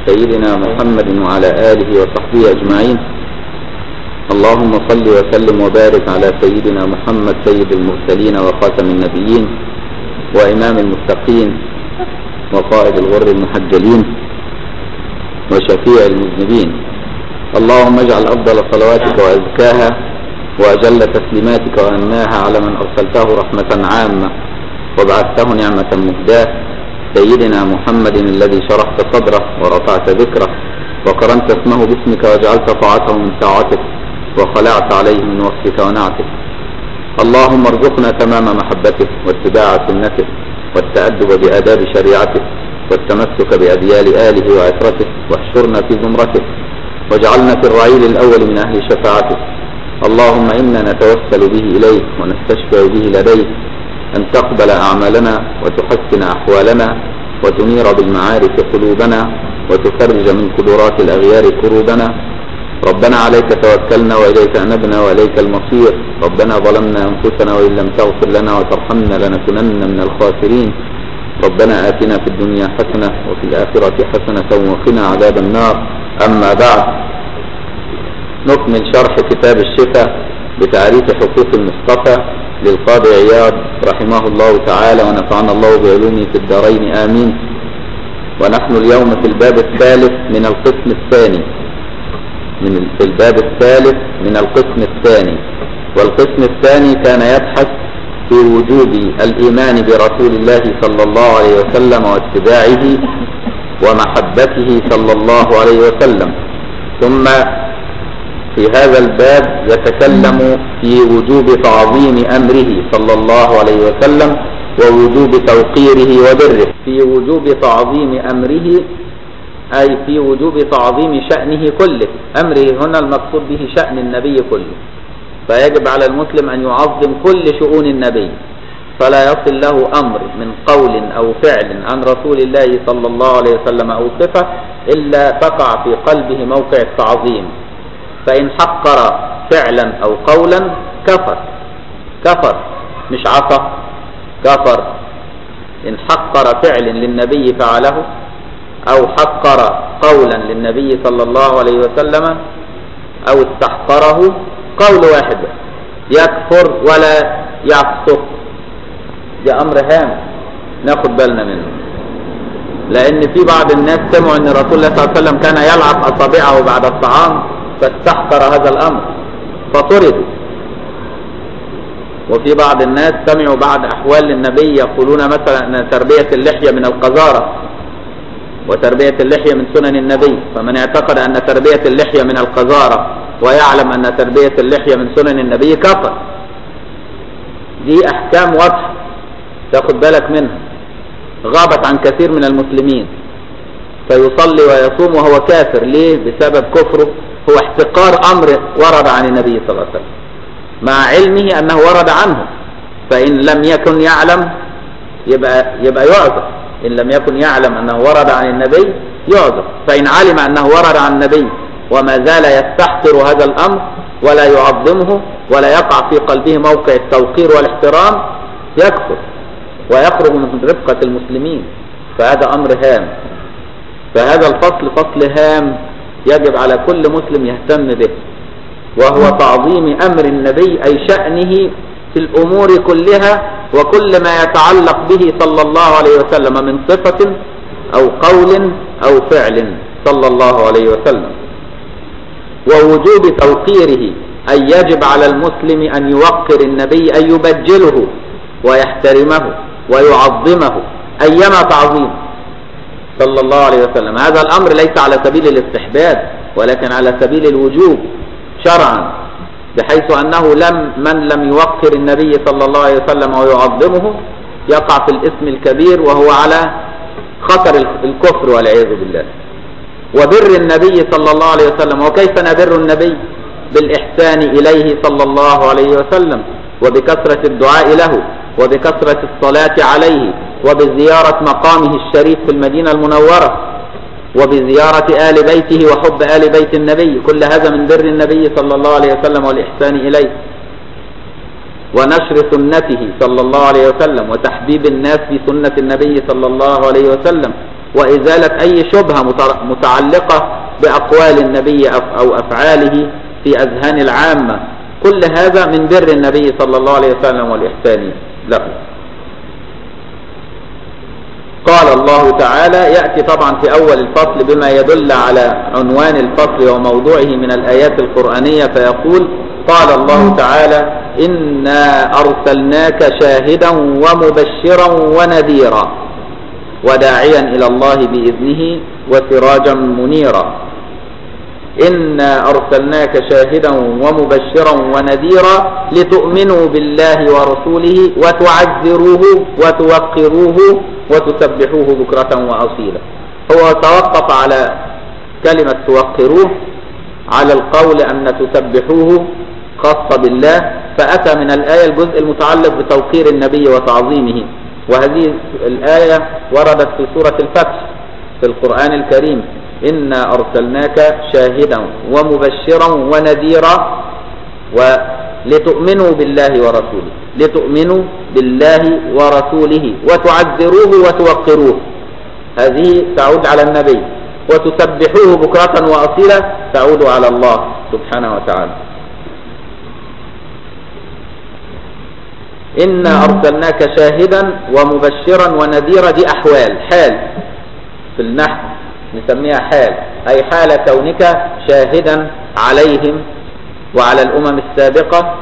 سيدنا محمد وعلى آله وصحبه أجمعين اللهم صل وسلم وبارك على سيدنا محمد سيد المرسلين وخاتم النبيين وإمام المتقين وقائد الغر المحجلين وشفيع المذنبين اللهم اجعل أفضل صلواتك وأزكاها وأجل تسليماتك وأناها على من أرسلته رحمة عامة وبعثته نعمة مهداة سيدنا محمد الذي شرحت صدره ورفعت ذكره وقرنت اسمه باسمك وجعلت طاعته من ساعتك وخلعت عليه من وصفك ونعتك اللهم ارزقنا تمام محبته واتباع سنته والتأدب بآداب شريعته والتمسك بأديال آله وعترته واحشرنا في زمرته واجعلنا في الرعيل الأول من أهل شفاعته اللهم إنا نتوسل به إليك ونستشفع به لديك أن تقبل أعمالنا وتحسن أحوالنا وتنير بالمعارف قلوبنا وتفرج من قدرات الأغيار كروبنا ربنا عليك توكلنا وإليك أنبنا وإليك المصير ربنا ظلمنا أنفسنا وإن لم تغفر لنا وترحمنا لنكونن من الخاسرين ربنا آتنا في الدنيا حسنة وفي الآخرة حسنة وقنا عذاب النار أما بعد نكمل شرح كتاب الشفاء بتعريف حقوق المصطفى للقاضي عياض رحمه الله تعالى ونفعنا الله بعلومه في الدارين آمين ونحن اليوم في الباب الثالث من القسم الثاني من في الباب الثالث من القسم الثاني والقسم الثاني كان يبحث في وجوب الإيمان برسول الله صلى الله عليه وسلم واتباعه ومحبته صلى الله عليه وسلم ثم في هذا الباب يتكلم في وجوب تعظيم أمره صلى الله عليه وسلم ووجوب توقيره وبره في وجوب تعظيم أمره أي في وجوب تعظيم شأنه كله أمره هنا المقصود به شأن النبي كله فيجب على المسلم أن يعظم كل شؤون النبي فلا يصل له أمر من قول أو فعل عن رسول الله صلى الله عليه وسلم أو صفة إلا تقع في قلبه موقع التعظيم فإن حقر فعلا أو قولا كفر كفر مش عصى كفر إن حقر فعل للنبي فعله أو حقر قولا للنبي صلى الله عليه وسلم أو استحقره قول واحد يكفر ولا يفسق ده أمر هام ناخد بالنا منه لأن في بعض الناس سمعوا أن رسول الله صلى الله عليه وسلم كان يلعب أصابعه بعد الطعام فاستحقر هذا الأمر فطردوا وفي بعض الناس سمعوا بعد أحوال للنبي يقولون مثلا أن تربية اللحية من القذارة وتربية اللحية من سنن النبي فمن اعتقد أن تربية اللحية من القذارة ويعلم أن تربية اللحية من سنن النبي كفر دي أحكام واضحة تاخد بالك منها غابت عن كثير من المسلمين فيصلي ويصوم وهو كافر ليه بسبب كفره هو احتقار أمر ورد عن النبي صلى الله عليه وسلم مع علمه أنه ورد عنه فإن لم يكن يعلم يبقى, يبقى يعذر إن لم يكن يعلم أنه ورد عن النبي يعذر فإن علم أنه ورد عن النبي وما زال يستحقر هذا الأمر ولا يعظمه ولا يقع في قلبه موقع التوقير والاحترام يكفر ويخرج من رفقة المسلمين فهذا أمر هام فهذا الفصل فصل هام يجب على كل مسلم يهتم به وهو تعظيم أمر النبي أي شأنه في الأمور كلها وكل ما يتعلق به صلى الله عليه وسلم من صفة أو قول أو فعل صلى الله عليه وسلم ووجوب توقيره أي يجب على المسلم أن يوقر النبي أن يبجله ويحترمه ويعظمه أيما تعظيم صلى الله عليه وسلم هذا الأمر ليس على سبيل الاستحباب ولكن على سبيل الوجوب شرعا بحيث أنه لم من لم يوقر النبي صلى الله عليه وسلم ويعظمه يقع في الاسم الكبير وهو على خطر الكفر والعياذ بالله وبر النبي صلى الله عليه وسلم وكيف نبر النبي بالإحسان إليه صلى الله عليه وسلم وبكثرة الدعاء له وبكثرة الصلاة عليه وبزيارة مقامه الشريف في المدينة المنورة وبزيارة آل بيته وحب آل بيت النبي كل هذا من بر النبي صلى الله عليه وسلم والإحسان إليه ونشر سنته صلى الله عليه وسلم وتحبيب الناس في سنة النبي صلى الله عليه وسلم وإزالة أي شبهة متعلقة بأقوال النبي أو أفعاله في أذهان العامة كل هذا من بر النبي صلى الله عليه وسلم والإحسان له قال الله تعالى يأتي طبعا في أول الفصل بما يدل على عنوان الفصل وموضوعه من الآيات القرآنية فيقول قال الله تعالى إنا أرسلناك شاهدا ومبشرا ونذيرا وداعيا إلى الله بإذنه وسراجا منيرا إنا أرسلناك شاهدا ومبشرا ونذيرا لتؤمنوا بالله ورسوله وتعذروه وتوقروه وتسبحوه بكرة وأصيلا هو توقف على كلمة توقروه على القول أن تسبحوه خاصة بالله فأتى من الآية الجزء المتعلق بتوقير النبي وتعظيمه وهذه الآية وردت في سورة الفتح في القرآن الكريم إنا أرسلناك شاهدا ومبشرا ونذيرا ولتؤمنوا بالله ورسوله لتؤمنوا بالله ورسوله وتعذروه وتوقروه هذه تعود على النبي وتسبحوه بكرة وأصيلا تعود على الله سبحانه وتعالى إنا أرسلناك شاهدا ومبشرا ونذيرا دي أحوال حال في النحو نسميها حال أي حال كونك شاهدا عليهم وعلى الأمم السابقة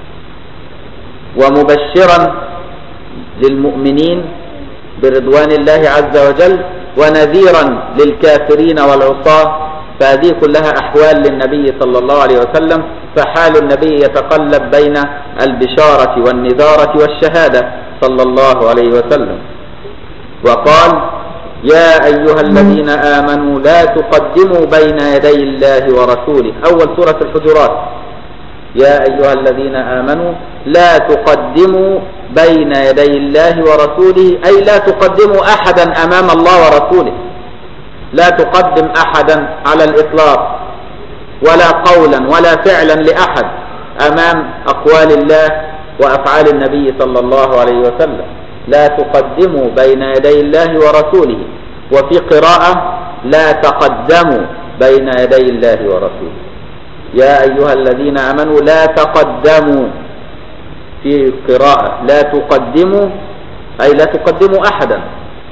ومبشرا للمؤمنين برضوان الله عز وجل ونذيرا للكافرين والعصاة فهذه كلها أحوال للنبي صلى الله عليه وسلم فحال النبي يتقلب بين البشارة والنذارة والشهادة صلى الله عليه وسلم وقال يا أيها الذين آمنوا لا تقدموا بين يدي الله ورسوله أول سورة الحجرات يا أيها الذين آمنوا لا تقدموا بين يدي الله ورسوله أي لا تقدموا أحدا أمام الله ورسوله لا تقدم أحدا على الإطلاق ولا قولا ولا فعلا لأحد أمام أقوال الله وأفعال النبي صلى الله عليه وسلم لا تقدموا بين يدي الله ورسوله وفي قراءة لا تقدموا بين يدي الله ورسوله يا أيها الذين آمنوا لا تقدموا في قراءة لا تقدموا أي لا تقدموا أحدا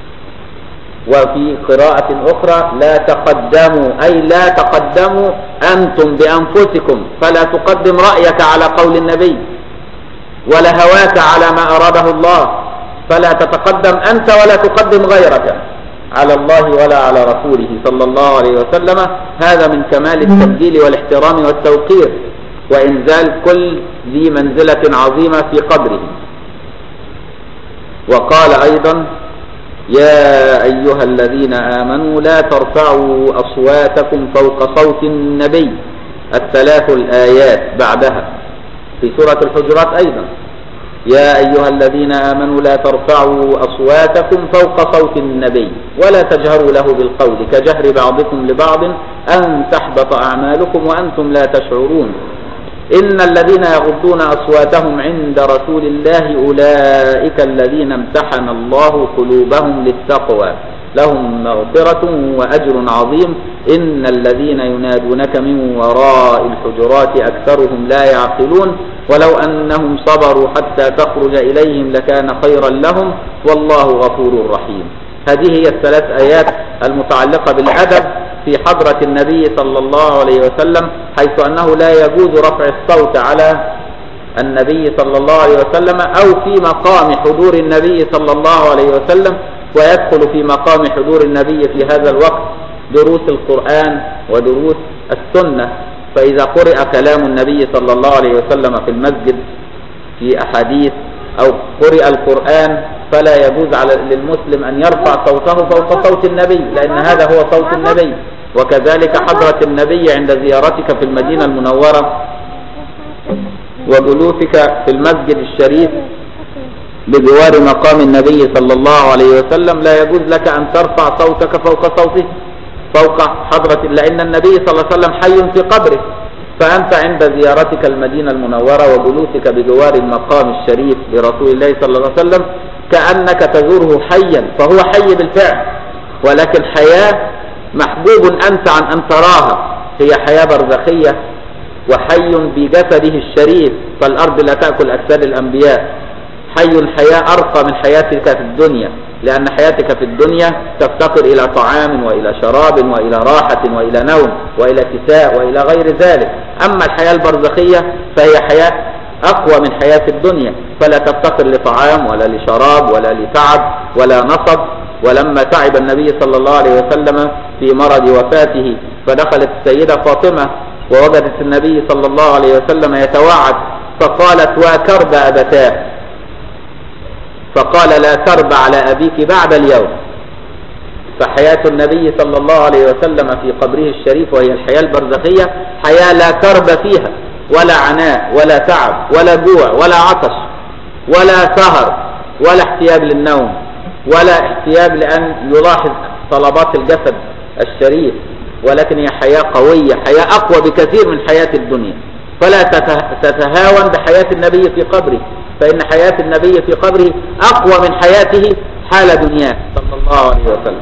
وفي قراءة أخرى لا تقدموا أي لا تقدموا أنتم بأنفسكم فلا تقدم رأيك على قول النبي ولا هواك على ما أراده الله فلا تتقدم أنت ولا تقدم غيرك على الله ولا على رسوله صلى الله عليه وسلم هذا من كمال التبديل والاحترام والتوقير وإنزال كل ذي منزلة عظيمة في قدره وقال أيضا يا أيها الذين آمنوا لا ترفعوا أصواتكم فوق صوت النبي الثلاث الآيات بعدها في سورة الحجرات أيضا يا أيها الذين آمنوا لا ترفعوا أصواتكم فوق صوت النبي ولا تجهروا له بالقول كجهر بعضكم لبعض أن تحبط أعمالكم وأنتم لا تشعرون إن الذين يغضون أصواتهم عند رسول الله أولئك الذين امتحن الله قلوبهم للتقوى لهم مغفرة وأجر عظيم إن الذين ينادونك من وراء الحجرات أكثرهم لا يعقلون ولو أنهم صبروا حتى تخرج إليهم لكان خيرا لهم والله غفور رحيم هذه هي الثلاث آيات المتعلقة بالأدب في حضرة النبي صلى الله عليه وسلم حيث أنه لا يجوز رفع الصوت على النبي صلى الله عليه وسلم أو في مقام حضور النبي صلى الله عليه وسلم ويدخل في مقام حضور النبي في هذا الوقت دروس القرآن ودروس السنة فإذا قرئ كلام النبي صلى الله عليه وسلم في المسجد في أحاديث أو قرئ القرآن فلا يجوز على للمسلم أن يرفع صوته فوق صوت النبي لأن هذا هو صوت النبي وكذلك حضرة النبي عند زيارتك في المدينة المنورة وجلوسك في المسجد الشريف بجوار مقام النبي صلى الله عليه وسلم لا يجوز لك أن ترفع صوتك فوق صوته فوق حضرة لأن النبي صلى الله عليه وسلم حي في قبره فأنت عند زيارتك المدينة المنورة وجلوسك بجوار المقام الشريف لرسول الله صلى الله عليه وسلم كأنك تزوره حيا فهو حي بالفعل ولكن حياة محبوب أنت عن أن تراها هي حياة برزخية وحي بجسده الشريف فالأرض لا تأكل أجساد الأنبياء حي حياة أرقى من حياتك في الدنيا لأن حياتك في الدنيا تفتقر إلى طعام وإلى شراب وإلى راحة وإلى نوم وإلى كساء وإلى غير ذلك أما الحياة البرزخية فهي حياة أقوى من حياة الدنيا فلا تفتقر لطعام ولا لشراب ولا لتعب ولا نصب ولما تعب النبي صلى الله عليه وسلم في مرض وفاته فدخلت السيدة فاطمة ووجدت النبي صلى الله عليه وسلم يتوعد فقالت وكرب أبتاه فقال لا ترب على أبيك بعد اليوم فحياة النبي صلى الله عليه وسلم في قبره الشريف وهي الحياة البرزخية حياة لا كرب فيها ولا عناء ولا تعب ولا جوع ولا عطش ولا سهر ولا احتياج للنوم ولا احتياج لأن يلاحظ طلبات الجسد الشريف ولكن هي حياة قوية حياة أقوى بكثير من حياة الدنيا فلا تتهاون بحياة النبي في قبره فإن حياة النبي في قبره أقوى من حياته حال دنياه صلى الله عليه وسلم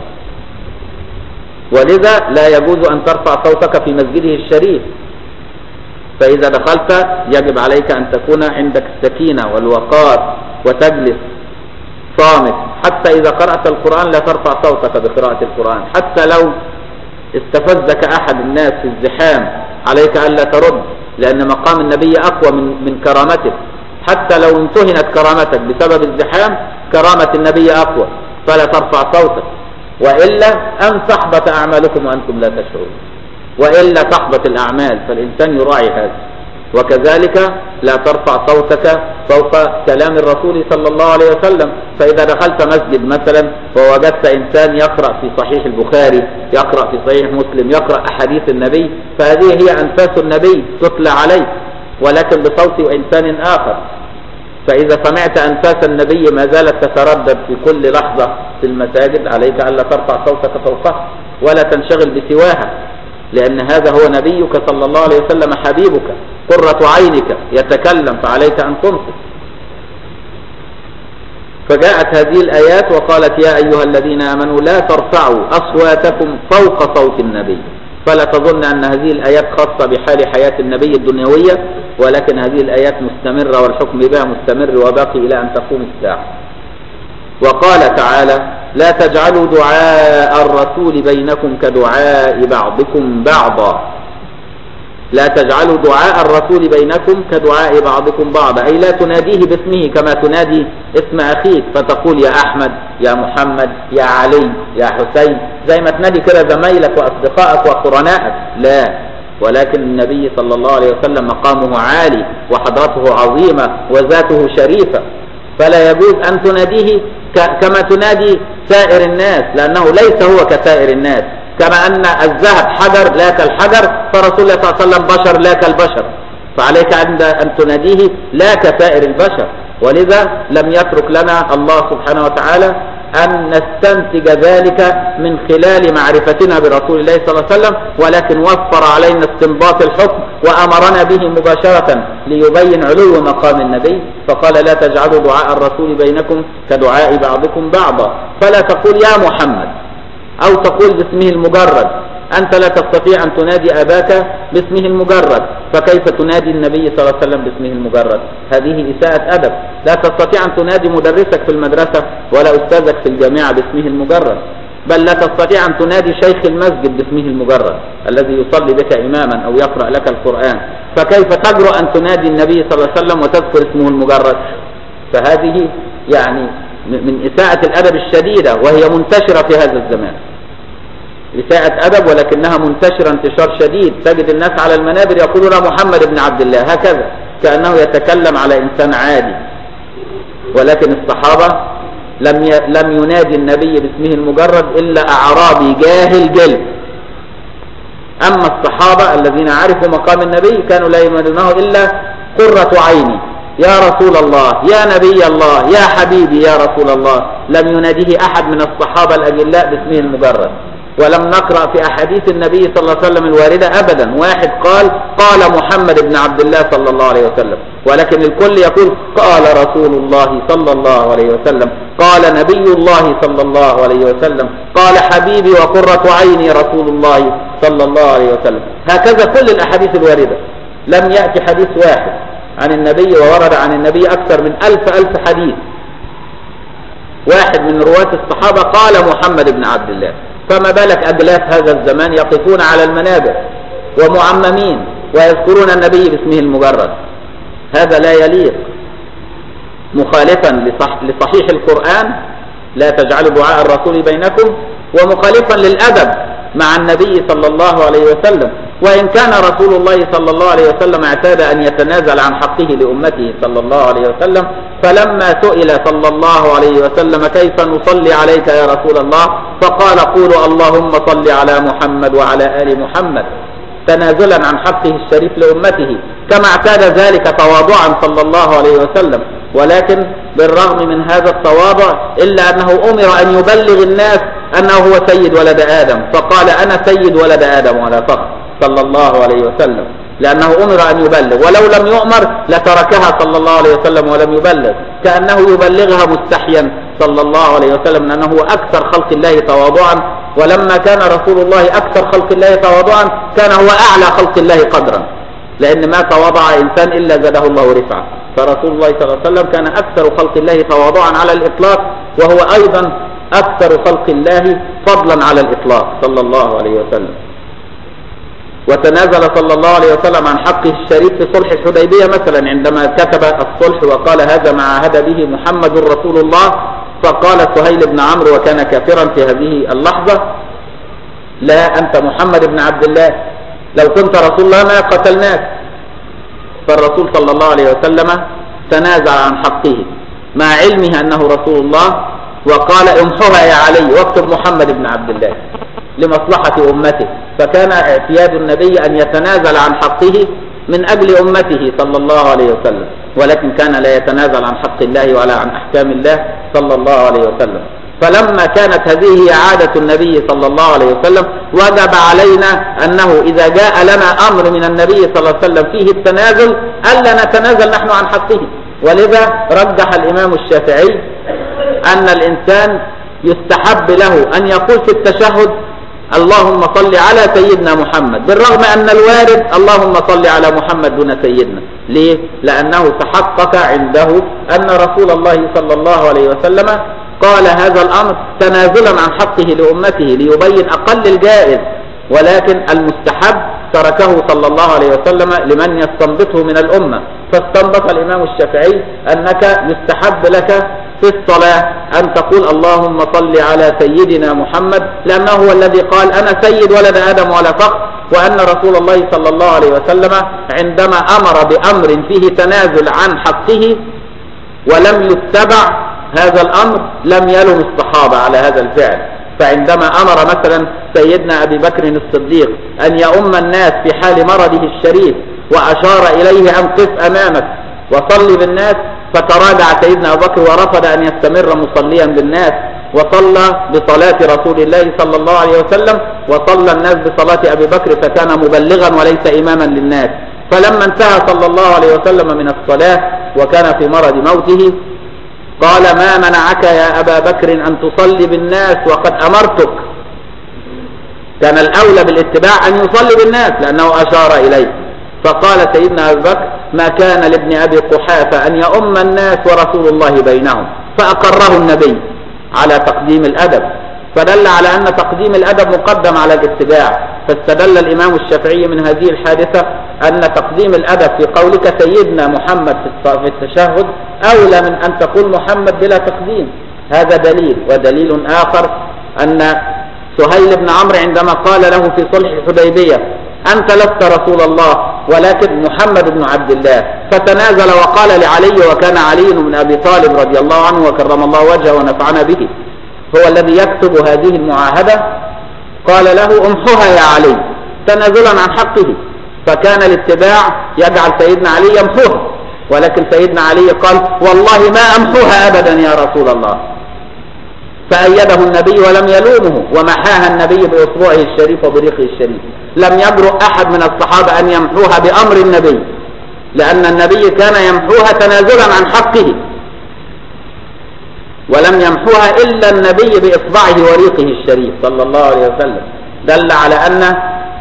ولذا لا يجوز أن ترفع صوتك في مسجده الشريف فإذا دخلت يجب عليك أن تكون عندك السكينة والوقار وتجلس صامت حتى إذا قرأت القرآن لا ترفع صوتك بقراءة القرآن حتى لو استفزك أحد الناس في الزحام عليك ألا ترد لأن مقام النبي أقوى من, من كرامتك حتى لو انتهنت كرامتك بسبب الزحام كرامة النبي أقوى فلا ترفع صوتك وإلا أن تحبط أعمالكم وأنتم لا تشعرون وإلا تحبط الأعمال فالإنسان يراعي هذا وكذلك لا ترفع صوتك فوق كلام الرسول صلى الله عليه وسلم فإذا دخلت مسجد مثلا ووجدت إنسان يقرأ في صحيح البخاري يقرأ في صحيح مسلم يقرأ أحاديث النبي فهذه هي أنفاس النبي تتلى عليه ولكن بصوت إنسان آخر فإذا سمعت أنفاس النبي ما زالت تتردد في كل لحظة في المساجد عليك ألا ترفع صوتك فوقها ولا تنشغل بسواها لأن هذا هو نبيك صلى الله عليه وسلم حبيبك قرة عينك يتكلم فعليك أن تنصت فجاءت هذه الآيات وقالت يا أيها الذين آمنوا لا ترفعوا أصواتكم فوق صوت النبي فلا تظن أن هذه الآيات خاصة بحال حياة النبي الدنيوية ولكن هذه الآيات مستمرة والحكم بها مستمر وباقي إلى أن تقوم الساعة وقال تعالى لا تجعلوا دعاء الرسول بينكم كدعاء بعضكم بعضا لا تجعلوا دعاء الرسول بينكم كدعاء بعضكم بعضا أي لا تناديه باسمه كما تنادي اسم أخيك فتقول يا أحمد يا محمد يا علي يا حسين زي ما تنادي كده زمايلك وأصدقائك وقرنائك لا ولكن النبي صلى الله عليه وسلم مقامه عالي وحضرته عظيمة وذاته شريفة فلا يجوز أن تناديه كما تنادي سائر الناس لأنه ليس هو كسائر الناس كما أن الذهب حجر لا كالحجر فرسول الله صلى الله عليه وسلم بشر لا كالبشر فعليك أن تناديه لا كسائر البشر ولذا لم يترك لنا الله سبحانه وتعالى أن نستنتج ذلك من خلال معرفتنا برسول الله صلى الله عليه وسلم ولكن وفر علينا استنباط الحكم وأمرنا به مباشرة ليبين علو مقام النبي فقال لا تجعلوا دعاء الرسول بينكم كدعاء بعضكم بعضا فلا تقول يا محمد أو تقول باسمه المجرد أنت لا تستطيع أن تنادي أباك باسمه المجرد فكيف تنادي النبي صلى الله عليه وسلم باسمه المجرد هذه إساءة أدب لا تستطيع أن تنادي مدرسك في المدرسة ولا أستاذك في الجامعة باسمه المجرد بل لا تستطيع أن تنادي شيخ المسجد باسمه المجرد الذي يصلي بك إماما أو يقرأ لك القرآن فكيف تجرؤ أن تنادي النبي صلى الله عليه وسلم وتذكر اسمه المجرد فهذه يعني من إساءة الأدب الشديدة وهي منتشرة في هذا الزمان إساءة أدب ولكنها منتشرة انتشار شديد تجد الناس على المنابر يقولون محمد بن عبد الله هكذا كأنه يتكلم على إنسان عادي ولكن الصحابة لم لم ينادي النبي باسمه المجرد إلا أعرابي جاهل جلد أما الصحابة الذين عرفوا مقام النبي كانوا لا ينادونه إلا قرة عيني يا رسول الله يا نبي الله يا حبيبي يا رسول الله لم يناديه أحد من الصحابة الأجلاء باسمه المجرد ولم نقرأ في أحاديث النبي صلى الله عليه وسلم الواردة أبدا واحد قال قال محمد بن عبد الله صلى الله عليه وسلم ولكن الكل يقول قال رسول الله صلى الله عليه وسلم قال نبي الله صلى الله عليه وسلم قال حبيبي وقرة عيني رسول الله صلى الله عليه وسلم هكذا كل الأحاديث الواردة لم يأتي حديث واحد عن النبي وورد عن النبي أكثر من ألف ألف حديث واحد من رواة الصحابة قال محمد بن عبد الله فما بالك أدلاف هذا الزمان يقفون على المنابر ومعممين ويذكرون النبي باسمه المجرد هذا لا يليق مخالفا لصح لصحيح القرآن لا تجعلوا دعاء الرسول بينكم ومخالفا للأدب مع النبي صلى الله عليه وسلم وإن كان رسول الله صلى الله عليه وسلم اعتاد أن يتنازل عن حقه لأمته صلى الله عليه وسلم فلما سئل صلى الله عليه وسلم كيف نصلي عليك يا رسول الله فقال قولوا اللهم صل على محمد وعلى آل محمد تنازلا عن حقه الشريف لأمته كما اعتاد ذلك تواضعا صلى الله عليه وسلم ولكن بالرغم من هذا التواضع إلا أنه أمر أن يبلغ الناس أنه هو سيد ولد آدم فقال أنا سيد ولد آدم ولا فخر صلى الله عليه وسلم لأنه أمر أن يبلغ ولو لم يؤمر لتركها صلى الله عليه وسلم ولم يبلغ كأنه يبلغها مستحيا صلى الله عليه وسلم لأنه هو أكثر خلق الله تواضعا ولما كان رسول الله أكثر خلق الله تواضعا كان هو أعلى خلق الله قدرا لأن ما تواضع إنسان إلا زاده الله رفعة فرسول الله صلى الله عليه وسلم كان أكثر خلق الله تواضعا على الإطلاق وهو أيضا أكثر خلق الله فضلا على الإطلاق صلى الله عليه وسلم وتنازل صلى الله عليه وسلم عن حقه الشريف في صلح الحديبية مثلا عندما كتب الصلح وقال هذا ما عهد به محمد رسول الله فقال سهيل بن عمرو وكان كافرا في هذه اللحظة لا أنت محمد بن عبد الله لو كنت رسول الله ما قتلناك فالرسول صلى الله عليه وسلم تنازع عن حقه مع علمه أنه رسول الله وقال امحها يا علي واكتب محمد بن عبد الله لمصلحة أمته فكان اعتياد النبي أن يتنازل عن حقه من أجل أمته صلى الله عليه وسلم ولكن كان لا يتنازل عن حق الله ولا عن أحكام الله صلى الله عليه وسلم فلما كانت هذه هي عادة النبي صلى الله عليه وسلم وجب علينا أنه إذا جاء لنا أمر من النبي صلى الله عليه وسلم فيه التنازل ألا نتنازل نحن عن حقه ولذا رجح الإمام الشافعي أن الإنسان يستحب له أن يقول في التشهد اللهم صل على سيدنا محمد بالرغم أن الوارد اللهم صل على محمد دون سيدنا ليه؟ لأنه تحقق عنده أن رسول الله صلى الله عليه وسلم قال هذا الأمر تنازلا عن حقه لأمته ليبين أقل الجائز ولكن المستحب تركه صلى الله عليه وسلم لمن يستنبطه من الأمة فاستنبط الإمام الشافعي أنك يستحب لك في الصلاة أن تقول اللهم صل على سيدنا محمد لأنه هو الذي قال أنا سيد ولد آدم ولا فخر وأن رسول الله صلى الله عليه وسلم عندما أمر بأمر فيه تنازل عن حقه ولم يتبع هذا الأمر لم يلم الصحابة على هذا الفعل فعندما أمر مثلا سيدنا أبي بكر الصديق أن يؤم الناس في حال مرضه الشريف وأشار إليه أن قف أمامك وصلي بالناس فتراجع سيدنا أبو بكر ورفض أن يستمر مصليا بالناس وصلى بصلاة رسول الله صلى الله عليه وسلم وصلى الناس بصلاة أبي بكر فكان مبلغا وليس إماما للناس فلما انتهى صلى الله عليه وسلم من الصلاة وكان في مرض موته قال ما منعك يا أبا بكر أن تصلي بالناس وقد أمرتك كان الأولى بالاتباع أن يصلي بالناس لأنه أشار إليه فقال سيدنا أبو بكر ما كان لابن أبي قحافة أن يؤم الناس ورسول الله بينهم فأقره النبي على تقديم الأدب فدل على أن تقديم الأدب مقدم على الاتباع فاستدل الإمام الشافعي من هذه الحادثة أن تقديم الأدب في قولك سيدنا محمد في التشهد أولى من أن تقول محمد بلا تقديم هذا دليل ودليل آخر أن سهيل بن عمرو عندما قال له في صلح الحديبية أنت لست رسول الله ولكن محمد بن عبد الله فتنازل وقال لعلي وكان علي بن أبي طالب رضي الله عنه وكرم الله وجهه ونفعنا به هو الذي يكتب هذه المعاهدة قال له امحها يا علي تنازلا عن حقه فكان الاتباع يجعل سيدنا علي يمحوها ولكن سيدنا علي قال والله ما امحوها ابدا يا رسول الله فأيده النبي ولم يلومه ومحاها النبي بإصبعه الشريف وبريقه الشريف لم يجرؤ أحد من الصحابة أن يمحوها بأمر النبي لأن النبي كان يمحوها تنازلا عن حقه ولم يمحوها إلا النبي بإصبعه وريقه الشريف صلى الله عليه وسلم دل على أن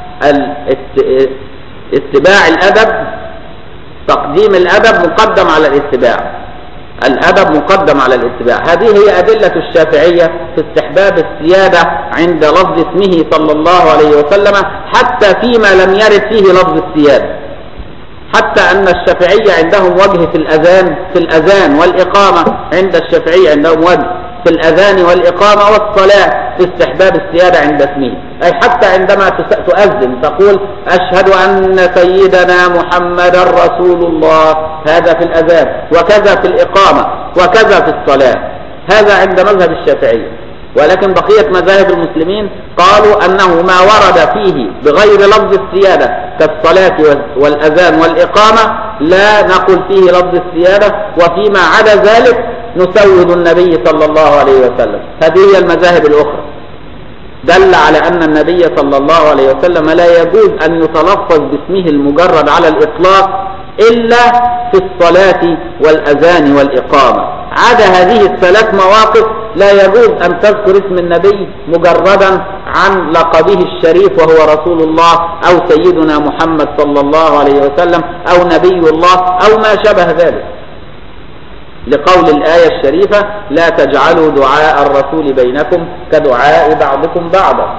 اتباع الأدب تقديم الأدب مقدم على الاتباع الأدب مقدم على الاتباع هذه هي أدلة الشافعية في استحباب السيادة عند لفظ اسمه صلى الله عليه وسلم حتى فيما لم يرد فيه لفظ السيادة حتى أن الشافعية عندهم وجه في الأذان في الأذان والإقامة عند الشافعية عندهم وجه في الأذان والإقامة والصلاة في استحباب السيادة عند اسمه أي حتى عندما تؤذن تقول أشهد أن سيدنا محمد رسول الله هذا في الأذان وكذا في الإقامة وكذا في الصلاة هذا عند مذهب الشافعية ولكن بقية مذاهب المسلمين قالوا أنه ما ورد فيه بغير لفظ السيادة كالصلاة والأذان والإقامة لا نقل فيه لفظ السيادة وفيما عدا ذلك نسود النبي صلى الله عليه وسلم هذه هي المذاهب الأخرى دل على أن النبي صلى الله عليه وسلم لا يجوز أن يتلفظ باسمه المجرد على الإطلاق إلا في الصلاة والأذان والإقامة عدا هذه الثلاث مواقف لا يجوز أن تذكر اسم النبي مجردا عن لقبه الشريف وهو رسول الله أو سيدنا محمد صلى الله عليه وسلم أو نبي الله أو ما شبه ذلك لقول الآية الشريفة لا تجعلوا دعاء الرسول بينكم كدعاء بعضكم بعضا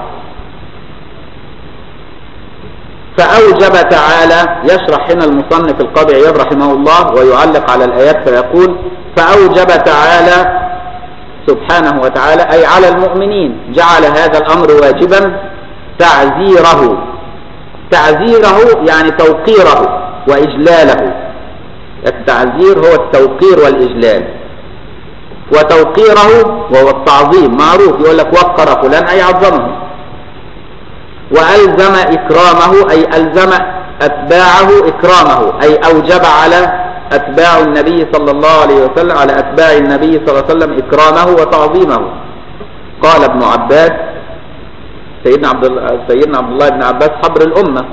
فأوجب تعالى يشرح هنا المصنف القاضي عياض رحمه الله ويعلق على الآيات فيقول فأوجب تعالى سبحانه وتعالى أي على المؤمنين جعل هذا الأمر واجبا تعزيره تعزيره يعني توقيره وإجلاله التعزير هو التوقير والإجلال وتوقيره وهو التعظيم معروف يقول لك وقر فلان أي عظمه وألزم إكرامه أي ألزم أتباعه إكرامه أي أوجب على أتباع النبي صلى الله عليه وسلم على أتباع النبي صلى الله عليه وسلم إكرامه وتعظيمه قال ابن عباس سيدنا عبد سيدنا عبد الله بن عباس حبر الأمة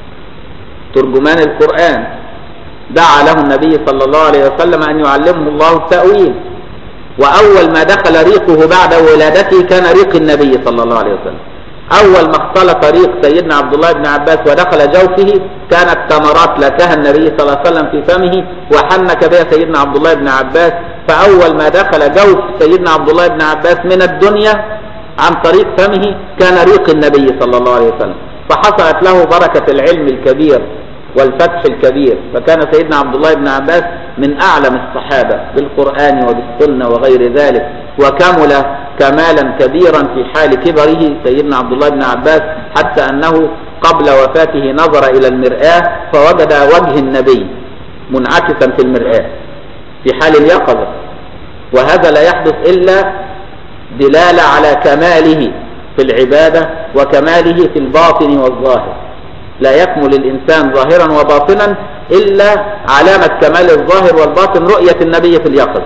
ترجمان القرآن دعا له النبي صلى الله عليه وسلم أن يعلمه الله التأويل وأول ما دخل ريقه بعد ولادته كان ريق النبي صلى الله عليه وسلم أول ما اختلط ريق سيدنا عبد الله بن عباس ودخل جوفه كانت تمرات لكها النبي صلى الله عليه وسلم في فمه وحنك بها سيدنا عبد الله بن عباس فأول ما دخل جوف سيدنا عبد الله بن عباس من الدنيا عن طريق فمه كان ريق النبي صلى الله عليه وسلم فحصلت له بركة العلم الكبير والفتح الكبير فكان سيدنا عبد الله بن عباس من أعلم الصحابة بالقرآن وبالسنة وغير ذلك وكمل كمالا كبيرا في حال كبره سيدنا عبد الله بن عباس حتى أنه قبل وفاته نظر إلى المرآة فوجد وجه النبي منعكسا في المرآة في حال اليقظة وهذا لا يحدث إلا دلالة على كماله في العبادة وكماله في الباطن والظاهر لا يكمل الإنسان ظاهرا وباطنا إلا علامة كمال الظاهر والباطن رؤية النبي في اليقظة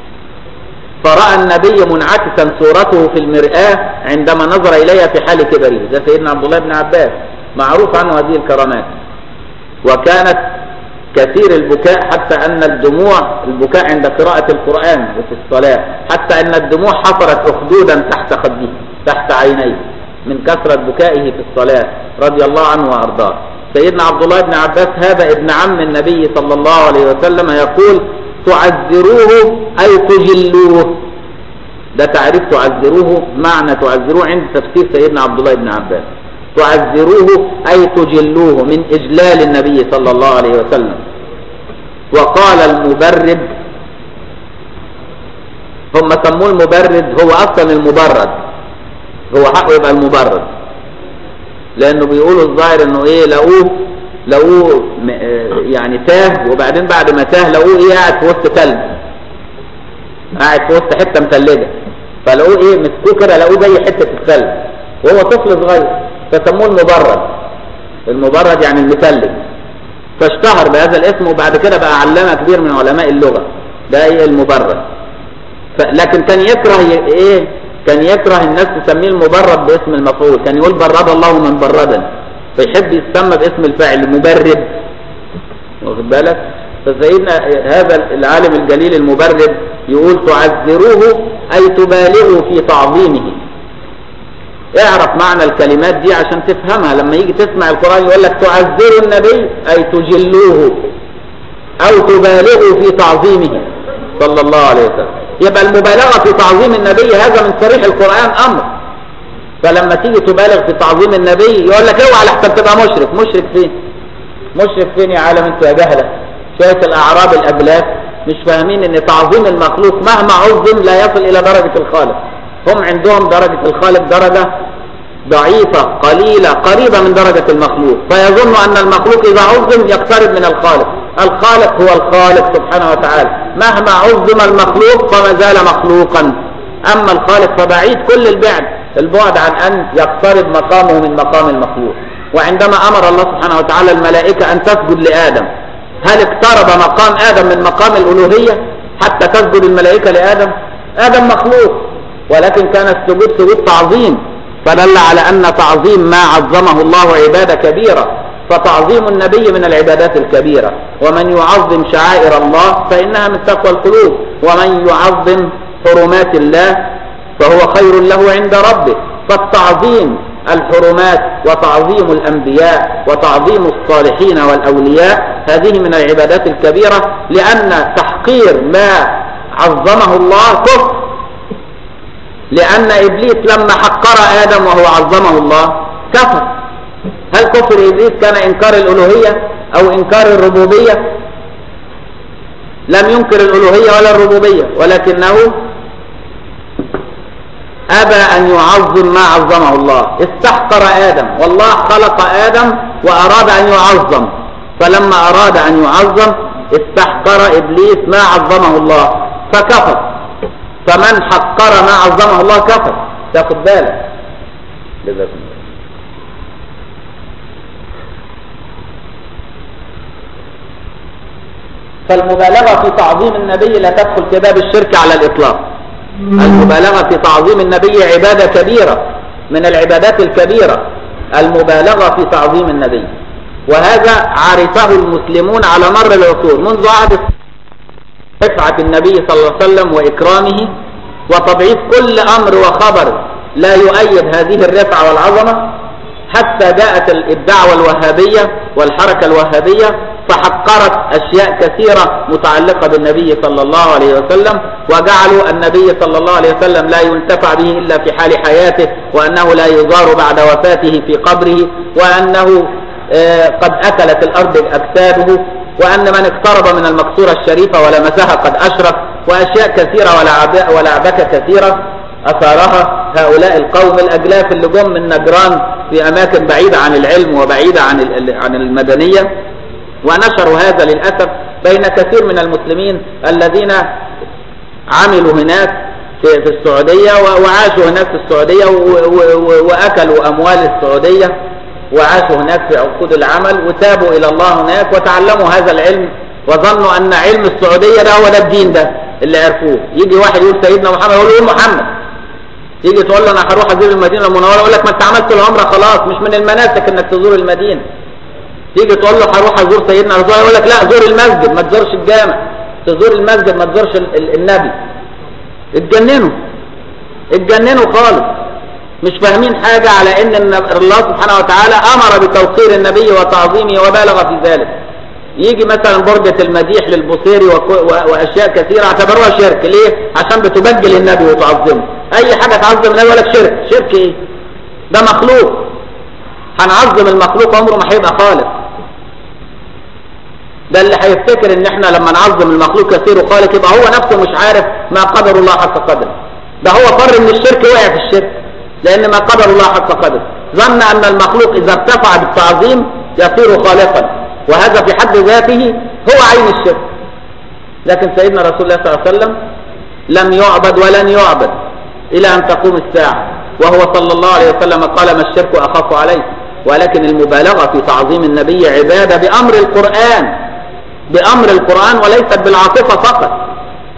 فرأى النبي منعكسا صورته في المرآة عندما نظر إليها في حال كبره ده سيدنا عبد الله بن عباس معروف عنه هذه الكرامات وكانت كثير البكاء حتى أن الدموع البكاء عند قراءة القرآن وفي الصلاة حتى أن الدموع حفرت أخدودا تحت خده تحت عينيه من كثرة بكائه في الصلاة رضي الله عنه وأرضاه سيدنا عبد الله بن عباس هذا ابن عم النبي صلى الله عليه وسلم يقول تعذروه أي تجلوه ده تعريف تعذروه معنى تعذروه عند تفسير سيدنا عبد الله بن عباس تعذروه أي تجلوه من إجلال النبي صلى الله عليه وسلم وقال المبرد هم سموه المبرد هو أصلا المبرد هو حقه يبقى المبرد لانه بيقولوا الظاهر انه ايه لقوه لقوه يعني تاه وبعدين بعد ما تاه لقوه ايه قاعد في وسط تلج قاعد في وسط حته متلجه فلقوه ايه مسكوه كده لقوه زي حته الثلج وهو طفل صغير فسموه المبرد المبرد يعني المثلج فاشتهر بهذا الاسم وبعد كده بقى علامه كبير من علماء اللغه ده ايه المبرد لكن كان يكره ايه كان يكره الناس تسميه المبرد باسم المفعول كان يقول برد الله من بردا فيحب يسمى باسم الفاعل مبرد واخد بالك فسيدنا هذا العالم الجليل المبرد يقول تعذروه أي تبالغوا في تعظيمه اعرف معنى الكلمات دي عشان تفهمها لما يجي تسمع القرآن يقول لك تعذروا النبي أي تجلوه أو تبالغوا في تعظيمه صلى الله عليه وسلم يبقى المبالغة في تعظيم النبي هذا من صريح القرآن أمر فلما تيجي تبالغ في تعظيم النبي يقول لك اوعى لحسن تبقى مشرك مشرك فين مشرك فين يا عالم انت يا جهله شويه الاعراب الابلاك مش فاهمين ان تعظيم المخلوق مهما عظم لا يصل الى درجه الخالق هم عندهم درجه الخالق درجه ضعيفه قليله قريبه من درجه المخلوق فيظن ان المخلوق اذا عظم يقترب من الخالق الخالق هو الخالق سبحانه وتعالى مهما عظم المخلوق فما زال مخلوقا اما الخالق فبعيد كل البعد البعد عن أن يقترب مقامه من مقام المخلوق وعندما أمر الله سبحانه وتعالى الملائكة أن تسجد لآدم هل اقترب مقام آدم من مقام الألوهية حتى تسجد الملائكة لآدم آدم مخلوق ولكن كان السجود سجود تعظيم فدل على أن تعظيم ما عظمه الله عبادة كبيرة فتعظيم النبي من العبادات الكبيرة ومن يعظم شعائر الله فإنها من تقوى القلوب ومن يعظم حرمات الله فهو خير له عند ربه فالتعظيم الحرمات وتعظيم الأنبياء وتعظيم الصالحين والأولياء هذه من العبادات الكبيرة لأن تحقير ما عظمه الله كفر لأن إبليس لما حقر آدم وهو عظمه الله كفر هل كفر إبليس كان إنكار الألوهية أو إنكار الربوبية لم ينكر الألوهية ولا الربوبية ولكنه أبى أن يعظم ما عظمه الله استحقر آدم والله خلق آدم وأراد أن يعظم فلما أراد أن يعظم استحقر إبليس ما عظمه الله فكفر فمن حقر ما عظمه الله كفر تاخد بالك فالمبالغة في تعظيم النبي لا تدخل في باب الشرك على الإطلاق المبالغة في تعظيم النبي عبادة كبيرة من العبادات الكبيرة المبالغة في تعظيم النبي وهذا عرفه المسلمون على مر العصور منذ عهد رفعة النبي صلى الله عليه وسلم وإكرامه وتضعيف كل أمر وخبر لا يؤيد هذه الرفعة والعظمة حتى جاءت الدعوة الوهابية والحركة الوهابية فحقرت أشياء كثيرة متعلقة بالنبي صلى الله عليه وسلم وجعلوا النبي صلى الله عليه وسلم لا ينتفع به إلا في حال حياته وأنه لا يزار بعد وفاته في قبره وأنه قد أكلت الأرض أجساده وأن من اقترب من المقصورة الشريفة ولمسها قد أشرك وأشياء كثيرة ولعبكة كثيرة أثارها هؤلاء القوم الأجلاف اللي جم من نجران في أماكن بعيدة عن العلم وبعيدة عن عن المدنية ونشروا هذا للأسف بين كثير من المسلمين الذين عملوا هناك في, في السعودية وعاشوا هناك في السعودية وأكلوا أموال السعودية وعاشوا هناك في عقود العمل وتابوا إلى الله هناك وتعلموا هذا العلم وظنوا أن علم السعودية ده هو ده الدين ده اللي عرفوه يجي واحد يقول سيدنا محمد يقول له محمد تيجي تقول له انا هروح ازور المدينه المنوره يقول لك ما انت عملت العمره خلاص مش من المناسك انك تزور المدينه تيجي تقول له هروح ازور سيدنا رسول الله يقول لك لا زور المسجد ما تزورش الجامع تزور المسجد ما تزورش النبي اتجننوا اتجننوا خالص مش فاهمين حاجة على ان الله سبحانه وتعالى امر بتوقير النبي وتعظيمه وبالغ في ذلك يجي مثلا برجة المديح للبصيري واشياء كثيرة اعتبروها شرك ليه عشان بتبجل النبي وتعظمه اي حاجة تعظم النبي يقول لك شرك شرك ايه ده مخلوق هنعظم المخلوق عمره ما هيبقى خالق ده اللي هيفتكر ان احنا لما نعظم المخلوق يصير خالق يبقى هو نفسه مش عارف ما قدر الله حق قدره ده هو فر من الشرك وقع في الشرك لان ما قدر الله حق قدره ظن ان المخلوق اذا ارتفع بالتعظيم يصير خالقا وهذا في حد ذاته هو عين الشرك لكن سيدنا رسول الله صلى الله عليه وسلم لم يعبد ولن يعبد الى ان تقوم الساعه وهو صلى الله عليه وسلم قال ما الشرك اخاف عليه ولكن المبالغه في تعظيم النبي عباده بامر القران بامر القران وليست بالعاطفه فقط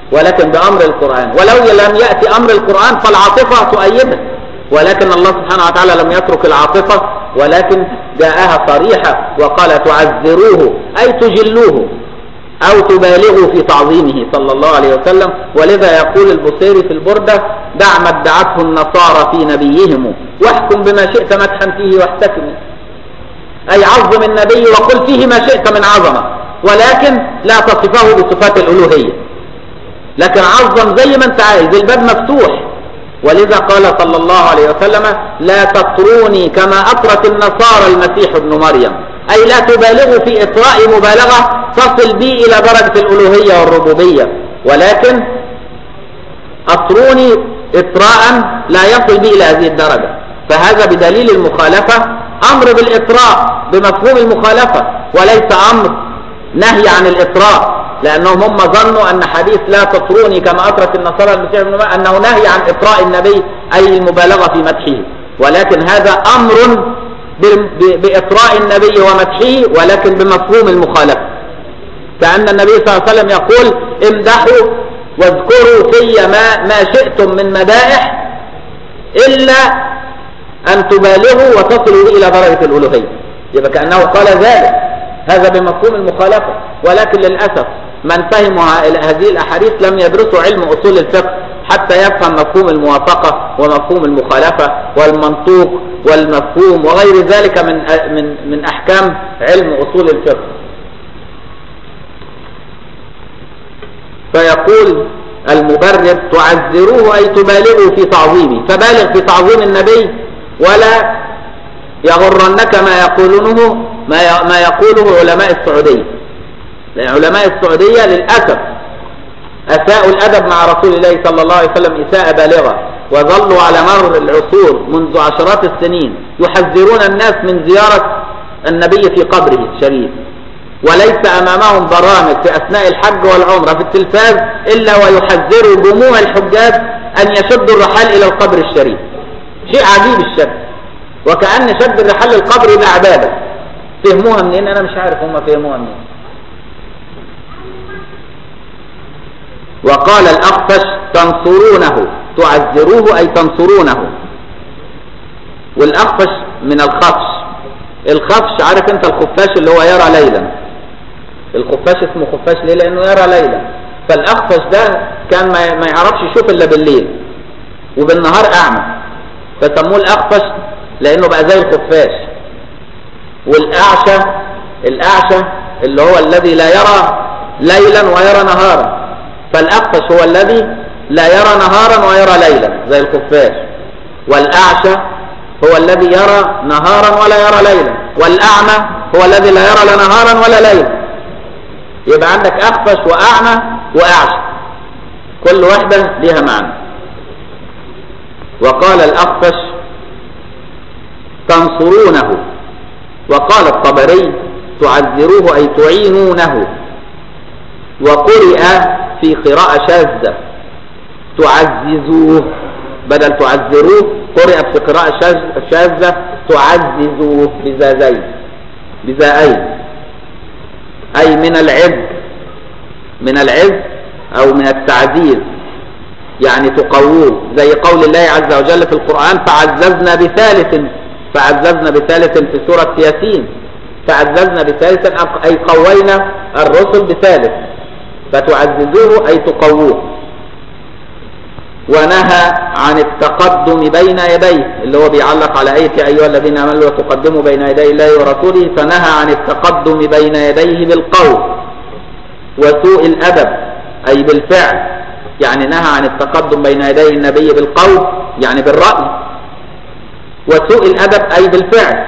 ولكن بأمر القرآن ولو لم يأتي أمر القرآن فالعاطفة تؤيده ولكن الله سبحانه وتعالى لم يترك العاطفة ولكن جاءها صريحة وقال تعذروه أي تجلوه أو تبالغوا في تعظيمه صلى الله عليه وسلم ولذا يقول البصيري في البردة دع ما ادعته النصارى في نبيهم واحكم بما شئت مدحا فيه واحتكم أي عظم النبي وقل فيه ما شئت من عظمة ولكن لا تصفه بصفات الألوهية لكن عظم زي ما انت عايز الباب مفتوح ولذا قال صلى الله عليه وسلم لا تطروني كما أطرت النصارى المسيح ابن مريم أي لا تبالغوا في إطراء مبالغة تصل بي إلى درجة الألوهية والربوبية ولكن أطروني إطراء لا يصل بي إلى هذه الدرجة فهذا بدليل المخالفة أمر بالإطراء بمفهوم المخالفة وليس أمر نهي عن الإطراء لأنهم هم ظنوا أن حديث لا تطروني كما أطرت النصارى المسيح ابن أنه نهي عن إطراء النبي أي المبالغة في مدحه ولكن هذا أمر بإطراء النبي ومدحه ولكن بمفهوم المخالفة كأن النبي صلى الله عليه وسلم يقول امدحوا واذكروا في ما, ما شئتم من مدائح إلا أن تبالغوا وتصلوا إلى درجة الألوهية يبقى كأنه قال ذلك هذا بمفهوم المخالفة ولكن للأسف من فهموا هذه الأحاديث لم يدرسوا علم أصول الفقه حتى يفهم مفهوم الموافقة ومفهوم المخالفة والمنطوق والمفهوم وغير ذلك من من من أحكام علم أصول الفقه فيقول المبرر تعذروه أي تبالغوا في تعظيمه فبالغ في تعظيم النبي ولا يغرنك ما يقولونه ما ما يقوله علماء السعودية لأن علماء السعودية للأسف أساءوا الأدب مع رسول الله صلى الله عليه وسلم إساءة بالغة وظلوا على مر العصور منذ عشرات السنين يحذرون الناس من زيارة النبي في قبره الشريف وليس أمامهم برامج في أثناء الحج والعمرة في التلفاز إلا ويحذروا جموع الحجاج أن يشدوا الرحال إلى القبر الشريف شيء عجيب الشد وكأن شد الرحال للقبر ده عبادة فهموها منين أنا مش عارف هم فهموها منين وقال الأخفش تنصرونه تعذروه أي تنصرونه والأخفش من الخفش الخفش عارف انت الخفاش اللي هو يرى ليلا الخفاش اسمه خفاش ليه لانه يرى ليلا فالاخفش ده كان ما يعرفش يشوف الا بالليل وبالنهار اعمى فسموه الاخفش لانه بقى زي الخفاش والاعشى الاعشى اللي هو الذي لا يرى ليلا ويرى نهارا فالاخفش هو الذي لا يرى نهارا ويرى ليلا زي الخفاش والاعشى هو الذي يرى نهارا ولا يرى ليلا والاعمى هو الذي لا يرى لا نهارا ولا ليلا يبقى عندك اخفش واعمى واعشى كل واحدة لها معنى وقال الاخفش تنصرونه وقال الطبري تعذروه اي تعينونه وقرئ في قراءة شاذة تعززوه بدل تعذروه قرئ في قراءة شاذة تعززوه بزازين بزائين أي من العز من العز أو من التعزيز يعني تقووه زي قول الله عز وجل في القرآن فعززنا بثالث فعززنا بثالث في سورة ياسين فعززنا بثالث أي قوينا الرسل بثالث فتعززوه أي تقووه ونهى عن التقدم بين يديه اللي هو بيعلق على آية أيها الذين آمنوا وتقدموا بين يدي الله ورسوله فنهى عن التقدم بين يديه بالقول وسوء الأدب أي بالفعل يعني نهى عن التقدم بين يدي النبي بالقول يعني بالرأي وسوء الأدب أي بالفعل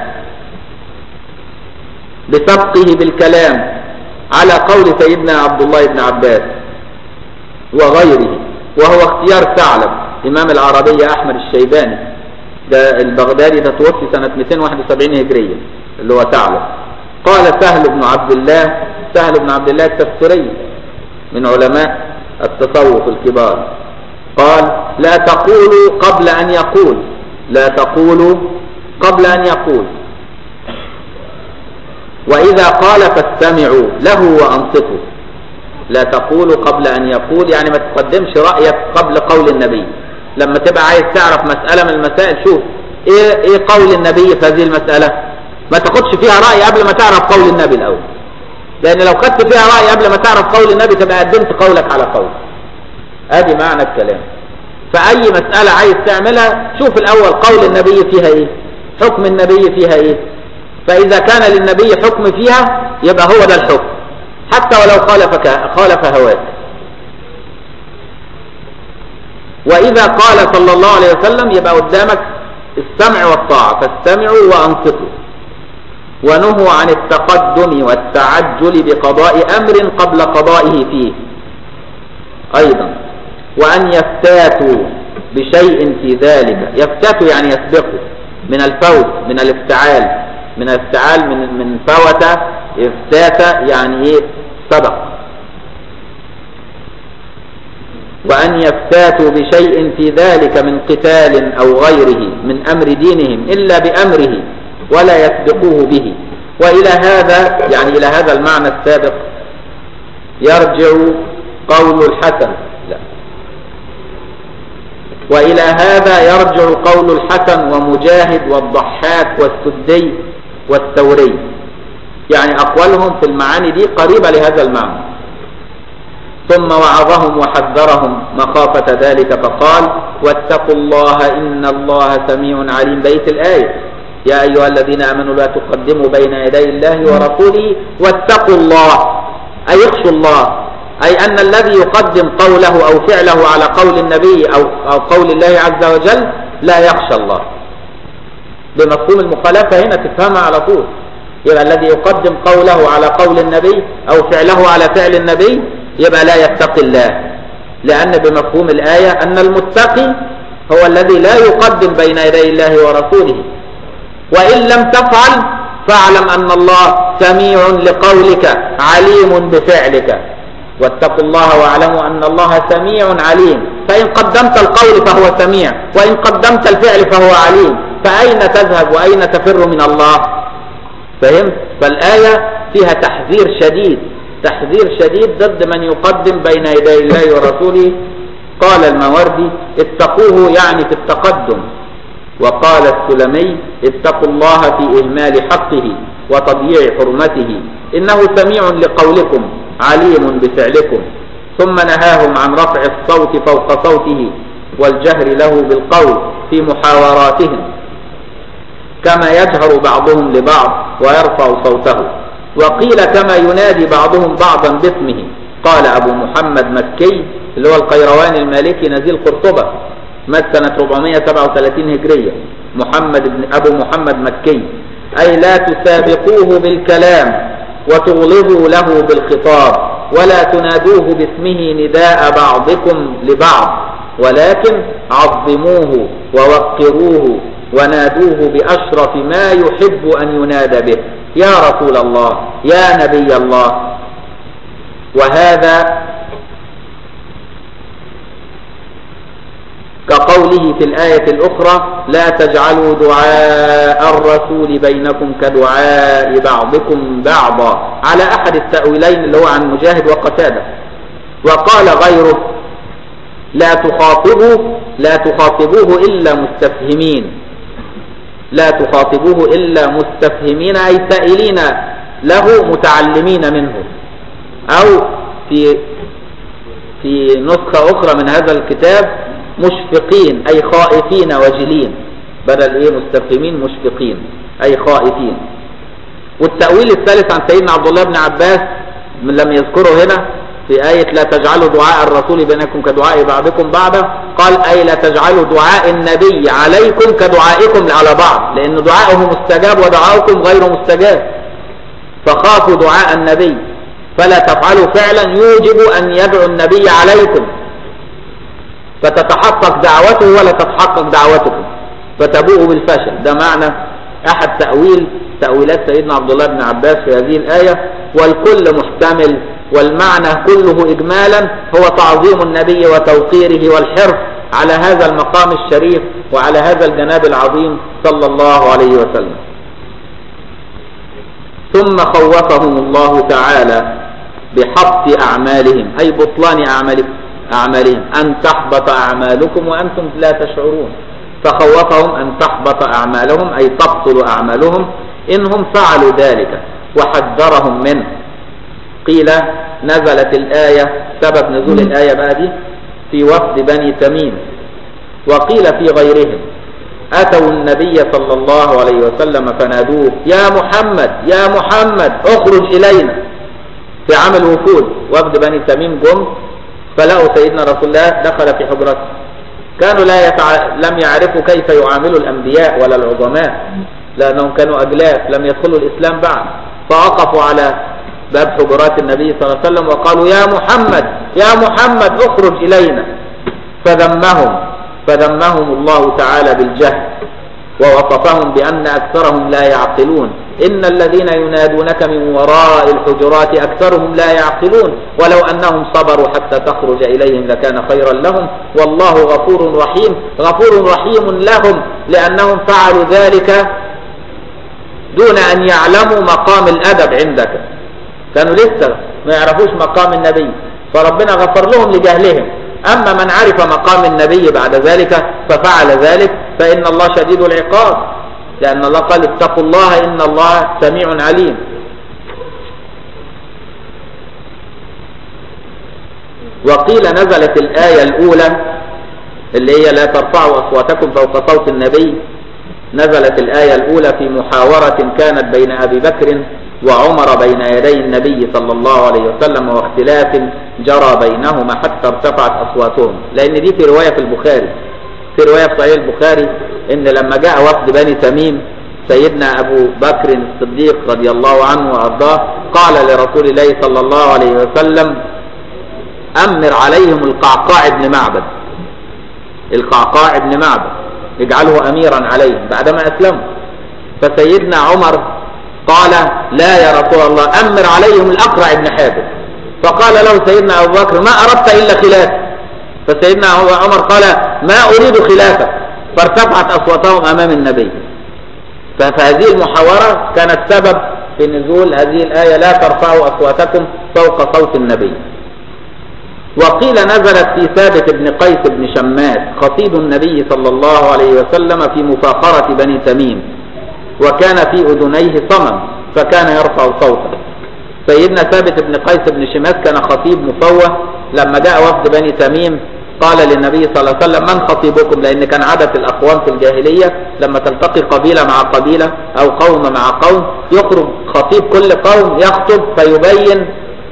بسبقه بالكلام على قول سيدنا عبد الله بن عباس وغيره وهو اختيار ثعلب إمام العربية أحمد الشيباني ده البغدادي ده توفي سنة 271 هجرية اللي هو ثعلب قال سهل بن عبد الله سهل بن عبد الله التفسيري من علماء التصوف الكبار قال لا تقولوا قبل أن يقول لا تقولوا قبل أن يقول وإذا قال فاستمعوا له وأنصتوا لا تقول قبل أن يقول يعني ما تقدمش رأيك قبل قول النبي لما تبقى عايز تعرف مسألة من المسائل شوف ايه, إيه قول النبي في هذه المسألة ما تاخدش فيها رأي قبل ما تعرف قول النبي الأول لأن لو خدت فيها رأي قبل ما تعرف قول النبي تبقى قدمت قولك على قول ادي معنى الكلام فأي مسألة عايز تعملها شوف الأول قول النبي فيها ايه حكم النبي فيها ايه فإذا كان للنبي حكم فيها يبقى هو ده الحكم حتى ولو خالفك خالف هواك وإذا قال صلى الله عليه وسلم يبقى قدامك السمع والطاعة فاستمعوا وأنصتوا ونهوا عن التقدم والتعجل بقضاء أمر قبل قضائه فيه أيضا وأن يفتاتوا بشيء في ذلك يفتاتوا يعني يسبقوا من الفوت من الافتعال من الافتعال من من فوت افتات يعني ايه سبق وأن يفتاتوا بشيء في ذلك من قتال أو غيره من أمر دينهم إلا بأمره ولا يسبقوه به وإلى هذا يعني إلى هذا المعنى السابق يرجع قول الحسن لا وإلى هذا يرجع قول الحسن ومجاهد والضحاك والسدي والثوري يعني أقوالهم في المعاني دي قريبة لهذا المعنى ثم وعظهم وحذرهم مخافة ذلك فقال واتقوا الله إن الله سميع عليم بيت الآية يا أيها الذين آمنوا لا تقدموا بين يدي الله ورسوله واتقوا الله أي اخشوا الله أي أن الذي يقدم قوله أو فعله على قول النبي أو, أو قول الله عز وجل لا يخشى الله بمفهوم المخالفة هنا تفهمها على طول يبقى الذي يقدم قوله على قول النبي أو فعله على فعل النبي يبقى لا يتقي الله لأن بمفهوم الآية أن المتقي هو الذي لا يقدم بين يدي الله ورسوله وإن لم تفعل فاعلم أن الله سميع لقولك عليم بفعلك واتقوا الله واعلموا أن الله سميع عليم فإن قدمت القول فهو سميع وإن قدمت الفعل فهو عليم فأين تذهب وأين تفر من الله فهمت فالآية فيها تحذير شديد تحذير شديد ضد من يقدم بين يدي الله ورسوله قال الماوردي اتقوه يعني في التقدم وقال السلمي اتقوا الله في إهمال حقه وتضييع حرمته إنه سميع لقولكم عليم بفعلكم ثم نهاهم عن رفع الصوت فوق صوته والجهر له بالقول في محاوراتهم كما يجهر بعضهم لبعض ويرفع صوته وقيل كما ينادي بعضهم بعضا باسمه قال أبو محمد مكي اللي هو القيرواني المالكي نزيل قرطبة مات سنة 437 هجرية محمد بن أبو محمد مكي أي لا تسابقوه بالكلام وتغلظوا له بالخطاب ولا تنادوه باسمه نداء بعضكم لبعض ولكن عظموه ووقروه ونادوه بأشرف ما يحب أن ينادى به يا رسول الله يا نبي الله وهذا كقوله في الآية الأخرى لا تجعلوا دعاء الرسول بينكم كدعاء بعضكم بعضا على أحد التأويلين اللي هو عن مجاهد وقتادة وقال غيره لا تخاطبوا لا تخاطبوه إلا مستفهمين لا تخاطبوه إلا مستفهمين أي سائلين له متعلمين منه أو في في نسخة أخرى من هذا الكتاب مشفقين أي خائفين وجلين بدل إيه مستفهمين مشفقين أي خائفين والتأويل الثالث عن سيدنا عبد الله بن عباس من لم يذكره هنا في آية لا تجعلوا دعاء الرسول بينكم كدعاء بعضكم بعضا قال أي لا تجعلوا دعاء النبي عليكم كدعائكم على بعض لأن دعاءه مستجاب ودعاؤكم غير مستجاب فخافوا دعاء النبي فلا تفعلوا فعلا يوجب أن يدعو النبي عليكم فتتحقق دعوته ولا تتحقق دعوتكم فتبوء بالفشل ده معنى أحد تأويل تأويلات سيدنا عبد الله بن عباس في هذه الآية والكل محتمل والمعنى كله إجمالا هو تعظيم النبي وتوقيره والحرص على هذا المقام الشريف وعلى هذا الجناب العظيم صلى الله عليه وسلم ثم خوفهم الله تعالى بحبط أعمالهم أي بطلان أعمالهم أعمالهم أن تحبط أعمالكم وأنتم لا تشعرون فخوفهم أن تحبط أعمالهم أي تبطل أعمالهم إنهم فعلوا ذلك وحذرهم منه قيل نزلت الآية سبب نزول الآية بقى دي في وفد بني تميم وقيل في غيرهم أتوا النبي صلى الله عليه وسلم فنادوه يا محمد يا محمد اخرج إلينا في عام الوفود وفد بني تميم جم فلقوا سيدنا رسول الله دخل في حجرته كانوا لا يتع... لم يعرفوا كيف يعاملوا الأنبياء ولا العظماء لأنهم كانوا أجلاف لم يدخلوا الإسلام بعد فوقفوا على باب حجرات النبي صلى الله عليه وسلم وقالوا يا محمد يا محمد اخرج إلينا فذمهم فذمهم الله تعالى بالجهل ووصفهم بأن أكثرهم لا يعقلون إن الذين ينادونك من وراء الحجرات أكثرهم لا يعقلون ولو أنهم صبروا حتى تخرج إليهم لكان خيرا لهم والله غفور رحيم غفور رحيم لهم لأنهم فعلوا ذلك دون أن يعلموا مقام الأدب عندك كانوا لسه ما يعرفوش مقام النبي فربنا غفر لهم لجهلهم أما من عرف مقام النبي بعد ذلك ففعل ذلك فإن الله شديد العقاب لأن الله قال اتقوا الله إن الله سميع عليم وقيل نزلت الآية الأولى اللي هي لا ترفعوا أصواتكم فوق صوت النبي نزلت الآية الأولى في محاورة كانت بين أبي بكر وعمر بين يدي النبي صلى الله عليه وسلم واختلاف جرى بينهما حتى ارتفعت أصواتهم لأن دي في رواية في البخاري في رواية في صحيح البخاري إن لما جاء وفد بني تميم سيدنا أبو بكر الصديق رضي الله عنه وأرضاه قال لرسول الله صلى الله عليه وسلم أمر عليهم القعقاع بن معبد القعقاع بن معبد اجعله أميرا عليهم بعدما أسلموا فسيدنا عمر قال لا يا رسول الله أمر عليهم الأقرع بن حابس فقال له سيدنا أبو بكر ما أردت إلا خلافه فسيدنا عمر قال ما أريد خلافه فارتفعت أصواتهم أمام النبي فهذه المحاورة كانت سبب في نزول هذه الآية لا ترفعوا أصواتكم فوق صوت النبي وقيل نزلت في ثابت بن قيس بن شماس خطيب النبي صلى الله عليه وسلم في مفاخرة بني تميم وكان في أذنيه صمم فكان يرفع صوته سيدنا ثابت بن قيس بن شماس كان خطيب مفوه لما جاء وفد بني تميم قال للنبي صلى الله عليه وسلم من خطيبكم لأن كان عادة الأقوام في الجاهلية لما تلتقي قبيلة مع قبيلة أو قوم مع قوم يخرج خطيب كل قوم يخطب فيبين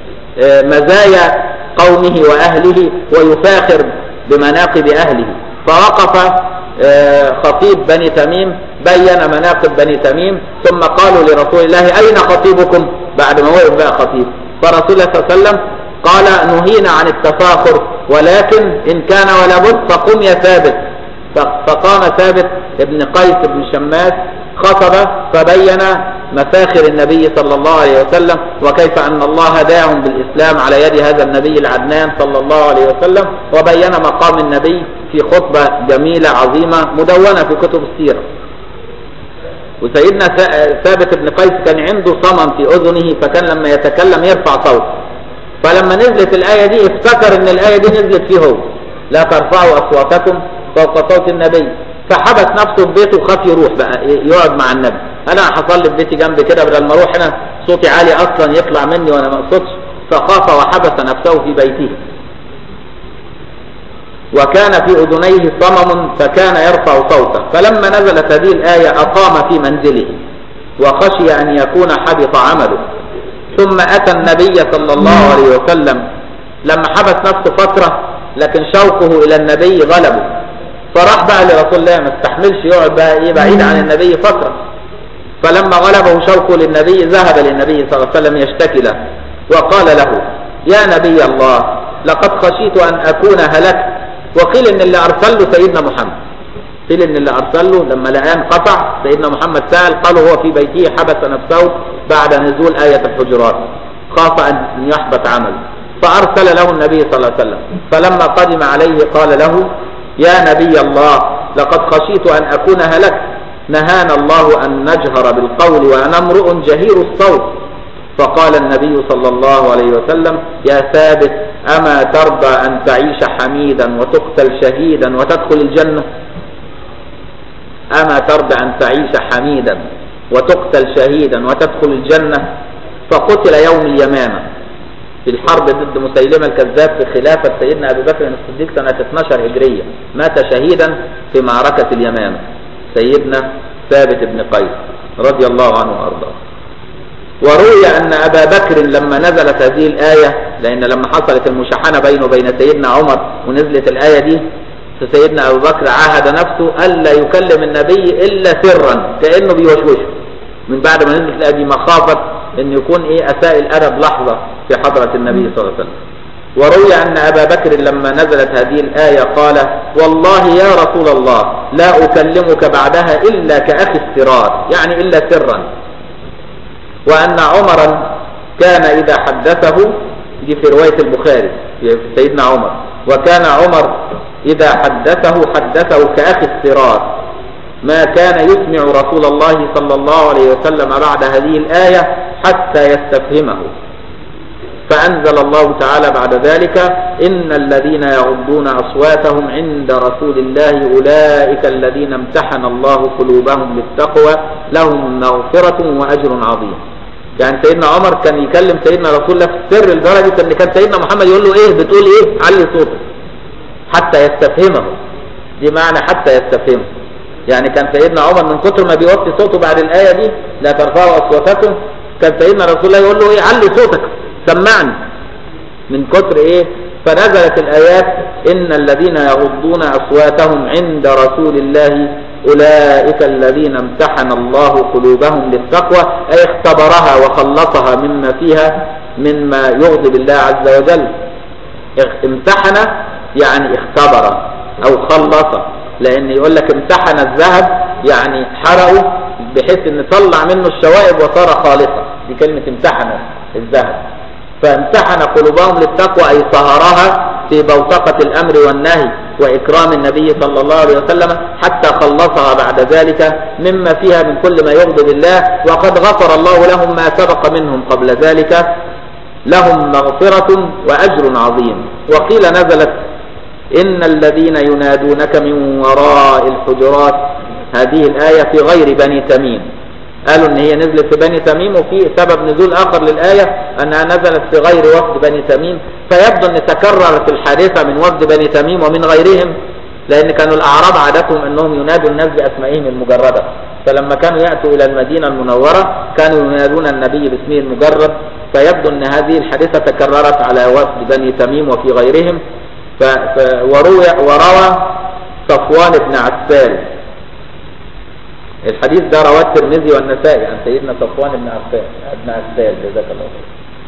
مزايا قومه وأهله ويفاخر بمناقب أهله فوقف خطيب بني تميم بين مناقب بني تميم ثم قالوا لرسول الله أين خطيبكم بعد ما وقف بقى خطيب فرسول الله صلى الله عليه وسلم قال نهينا عن التفاخر ولكن إن كان ولا بد فقم يا ثابت فقام ثابت ابن قيس بن شماس خطب فبين مفاخر النبي صلى الله عليه وسلم وكيف أن الله هداهم بالإسلام على يد هذا النبي العدنان صلى الله عليه وسلم وبين مقام النبي في خطبة جميلة عظيمة مدونة في كتب السيرة وسيدنا ثابت بن قيس كان عنده صمم في أذنه فكان لما يتكلم يرفع صوته فلما نزلت الآية دي افتكر ان الآية دي نزلت فيه هو لا ترفعوا أصواتكم فوق صوت النبي فحبس نفسه في بيته وخاف يروح بقى يقعد مع النبي انا هصلي في بيتي جنبي كده بدل ما اروح هنا صوتي عالي اصلا يطلع مني وانا ما اقصدش فخاف وحبس نفسه في بيته وكان في اذنيه صمم فكان يرفع صوته فلما نزلت هذه الايه اقام في منزله وخشي ان يكون حبط عمله ثم اتى النبي صلى الله عليه وسلم لما حبس نفسه فتره لكن شوقه الى النبي غلبه فراح بقى لرسول الله ما استحملش يقعد بقى ايه بعيد عن النبي فترة فلما غلبه شوقه للنبي ذهب للنبي صلى الله عليه وسلم يشتكي له وقال له يا نبي الله لقد خشيت ان اكون هلكت وقيل ان اللي ارسل له سيدنا محمد قيل ان اللي ارسل له لما لقاه انقطع سيدنا محمد سأل قالوا هو في بيته حبس نفسه بعد نزول آية الحجرات خاف ان يحبط عمله فارسل له النبي صلى الله عليه وسلم فلما قدم عليه قال له يا نبي الله لقد خشيت أن أكون هلكت نهانا الله أن نجهر بالقول وأنا امرؤ جهير الصوت فقال النبي صلى الله عليه وسلم يا ثابت أما ترضى أن تعيش حميدا وتقتل شهيدا وتدخل الجنة أما ترضى أن تعيش حميدا وتقتل شهيدا وتدخل الجنة فقتل يوم اليمامة في الحرب ضد مسيلمة الكذاب في خلافة سيدنا أبي بكر الصديق سنة 12 هجرية مات شهيدا في معركة اليمامة سيدنا ثابت بن قيس رضي الله عنه وأرضاه وروي أن أبا بكر لما نزلت هذه الآية لأن لما حصلت المشاحنة بينه وبين سيدنا عمر ونزلت الآية دي فسيدنا أبو بكر عاهد نفسه ألا يكلم النبي إلا سرا كأنه بيوشوشه من بعد ما نزلت الآية دي مخافة أن يكون إيه أساء الأدب لحظة في حضرة النبي صلى الله عليه وسلم وروي أن أبا بكر لما نزلت هذه الآية قال والله يا رسول الله لا أكلمك بعدها إلا كأخي السرار يعني إلا سرا وأن عمرا كان إذا حدثه دي في رواية البخاري في سيدنا عمر وكان عمر إذا حدثه حدثه كأخي السرار ما كان يسمع رسول الله صلى الله عليه وسلم بعد هذه الآية حتى يستفهمه فأنزل الله تعالى بعد ذلك إن الذين يغضون أصواتهم عند رسول الله أولئك الذين امتحن الله قلوبهم للتقوى لهم مغفرة وأجر عظيم يعني سيدنا عمر كان يكلم سيدنا رسول الله في السر لدرجة ان كان سيدنا محمد يقول له ايه بتقول ايه علي صوتك حتى يستفهمه دي معنى حتى يستفهمه يعني كان سيدنا عمر من كتر ما بيوطي صوته بعد الآية دي لا ترفعوا أصواتكم كان سيدنا رسول الله يقول له ايه علي صوتك سمعني من كتر ايه فنزلت الآيات إن الذين يغضون أصواتهم عند رسول الله أولئك الذين امتحن الله قلوبهم للتقوى أي اختبرها وخلصها مما فيها مما يغضب الله عز وجل امتحن يعني اختبر أو خلص لأن يقول لك امتحن الذهب يعني حرقه بحيث ان طلع منه الشوائب وصار خالصا دي كلمة امتحن الذهب فامتحن قلوبهم للتقوى أي صهرها في بوتقة الأمر والنهي وإكرام النبي صلى الله عليه وسلم حتى خلصها بعد ذلك مما فيها من كل ما يغضب الله وقد غفر الله لهم ما سبق منهم قبل ذلك لهم مغفرة وأجر عظيم وقيل نزلت إن الذين ينادونك من وراء الحجرات هذه الآية في غير بني تميم قالوا ان هي نزلت في بني تميم وفي سبب نزول اخر للآية انها نزلت في غير وفد بني تميم فيبدو ان تكررت الحادثة من وفد بني تميم ومن غيرهم لان كانوا الاعراب عادتهم انهم ينادوا الناس باسمائهم المجردة فلما كانوا يأتوا الى المدينة المنورة كانوا ينادون النبي باسمه المجرد فيبدو ان هذه الحادثة تكررت على وفد بني تميم وفي غيرهم ف... ف... وروي وروى صفوان بن عسال الحديث ده رواه الترمذي والنسائي عن سيدنا صفوان بن عفان بن عسال جزاك الله خير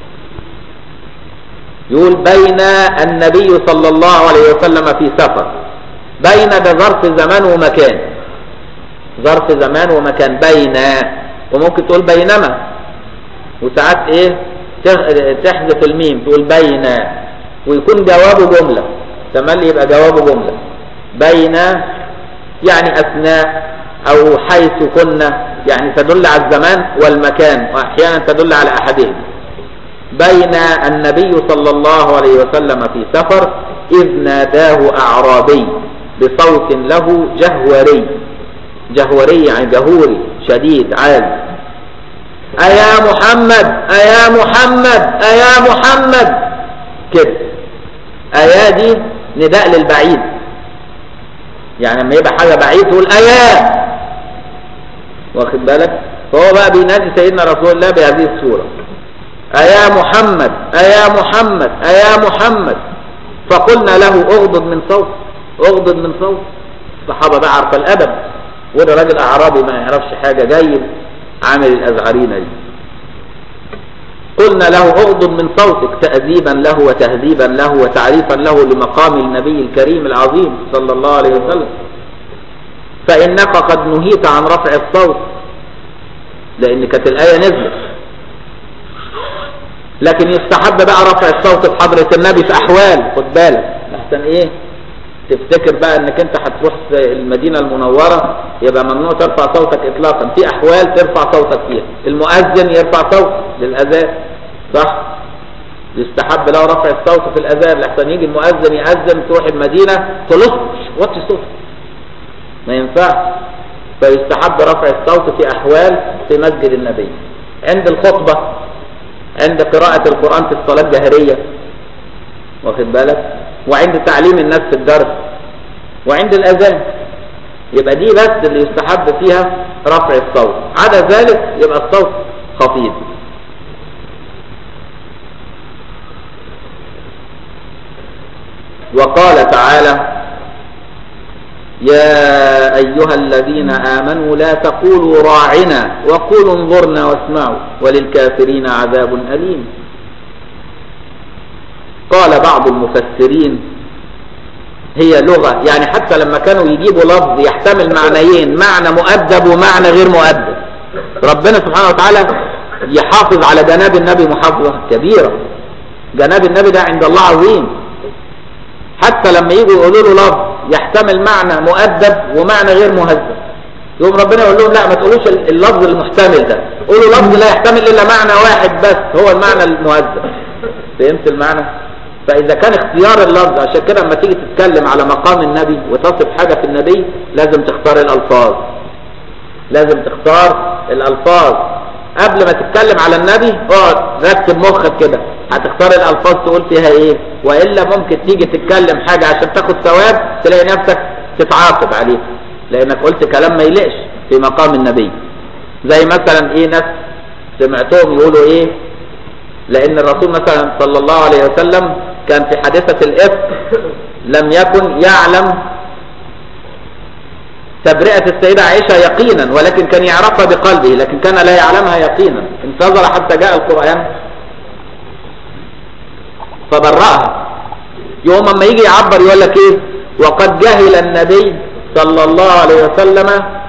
يقول بين النبي صلى الله عليه وسلم في سفر بين ده ظرف زمان ومكان ظرف زمان ومكان بين وممكن تقول بينما وساعات ايه تحذف الميم تقول بين ويكون جوابه جملة تملي يبقى جوابه جملة بين يعني أثناء أو حيث كنا يعني تدل على الزمان والمكان وأحيانا تدل على أحدهم بين النبي صلى الله عليه وسلم في سفر إذ ناداه أعرابي بصوت له جهوري جهوري يعني جهوري شديد عالي أيا محمد أيا محمد أيا محمد كده أيا دي نداء للبعيد يعني لما يبقى حاجة بعيد تقول أيا واخد بالك فهو بقى بينادي سيدنا رسول الله بهذه الصورة أيا محمد أيا محمد أيا محمد فقلنا له اغضض من صوت اغضض من صوت الصحابة بقى عارفة الأدب وده راجل أعرابي ما يعرفش حاجة جايب عامل الأزعرينة دي قلنا له اغضض من صوتك تأديبا له وتهذيبا له وتعريفا له لمقام النبي الكريم العظيم صلى الله عليه وسلم فإنك قد نهيت عن رفع الصوت لأن كانت الآية نزلت لكن يستحب بقى رفع الصوت في حضرة النبي في أحوال خد بالك أحسن إيه تفتكر بقى انك انت هتروح المدينة المنورة يبقى ممنوع ترفع صوتك اطلاقا في احوال ترفع صوتك فيها المؤذن يرفع صوت للاذان صح يستحب له رفع الصوت في الاذان لحسن يجي المؤذن يأذن تروح المدينة تلص وطي صوت ما ينفعش فيستحب رفع الصوت في احوال في مسجد النبي عند الخطبة عند قراءة القرآن في الصلاة الجهرية واخد بالك وعند تعليم الناس في الدرس وعند الأذان يبقى دي بس اللي يستحب فيها رفع الصوت عدا ذلك يبقى الصوت خفيف وقال تعالى يا أيها الذين آمنوا لا تقولوا راعنا وقولوا انظرنا واسمعوا وللكافرين عذاب أليم قال بعض المفسرين هي لغة يعني حتى لما كانوا يجيبوا لفظ يحتمل معنيين معنى مؤدب ومعنى غير مؤدب ربنا سبحانه وتعالى يحافظ على جناب النبي محافظة كبيرة جناب النبي ده عند الله عظيم حتى لما يجوا يقولوا له لفظ يحتمل معنى مؤدب ومعنى غير مهذب يقوم ربنا يقول لهم لا ما تقولوش اللفظ المحتمل ده قولوا لفظ لا يحتمل الا معنى واحد بس هو المعنى المهذب فهمت المعنى فاذا كان اختيار اللفظ عشان كده لما تيجي تتكلم على مقام النبي وتصف حاجة في النبي لازم تختار الالفاظ لازم تختار الالفاظ قبل ما تتكلم على النبي اقعد رتب مخك كده هتختار الالفاظ تقول فيها ايه والا ممكن تيجي تتكلم حاجة عشان تاخد ثواب تلاقي نفسك تتعاقب عليه لانك قلت كلام ما يليقش في مقام النبي زي مثلا ايه ناس سمعتهم يقولوا ايه لان الرسول مثلا صلى الله عليه وسلم كان في حادثة الافك لم يكن يعلم تبرئة السيدة عائشة يقينا ولكن كان يعرفها بقلبه لكن كان لا يعلمها يقينا انتظر حتى جاء القرآن فبرأها يوم اما يجي يعبر يقول لك ايه وقد جهل النبي صلى الله عليه وسلم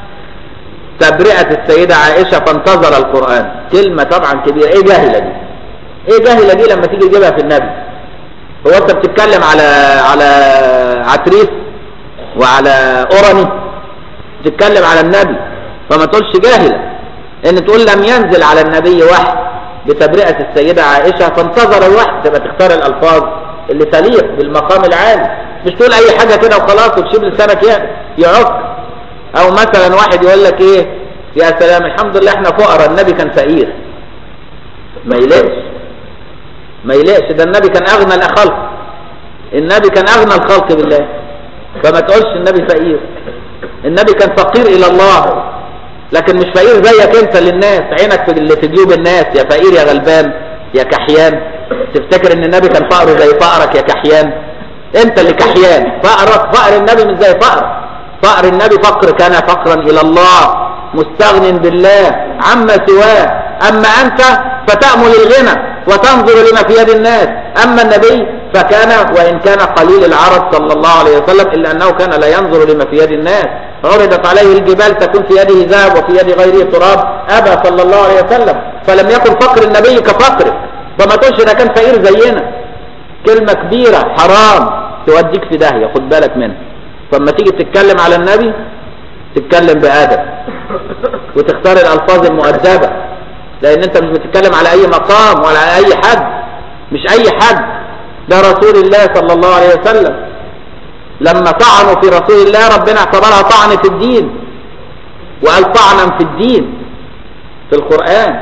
تبرئة السيدة عائشة فانتظر القرآن كلمة طبعا كبيرة ايه جاهلة دي ايه جاهلة دي لما تيجي تجيبها في النبي هو انت بتتكلم على على عتريس وعلى اوراني بتتكلم على النبي فما تقولش جاهلة ان تقول لم ينزل على النبي وحي بتبرئة السيدة عائشة فانتظر الوحي تبقى تختار الالفاظ اللي تليق بالمقام العالي مش تقول اي حاجة كده وخلاص وتشيب لسانك يعق او مثلا واحد يقول لك ايه يا سلام الحمد لله احنا فقراء النبي كان فقير ما يلاقش ما يلاقش ده النبي كان اغنى الخلق النبي كان اغنى الخلق بالله فما تقولش النبي فقير النبي كان فقير الى الله لكن مش فقير زيك انت للناس عينك في اللي في جيوب الناس يا فقير يا غلبان يا كحيان تفتكر ان النبي كان فقره زي فقرك يا كحيان انت اللي كحيان فقرك فقر النبي مش زي فقر فقر النبي فقر كان فقرا الى الله مستغن بالله عما سواه اما انت فتأمل الغنى وتنظر لما في يد الناس اما النبي فكان وان كان قليل العرب صلى الله عليه وسلم الا انه كان لا ينظر لما في يد الناس عرضت عليه الجبال تكون في يده ذهب وفي يد غيره تراب ابى صلى الله عليه وسلم فلم يكن فقر النبي كفقرك فما تقولش ده كان فقير زينا كلمة كبيرة حرام توديك في داهية خد بالك منها فلما تيجي تتكلم على النبي تتكلم بأدب وتختار الألفاظ المؤدبة لأن أنت مش بتتكلم على أي مقام ولا على أي حد مش أي حد ده رسول الله صلى الله عليه وسلم لما طعنوا في رسول الله ربنا اعتبرها طعن في الدين وقال طعنا في الدين في القرآن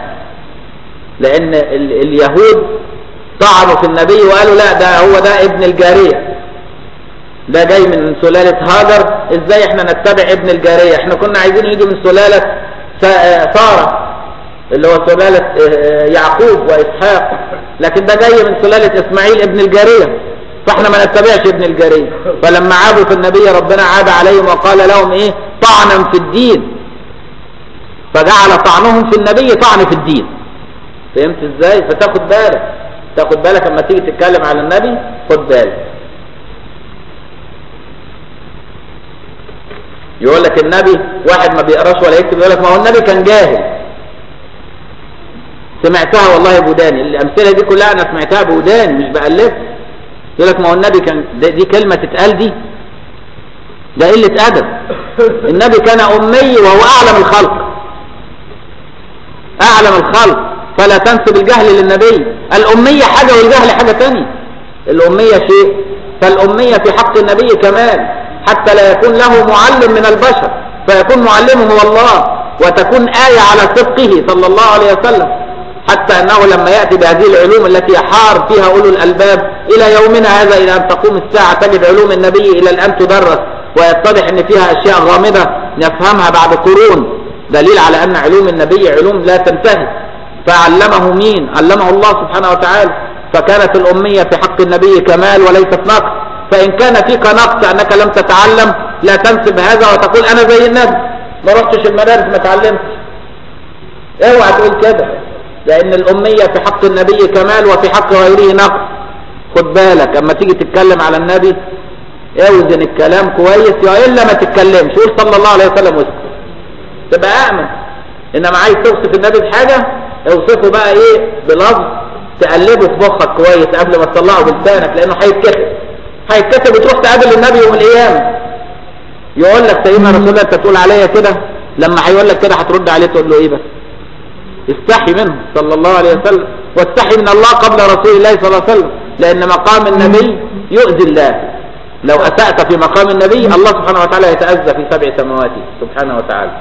لأن ال اليهود طعنوا في النبي وقالوا لا ده هو ده ابن الجارية ده جاي من سلالة هاجر ازاي احنا نتبع ابن الجارية احنا كنا عايزين يجي من سلالة سارة اللي هو سلالة يعقوب وإسحاق لكن ده جاي من سلالة إسماعيل ابن الجارية فاحنا ما نتبعش ابن الجارية فلما عابوا في النبي ربنا عاب عليهم وقال لهم ايه طعنا في الدين فجعل طعنهم في النبي طعن في الدين فهمت ازاي فتاخد بالك تاخد بالك لما تيجي تتكلم على النبي خد بالك يقول لك النبي واحد ما بيقراش ولا يكتب يقول لك ما هو النبي كان جاهل سمعتها والله بوداني الامثله دي كلها انا سمعتها بوداني مش بألف يقول لك ما هو النبي كان دي كلمه تتقال دي ده قله ادب النبي كان امي وهو اعلم الخلق اعلم الخلق فلا تنسب الجهل للنبي الأمية حاجة والجهل حاجة تانية الأمية شيء فالأمية في حق النبي كمال حتى لا يكون له معلم من البشر فيكون معلمه هو الله وتكون آية على صدقه صلى الله عليه وسلم حتى أنه لما يأتي بهذه العلوم التي يحار فيها أولو الألباب إلى يومنا هذا إلى أن تقوم الساعة تجد علوم النبي إلى الآن تدرس ويتضح أن فيها أشياء غامضة نفهمها بعد قرون دليل على أن علوم النبي علوم لا تنتهي فعلمه مين علمه الله سبحانه وتعالى فكانت الأمية في حق النبي كمال وليست نقص فإن كان فيك نقص أنك لم تتعلم لا تنسب هذا وتقول أنا زي النبي ما رحتش المدارس ما تعلمتش اوعى تقول كده لأن الأمية في حق النبي كمال وفي حق غيره نقص خد بالك أما تيجي تتكلم على النبي اوزن الكلام كويس يا إلا ما تتكلمش قول صلى الله عليه وسلم واسكت تبقى أأمن إنما عايز توصف النبي بحاجة اوصفه بقى إيه بلفظ تقلبه في مخك كويس قبل ما تطلعه بلسانك لأنه هيتكتب هيتكتب وتروح تقابل النبي يوم القيامة يقول لك سيدنا رسول الله انت تقول عليا كده لما هيقول لك كده هترد عليه تقول له ايه بس استحي منه صلى الله عليه وسلم واستحي من الله قبل رسول الله صلى الله عليه وسلم لان مقام النبي يؤذي الله لو اسأت في مقام النبي الله سبحانه وتعالى يتأذى في سبع سماواته سبحانه وتعالى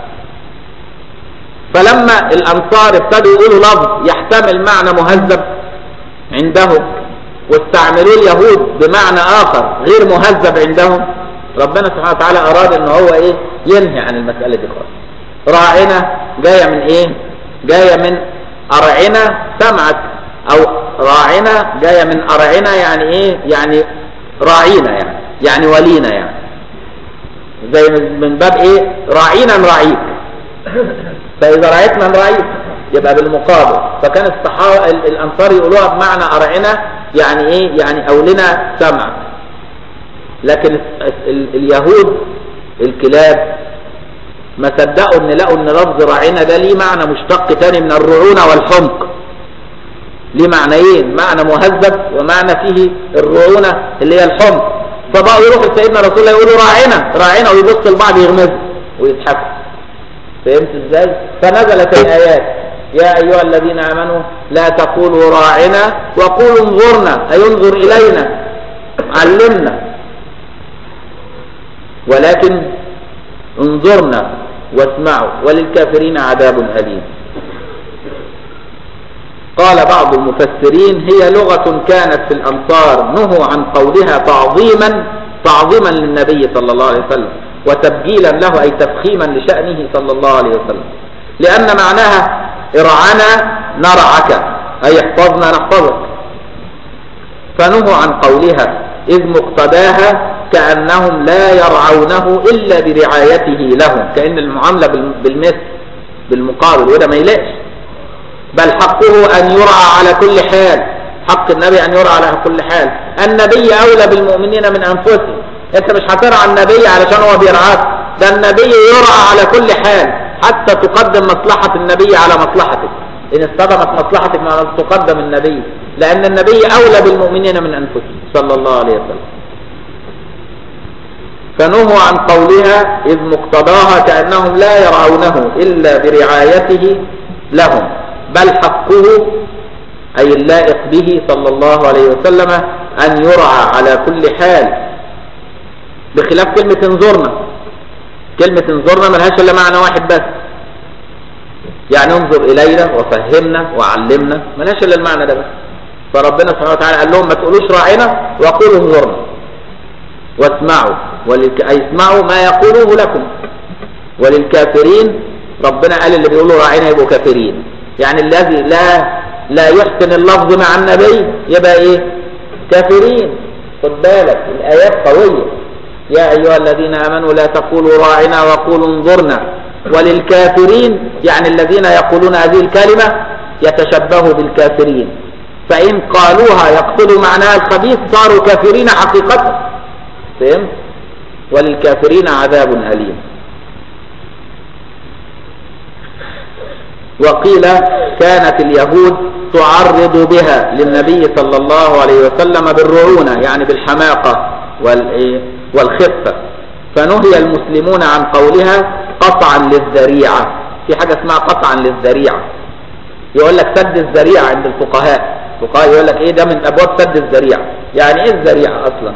فلما الانصار ابتدوا يقولوا لفظ يحتمل معنى مهذب عندهم واستعملوا اليهود بمعنى اخر غير مهذب عندهم ربنا سبحانه وتعالى اراد ان هو ايه ينهي عن المسألة دي خالص راعنا جاية من ايه جاية من ارعنا سمعك او راعنا جاية من ارعنا يعني ايه يعني راعينا يعني يعني ولينا يعني زي من باب ايه راعينا نراعيك فاذا رأيتنا نراعيك يبقى بالمقابل فكان الصحابة الانصار يقولوها بمعنى ارعنا يعني ايه يعني اولنا سمع لكن اليهود الكلاب ما صدقوا ان لقوا ان لفظ راعنا ده ليه معنى مشتق تاني من الرعونة والحمق ليه معنيين معنى مهذب ومعنى فيه الرعونة اللي هي الحمق فبقوا يروحوا لسيدنا رسول الله يقولوا راعنا راعنا ويبص البعض يغمزوا ويضحكوا فهمت ازاي فنزلت الايات يا ايها الذين امنوا لا تقولوا راعنا وقولوا انظرنا اي انظر الينا علمنا ولكن انظرنا واسمعوا وللكافرين عذاب أليم قال بعض المفسرين هي لغة كانت في الأمصار نهوا عن قولها تعظيما تعظيما للنبي صلى الله عليه وسلم وتبجيلا له أي تفخيما لشأنه صلى الله عليه وسلم لأن معناها ارعنا نرعك أي احفظنا نحفظك فنهوا عن قولها إذ مقتداها كأنهم لا يرعونه إلا برعايته لهم كأن المعاملة بالمثل بالمقابل وده ما يلاقش بل حقه أن يرعى على كل حال حق النبي أن يرعى على كل حال النبي أولى بالمؤمنين من أنفسهم أنت مش هترعى النبي علشان هو بيرعاك ده النبي يرعى على كل حال حتى تقدم مصلحة النبي على مصلحتك إن اصطدمت مصلحتك ما تقدم النبي لأن النبي أولى بالمؤمنين من أنفسهم صلى الله عليه وسلم فنهوا عن قولها إذ مقتضاها كأنهم لا يرعونه إلا برعايته لهم بل حقه أي اللائق به صلى الله عليه وسلم أن يرعى على كل حال بخلاف كلمة انظرنا كلمة انظرنا ملهاش إلا معنى واحد بس يعني انظر إلينا وفهمنا وعلمنا ملهاش إلا المعنى ده بس فربنا سبحانه وتعالى قال لهم ما تقولوش راعنا وقولوا انظرنا واسمعوا وللك... أي اسمعوا ما يقولوه لكم وللكافرين ربنا قال اللي بيقولوا راعنا يبقوا كافرين يعني الذي لا لا يحسن اللفظ مع النبي يبقى ايه كافرين خد بالك الآيات قوية يا أيها الذين آمنوا لا تقولوا راعنا وقولوا انظرنا وللكافرين يعني الذين يقولون هذه الكلمة يتشبهوا بالكافرين فإن قالوها يقصدوا معناها الخبيث صاروا كافرين حقيقة فهمت وللكافرين عذاب أليم وقيل كانت اليهود تعرض بها للنبي صلى الله عليه وسلم بالرعونة يعني بالحماقة والخفة فنهي المسلمون عن قولها قطعا للذريعة في حاجة اسمها قطعا للذريعة يقول لك سد الذريعة عند الفقهاء الفقهاء يقول لك ايه ده من ابواب سد الذريعة يعني ايه الذريعة اصلا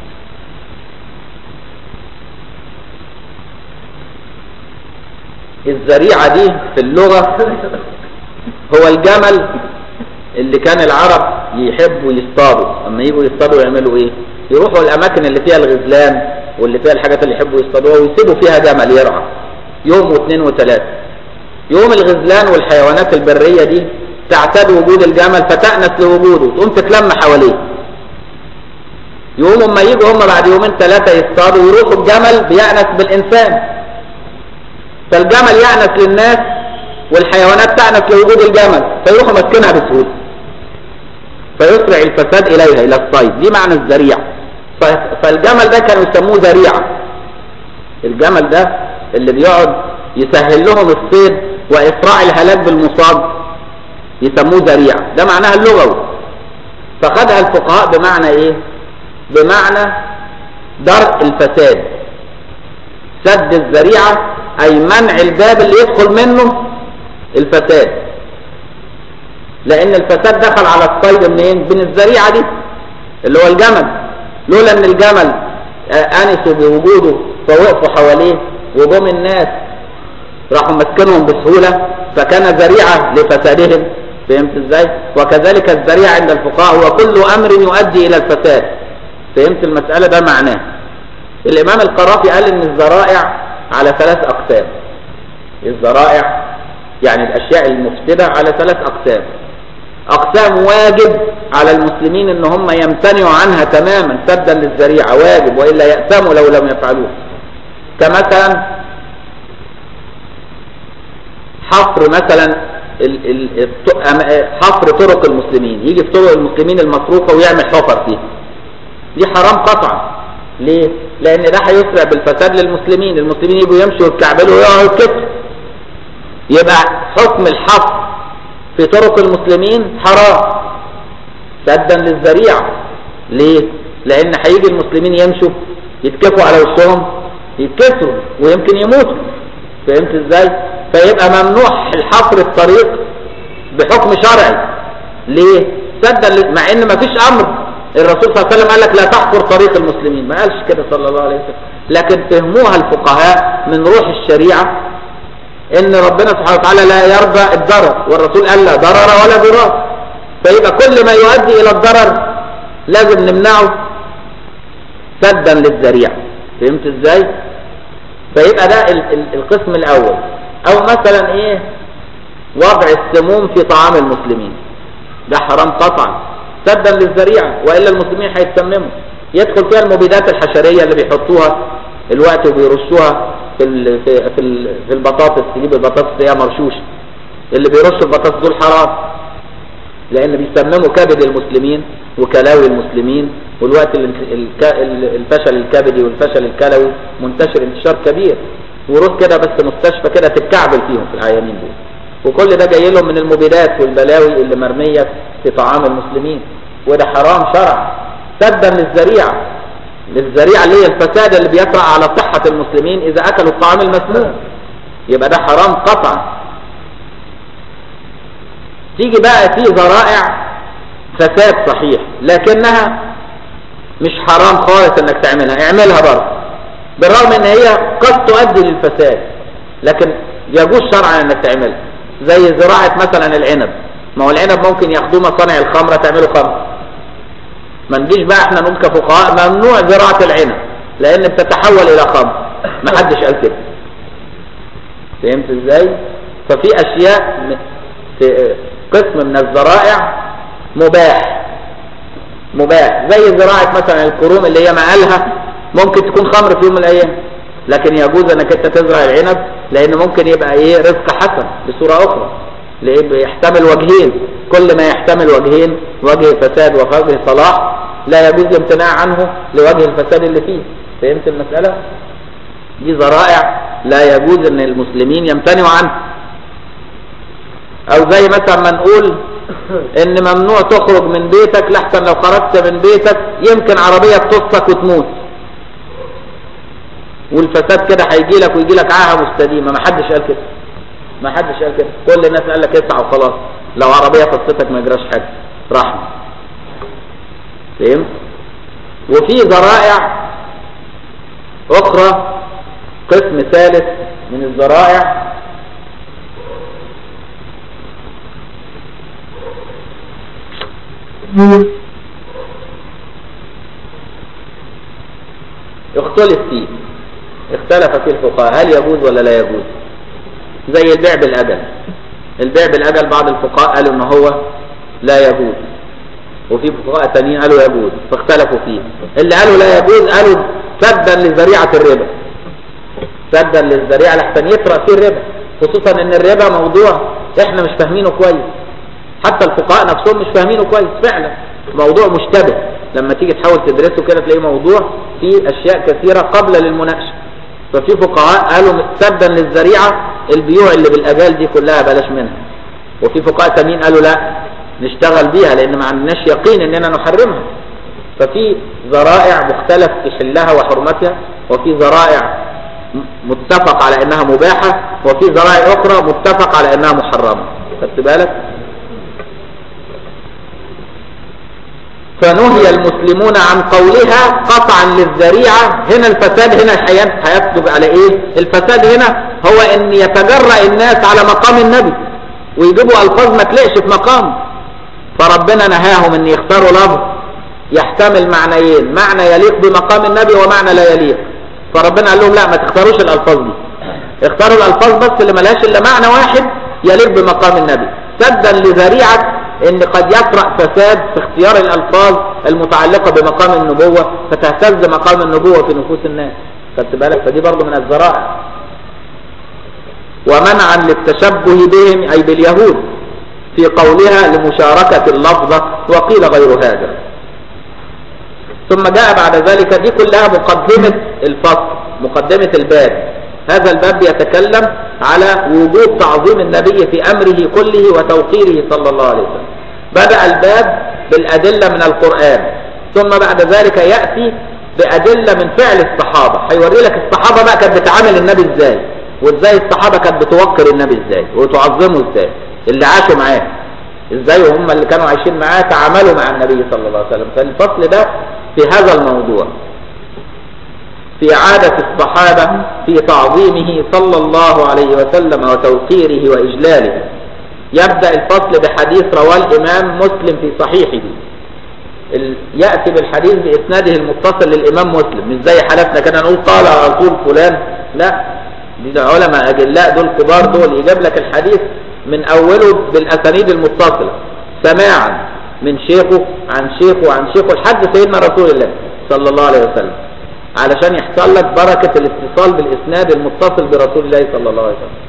الذريعة دي في اللغة هو الجمل اللي كان العرب يحبوا يصطادوا اما يجوا يصطادوا يعملوا ايه يروحوا الاماكن اللي فيها الغزلان واللي فيها الحاجات اللي يحبوا يصطادوها ويسيبوا فيها جمل يرعى يوم واثنين وثلاثة يوم الغزلان والحيوانات البرية دي تعتاد وجود الجمل فتأنس لوجوده تقوم تتلم حواليه يقوموا اما يجوا هم بعد يومين ثلاثة يصطادوا يروحوا الجمل بيأنس بالإنسان فالجمل يأنس للناس والحيوانات تأنس لوجود الجمل فيروحوا ماسكينها بسهولة فيسرع الفساد إليها إلى الصيد دي معنى الذريعة فالجمل ده كانوا يسموه ذريعة الجمل ده اللي بيقعد يسهل لهم الصيد وإسراع الهلاك بالمصاب يسموه ذريعة ده معناها اللغوي فخدها الفقهاء بمعنى ايه بمعنى درء الفساد سد الذريعة اي منع الباب اللي يدخل منه الفساد لان الفساد دخل على الصيد منين من الذريعة دي اللي هو الجمل لولا ان الجمل انسوا بوجوده فوقفوا حواليه وجم الناس راحوا ماسكينهم بسهولة فكان ذريعة لفسادهم فهمت ازاي وكذلك الذريعة عند الفقهاء هو كل امر يؤدي الى الفساد فهمت المسألة ده معناه الامام القرافي قال ان الذرائع على ثلاث اقسام الذرائع يعني الاشياء المفسدة على ثلاث اقسام اقسام واجب على المسلمين ان هم يمتنعوا عنها تماما سدا للذريعة واجب والا يأثموا لو لم يفعلوه كمثلا حفر مثلا حفر طرق المسلمين يجي في طرق المسلمين المصروفة ويعمل حفر فيها دي حرام قطعا ليه لان ده هيسرع بالفساد للمسلمين المسلمين يجوا يمشوا ويتكعبلوا ويقعوا يتكتوا يبقى حكم الحفر في طرق المسلمين حرام سدا للذريعة ليه لان هيجي المسلمين يمشوا يتكفوا على وشهم يتكسروا ويمكن يموتوا فهمت ازاي فيبقى ممنوع الحفر الطريق بحكم شرعي ليه سدا مع ان ما فيش امر الرسول صلى الله عليه وسلم قال لك لا تحفر طريق المسلمين ما قالش كده صلى الله عليه وسلم لكن فهموها الفقهاء من روح الشريعة ان ربنا سبحانه وتعالى لا يرضى الضرر والرسول قال لا ضرر ولا ضرار فيبقى كل ما يؤدي الى الضرر لازم نمنعه سدا للذريعة فهمت ازاي فيبقى ده القسم الاول او مثلا ايه وضع السموم في طعام المسلمين ده حرام قطعا سدا للذريعة والا المسلمين هيتسمموا يدخل فيها المبيدات الحشرية اللي بيحطوها الوقت وبيرشوها في ال في في, ال في البطاطس تجيب البطاطس هي مرشوش اللي بيرش البطاطس دول حرام لان بيسمموا كبد المسلمين وكلاوي المسلمين والوقت الفشل الكبدي والفشل الكلوي منتشر انتشار كبير وروح كده بس مستشفى كده تتكعبل فيهم في العيانين دول وكل ده جاي لهم من المبيدات والبلاوي اللي مرمية في طعام المسلمين وده حرام شرعا سدا للذريعة للذريعة اللي هي الفساد اللي بيطرأ على صحة المسلمين إذا أكلوا الطعام المسموم يبقى ده حرام قطعا تيجي بقى في ذرائع فساد صحيح لكنها مش حرام خالص انك تعملها اعملها برضه بالرغم ان هي قد تؤدي للفساد لكن يجوز شرعا انك تعملها زي زراعة مثلا العنب ما هو العنب ممكن ياخدوه مصانع الخمرة تعملوا خمر ما نجيش بقى احنا نقول كفقهاء ممنوع زراعة العنب لان بتتحول الى خمر ما حدش قال كده فهمت ازاي ففي اشياء في قسم من الذرائع مباح مباح زي زراعة مثلا الكروم اللي هي مقالها ممكن تكون خمر في يوم من الايام لكن يجوز انك انت تزرع العنب لان ممكن يبقى ايه رزق حسن بصورة اخرى ليه يحتمل وجهين كل ما يحتمل وجهين وجه فساد ووجه صلاح لا يجوز الامتناع عنه لوجه الفساد اللي فيه فهمت المسألة دي ذرائع لا يجوز ان المسلمين يمتنعوا عنها او زي مثلا ما نقول ان ممنوع تخرج من بيتك لحسن لو خرجت من بيتك يمكن عربية تصك وتموت والفساد كده هيجي لك ويجي لك عاهة مستديمة ما حدش قال كده ما حدش قال كده كل الناس قال لك اسعى وخلاص لو عربية فصلتك ما يجراش حاجة رحمة فهمت وفي ذرائع اخرى قسم ثالث من الذرائع اختلف فيه اختلف فيه الفقهاء هل يجوز ولا لا يجوز زي البيع بالأجل البيع بالأجل بعض الفقهاء قالوا ان هو لا يجوز وفي فقهاء تانيين قالوا يجوز فاختلفوا فيه اللي قالوا لا يجوز قالوا سدا لذريعة الربا سدا للذريعة لحسن يطرأ فيه الربا خصوصا ان الربا موضوع احنا مش فاهمينه كويس حتى الفقهاء نفسهم مش فاهمينه كويس فعلا موضوع مشتبه لما تيجي تحاول تدرسه كده تلاقيه موضوع فيه اشياء كثيرة قبل للمناقشة ففي فقهاء قالوا سدا للذريعة البيوع اللي بالاجال دي كلها بلاش منها وفي فقهاء تانيين قالوا لا نشتغل بيها لان ما عندناش يقين اننا نحرمها ففي ذرائع مختلف في حلها وحرمتها وفي ذرائع متفق على انها مباحة وفي ذرائع اخرى متفق على انها محرمة خدت بالك فنهي المسلمون عن قولها قطعا للذريعة هنا الفساد هنا هيكتب على ايه الفساد هنا هو ان يتجرأ الناس على مقام النبي ويجيبوا الفاظ ما تلاقش في مقام فربنا نهاهم ان يختاروا لفظ يحتمل معنيين معنى يليق بمقام النبي ومعنى لا يليق فربنا قال لهم لا ما تختاروش الالفاظ دي اختاروا الالفاظ بس اللي ملهاش الا معنى واحد يليق بمقام النبي سدا لذريعه ان قد يطرأ فساد في اختيار الالفاظ المتعلقة بمقام النبوة فتهتز مقام النبوة في نفوس الناس خدت بالك فدي برضه من الذرائع ومنعا للتشبه بهم اي باليهود في قولها لمشاركة اللفظة وقيل غير هذا ثم جاء بعد ذلك دي كلها مقدمة الفصل مقدمة الباب هذا الباب يتكلم على وجوب تعظيم النبي في أمره كله وتوقيره صلى الله عليه وسلم بدأ الباب بالأدلة من القرآن ثم بعد ذلك يأتي بأدلة من فعل الصحابة هيوري لك الصحابة بقى كانت بتعامل النبي ازاي وازاي الصحابة كانت بتوقر النبي ازاي وتعظمه ازاي اللي عاشوا معاه ازاي وهم اللي كانوا عايشين معاه تعاملوا مع النبي صلى الله عليه وسلم فالفصل ده في هذا الموضوع في عادة الصحابة في تعظيمه صلى الله عليه وسلم وتوقيره وإجلاله يبدأ الفصل بحديث رواه الإمام مسلم في صحيحه يأتي بالحديث بإسناده المتصل للإمام مسلم مش زي حالتنا كده نقول قال على طول فلان لا دي علماء أجلاء دول كبار دول يجيب لك الحديث من أوله بالأسانيد المتصلة سماعا من شيخه عن شيخه عن شيخه لحد سيدنا رسول الله صلى الله عليه وسلم علشان يحصل لك بركة الاتصال بالإسناد المتصل برسول الله صلى الله عليه وسلم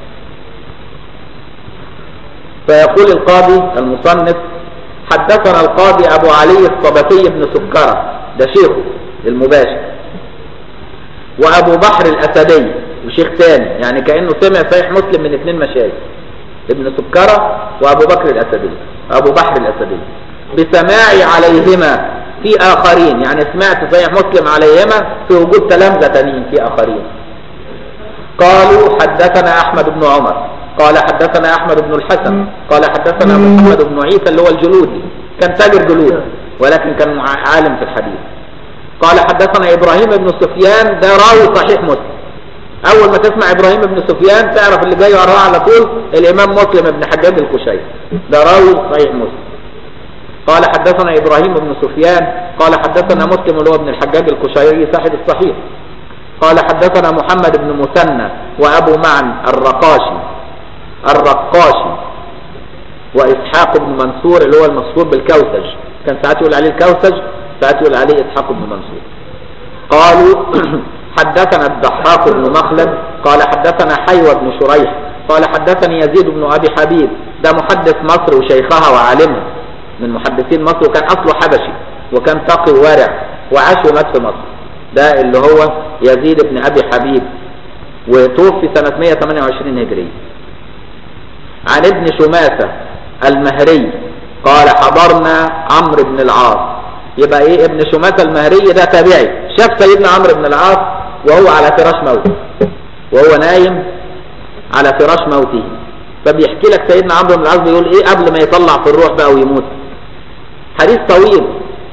فيقول القاضي المصنف حدثنا القاضي أبو علي الصبتي بن سكرة ده شيخه المباشر وأبو بحر الأسدي وشيخ ثاني يعني كأنه سمع صحيح مسلم من اثنين مشايخ ابن سكرة وأبو بكر الأسدي أبو بحر الأسدي بسماعي عليهما في آخرين يعني سمعت صحيح مسلم عليهما في وجود تلامذة تانيين في آخرين قالوا حدثنا أحمد بن عمر قال حدثنا أحمد بن الحسن قال حدثنا محمد بن عيسى اللي هو الجلودي كان تاجر جلود ولكن كان عالم في الحديث قال حدثنا إبراهيم بن سفيان ده راوي صحيح مسلم أول ما تسمع إبراهيم بن سفيان تعرف اللي جاي وراه على طول الإمام مسلم بن حجاج الكشيري ده راوي صحيح مسلم قال حدثنا إبراهيم بن سفيان قال حدثنا مسلم اللي هو ابن الحجاج الكشيري صاحب الصحيح قال حدثنا محمد بن مثنى وأبو معن الرقاشي الرقاشي وإسحاق بن منصور اللي هو المصفور بالكوسج كان ساعات يقول عليه الكوسج ساعات يقول عليه إسحاق بن منصور قالوا حدثنا الضحاك بن مخلد قال حدثنا حيوة بن شريح قال حدثني يزيد بن أبي حبيب ده محدث مصر وشيخها وعالمها من محدثين مصر وكان أصله حبشي وكان تقي وارع وعاش ومات في مصر ده اللي هو يزيد بن أبي حبيب وتوفي سنة 128 هجرية عن ابن شماسة المهري قال حضرنا عمرو بن العاص يبقى ايه ابن شماسة المهري ده تابعي شاف سيدنا عمرو بن العاص وهو على فراش موته وهو نايم على فراش موته فبيحكي لك سيدنا عمرو بن العاص بيقول ايه قبل ما يطلع في الروح بقى ويموت حديث طويل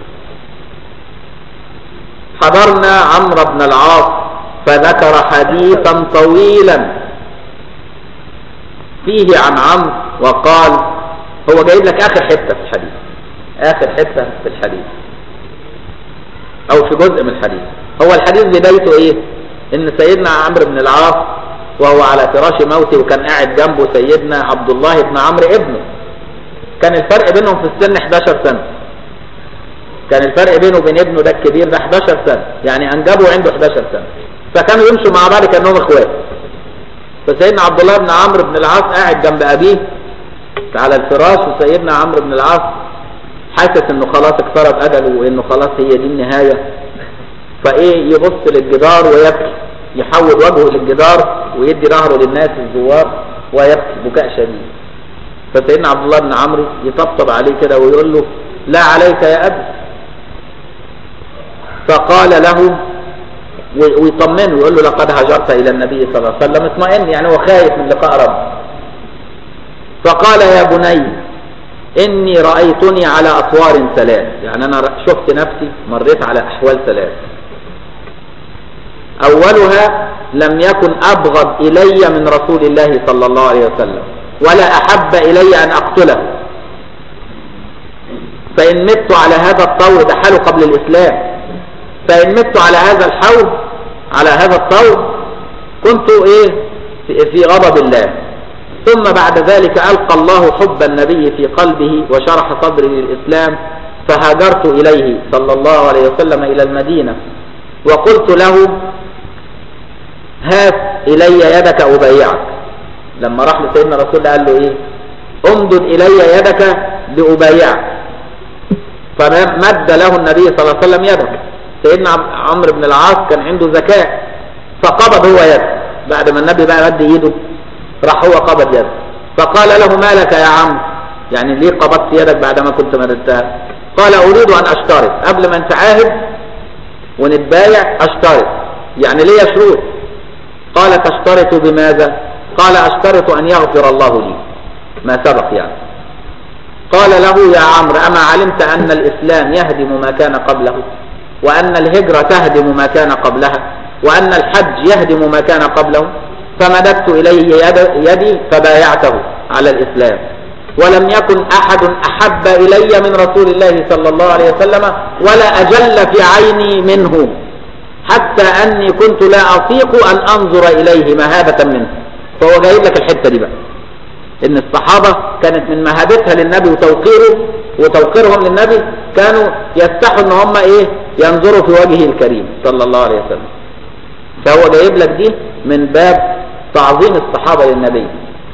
حضرنا عمرو بن العاص فذكر حديثا طويلا فيه عن عمرو وقال هو جايب لك اخر حته في الحديث اخر حته في الحديث او في جزء من الحديث هو الحديث بدايته ايه ان سيدنا عمرو بن العاص وهو على فراش موته وكان قاعد جنبه سيدنا عبد الله بن عمرو ابنه كان الفرق بينهم في السن 11 سنه كان الفرق بينه وبين ابنه ده الكبير ده 11 سنه يعني انجبه عنده 11 سنه فكانوا يمشوا مع بعض كانهم اخوات فسيدنا عبد الله بن عمرو بن العاص قاعد جنب ابيه على الفراش وسيدنا عمرو بن العاص حاسس انه خلاص اقترب اجله وانه خلاص هي دي النهايه فايه يبص للجدار ويبكي يحول وجهه للجدار ويدي ظهره للناس الزوار ويبكي بكاء شديد فسيدنا عبد الله بن عمرو يطبطب عليه كده ويقول له لا عليك يا ابي فقال له ويطمنه ويقول له لقد هجرت الى النبي صلى الله عليه وسلم اطمئن يعني هو خايف من لقاء ربه فقال يا بني اني رايتني على اطوار ثلاث يعني انا شفت نفسي مريت على احوال ثلاث اولها لم يكن ابغض الي من رسول الله صلى الله عليه وسلم ولا احب الي ان اقتله فان مت على هذا الطور ده حاله قبل الاسلام فان مت على هذا الحوض على هذا الطور كنت ايه في غضب الله ثم بعد ذلك ألقى الله حب النبي في قلبه وشرح صدره للإسلام فهاجرت إليه صلى الله عليه وسلم إلى المدينة وقلت له هات إلي يدك أبايعك لما راح لسيدنا رسول الله قال له إيه امدد إلي يدك لأبايعك فمد له النبي صلى الله عليه وسلم يده سيدنا عمرو بن العاص كان عنده ذكاء فقبض هو يده بعد ما النبي بقى مد ايده راح هو قبض يده فقال له ما لك يا عم يعني ليه قبضت يدك بعد ما كنت مددتها قال اريد ان اشترط قبل ما نتعاهد ونتبايع اشترط يعني ليه شروط قال تشترط بماذا قال اشترط ان يغفر الله لي ما سبق يعني قال له يا عمرو اما علمت ان الاسلام يهدم ما كان قبله وان الهجرة تهدم ما كان قبلها وان الحج يهدم ما كان قبله فمددت إليه يد يدي فبايعته على الإسلام ولم يكن أحد أحب إلي من رسول الله صلى الله عليه وسلم ولا أجل في عيني منه حتى أني كنت لا أطيق أن أنظر إليه مهابة منه فهو جايب لك الحتة دي بقى إن الصحابة كانت من مهابتها للنبي وتوقيره وتوقيرهم للنبي كانوا يستحوا إن هم إيه ينظروا في وجهه الكريم صلى الله عليه وسلم فهو جايب لك دي من باب تعظيم الصحابة للنبي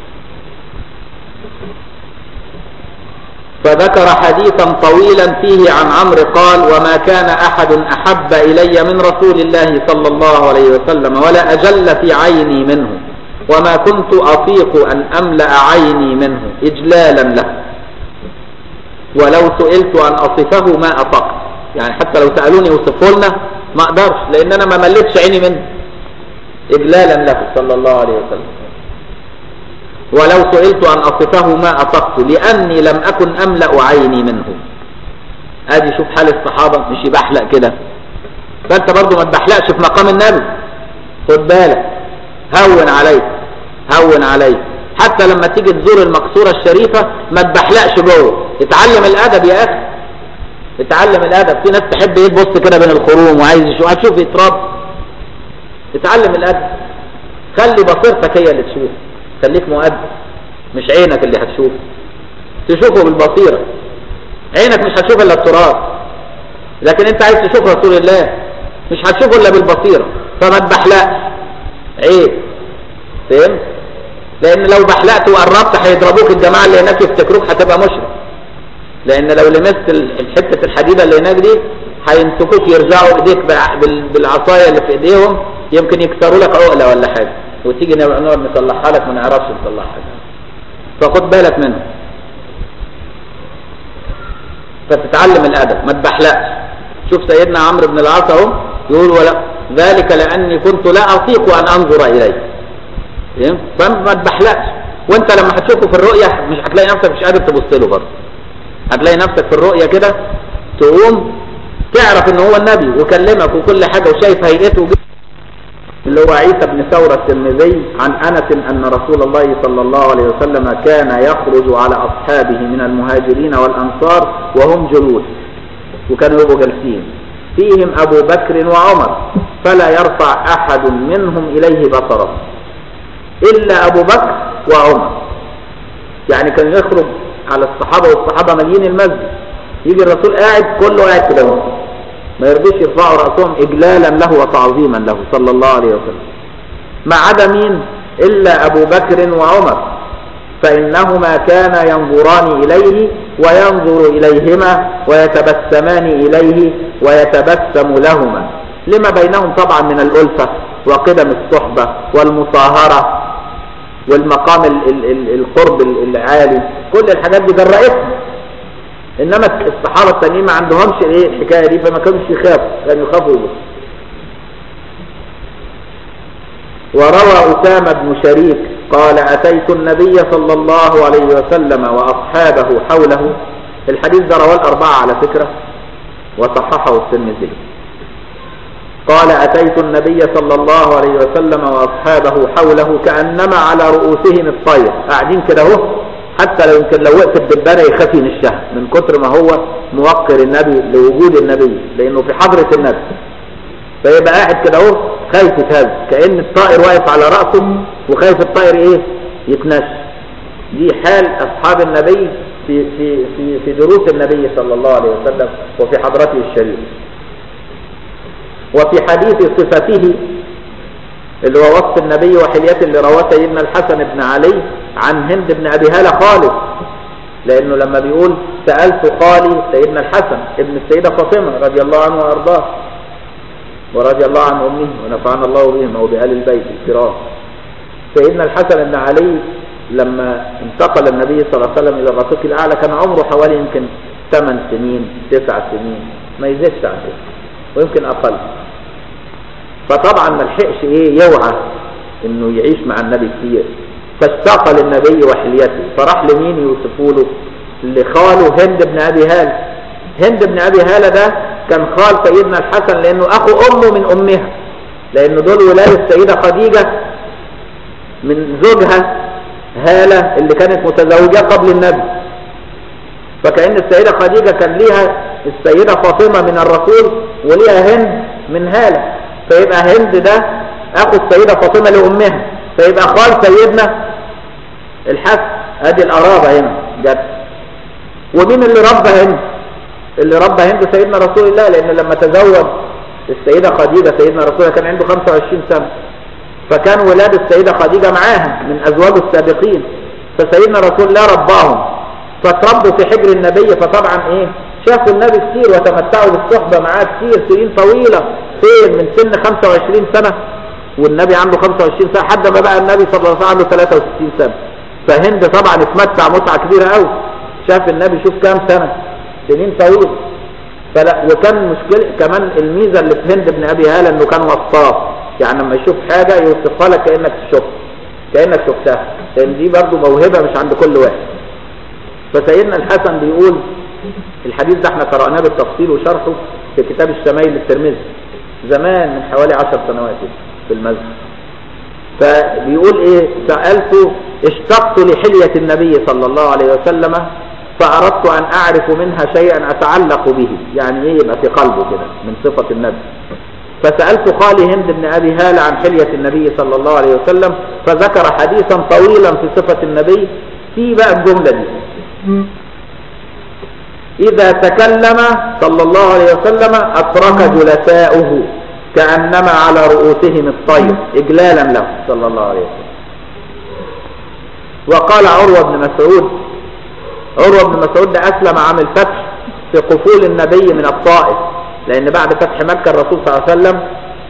فذكر حديثا طويلا فيه عن عمرو قال وما كان أحد أحب إلي من رسول الله صلى الله عليه وسلم ولا أجل في عيني منه وما كنت أطيق أن أملأ عيني منه إجلالا له ولو سئلت أن أصفه ما أطقت يعني حتى لو سألوني وصفه لنا ما أقدرش لأن أنا ما مليتش عيني منه إجلالا له صلى الله عليه وسلم ولو سئلت أن أصفه ما أطقت لأني لم أكن أملأ عيني منه ادي شوف حال الصحابة مش يبحلق كده فانت برضو ما تبحلقش في مقام النبي خد بالك هون عليك هون عليك حتى لما تيجي تزور المقصورة الشريفة ما تبحلقش جوه اتعلم الادب يا اخي اتعلم الادب في ناس تحب يبص كده بين الخروم وعايز يشوف هتشوف يتراب اتعلم الادب خلي بصيرتك هي اللي تشوف خليك مؤدب مش عينك اللي هتشوف تشوفه بالبصيرة عينك مش هتشوف الا التراب لكن انت عايز تشوف رسول الله مش هتشوفه الا بالبصيرة فما تبحلقش عيب فهمت لان لو بحلقت وقربت هيضربوك الجماعة اللي هناك يفتكروك هتبقى مشرك لان لو لمست الحتة الحديدة اللي هناك دي هيمسكوك يرجعوا ايديك بالعصاية اللي في ايديهم يمكن يكسروا لك عقلة ولا حاجة وتيجي نقعد نصلحها لك ما نعرفش نصلحها فخد بالك منه فتتعلم الادب ما تبحلقش شوف سيدنا عمرو بن العاص اهو يقول ولا ذلك لاني كنت لا اطيق ان انظر اليه فما تبحلقش وانت لما هتشوفه في الرؤية مش هتلاقي نفسك مش قادر تبص له برضه هتلاقي نفسك في الرؤية كده تقوم تعرف ان هو النبي وكلمك وكل حاجة وشايف هيئته اللي هو عيسى بن ثورة الترمذي عن أنس أن رسول الله صلى الله عليه وسلم كان يخرج على أصحابه من المهاجرين والأنصار وهم جلوس وكانوا يبقوا جالسين فيهم أبو بكر وعمر فلا يرفع أحد منهم إليه بصره إلا أبو بكر وعمر يعني كان يخرج على الصحابة والصحابة مليين المسجد يجي الرسول قاعد كله قاعد كده ما يرضيش يرفعوا رأسهم إجلالا له وتعظيما له صلى الله عليه وسلم ما عدا مين إلا أبو بكر وعمر فإنهما كانا ينظران إليه وينظر إليهما ويتبسمان إليه ويتبسم لهما لما بينهم طبعا من الألفة وقدم الصحبة والمصاهرة والمقام ال ال ال القرب العالي كل الحاجات دي جرأتهم انما الصحابه التانيين ما عندهمش ايه الحكايه دي فما كانوش يخافوا كانوا يخافوا يبصوا وروى أسامة بن شريك قال أتيت النبي صلى الله عليه وسلم وأصحابه حوله الحديث ده رواه الأربعة على فكرة وصححه الترمذي قال أتيت النبي صلى الله عليه وسلم وأصحابه حوله كأنما على رؤوسهم الطير قاعدين كده اهو حتى لو يمكن لو وقت الدبانة يخاف ينشها من كتر ما هو موقر النبي لوجود النبي لأنه في حضرة النبي فيبقى قاعد كده اهو خايف يتهز كأن الطائر واقف على رأسه وخايف الطائر ايه يتنش دي حال أصحاب النبي في, في, في, في دروس النبي صلى الله عليه وسلم وفي حضرته الشريف وفي حديث صفته اللي هو وصف النبي وحليته اللي رواه سيدنا الحسن بن علي عن هند بن أبي هالة خالد لأنه لما بيقول سألت خالي سيدنا الحسن ابن السيدة فاطمة رضي الله عنه وأرضاه ورضي الله عن أمه ونفعنا الله بهم وبآل البيت الكرام سيدنا الحسن بن علي لما انتقل النبي صلى الله عليه وسلم إلى الرفيق الأعلى كان عمره حوالي يمكن 8 سنين 9 سنين ما يزيدش عن كده ويمكن أقل فطبعا ما لحقش ايه يوعى انه يعيش مع النبي كتير فاشتاق للنبي وحليته فراح لمين يوصفوا له لخاله هند بن ابي هاله هند بن ابي هاله ده كان خال سيدنا الحسن لانه اخو امه من امها لانه دول ولاد السيده خديجه من زوجها هاله اللي كانت متزوجه قبل النبي فكأن السيدة خديجة كان ليها السيدة فاطمة من الرسول وليها هند من هالة فيبقى هند ده اخو السيدة فاطمة لأمها فيبقى خال سيدنا الحسن ادي القرابة هنا جت ومين اللي ربى هند اللي ربى هند سيدنا رسول الله لان لما تزوج السيدة خديجة سيدنا رسول الله كان عنده 25 سنة فكان ولاد السيدة خديجة معاها من ازواجه السابقين فسيدنا رسول الله رباهم فتربوا في حجر النبي فطبعا ايه شافوا النبي كتير وتمتعوا بالصحبة معاه كتير سنين طويلة فين من سن 25 سنة والنبي عنده 25 سنة حد ما بقى النبي صلى الله عليه وسلم عنده 63 سنة فهند طبعا اتمتع متعة كبيرة قوي شاف النبي شوف كام سنة سنين طويلة فلا وكان مشكلة كمان الميزة اللي في هند بن ابي هالة انه كان وصاف يعني لما يشوف حاجة يوصفها لك كأنك تشوف كأنك شفتها لان دي برضو موهبة مش عند كل واحد فسيدنا الحسن بيقول الحديث ده احنا قرأناه بالتفصيل وشرحه في كتاب الشمايل للترمذي زمان من حوالي عشر سنوات في المسجد فبيقول ايه سألت اشتقت لحلية النبي صلى الله عليه وسلم فأردت أن أعرف منها شيئا أتعلق به يعني ايه يبقى في قلبه كده من صفة النبي فسألت خالي هند بن أبي هالة عن حلية النبي صلى الله عليه وسلم فذكر حديثا طويلا في صفة النبي في بقى الجملة دي إذا تكلم صلى الله عليه وسلم أترك جلساؤه كأنما على رؤوسهم الطير إجلالا له صلى الله عليه وسلم وقال عروة بن مسعود عروة بن مسعود ده أسلم عام الفتح في قفول النبي من الطائف لأن بعد فتح مكة الرسول صلى الله عليه وسلم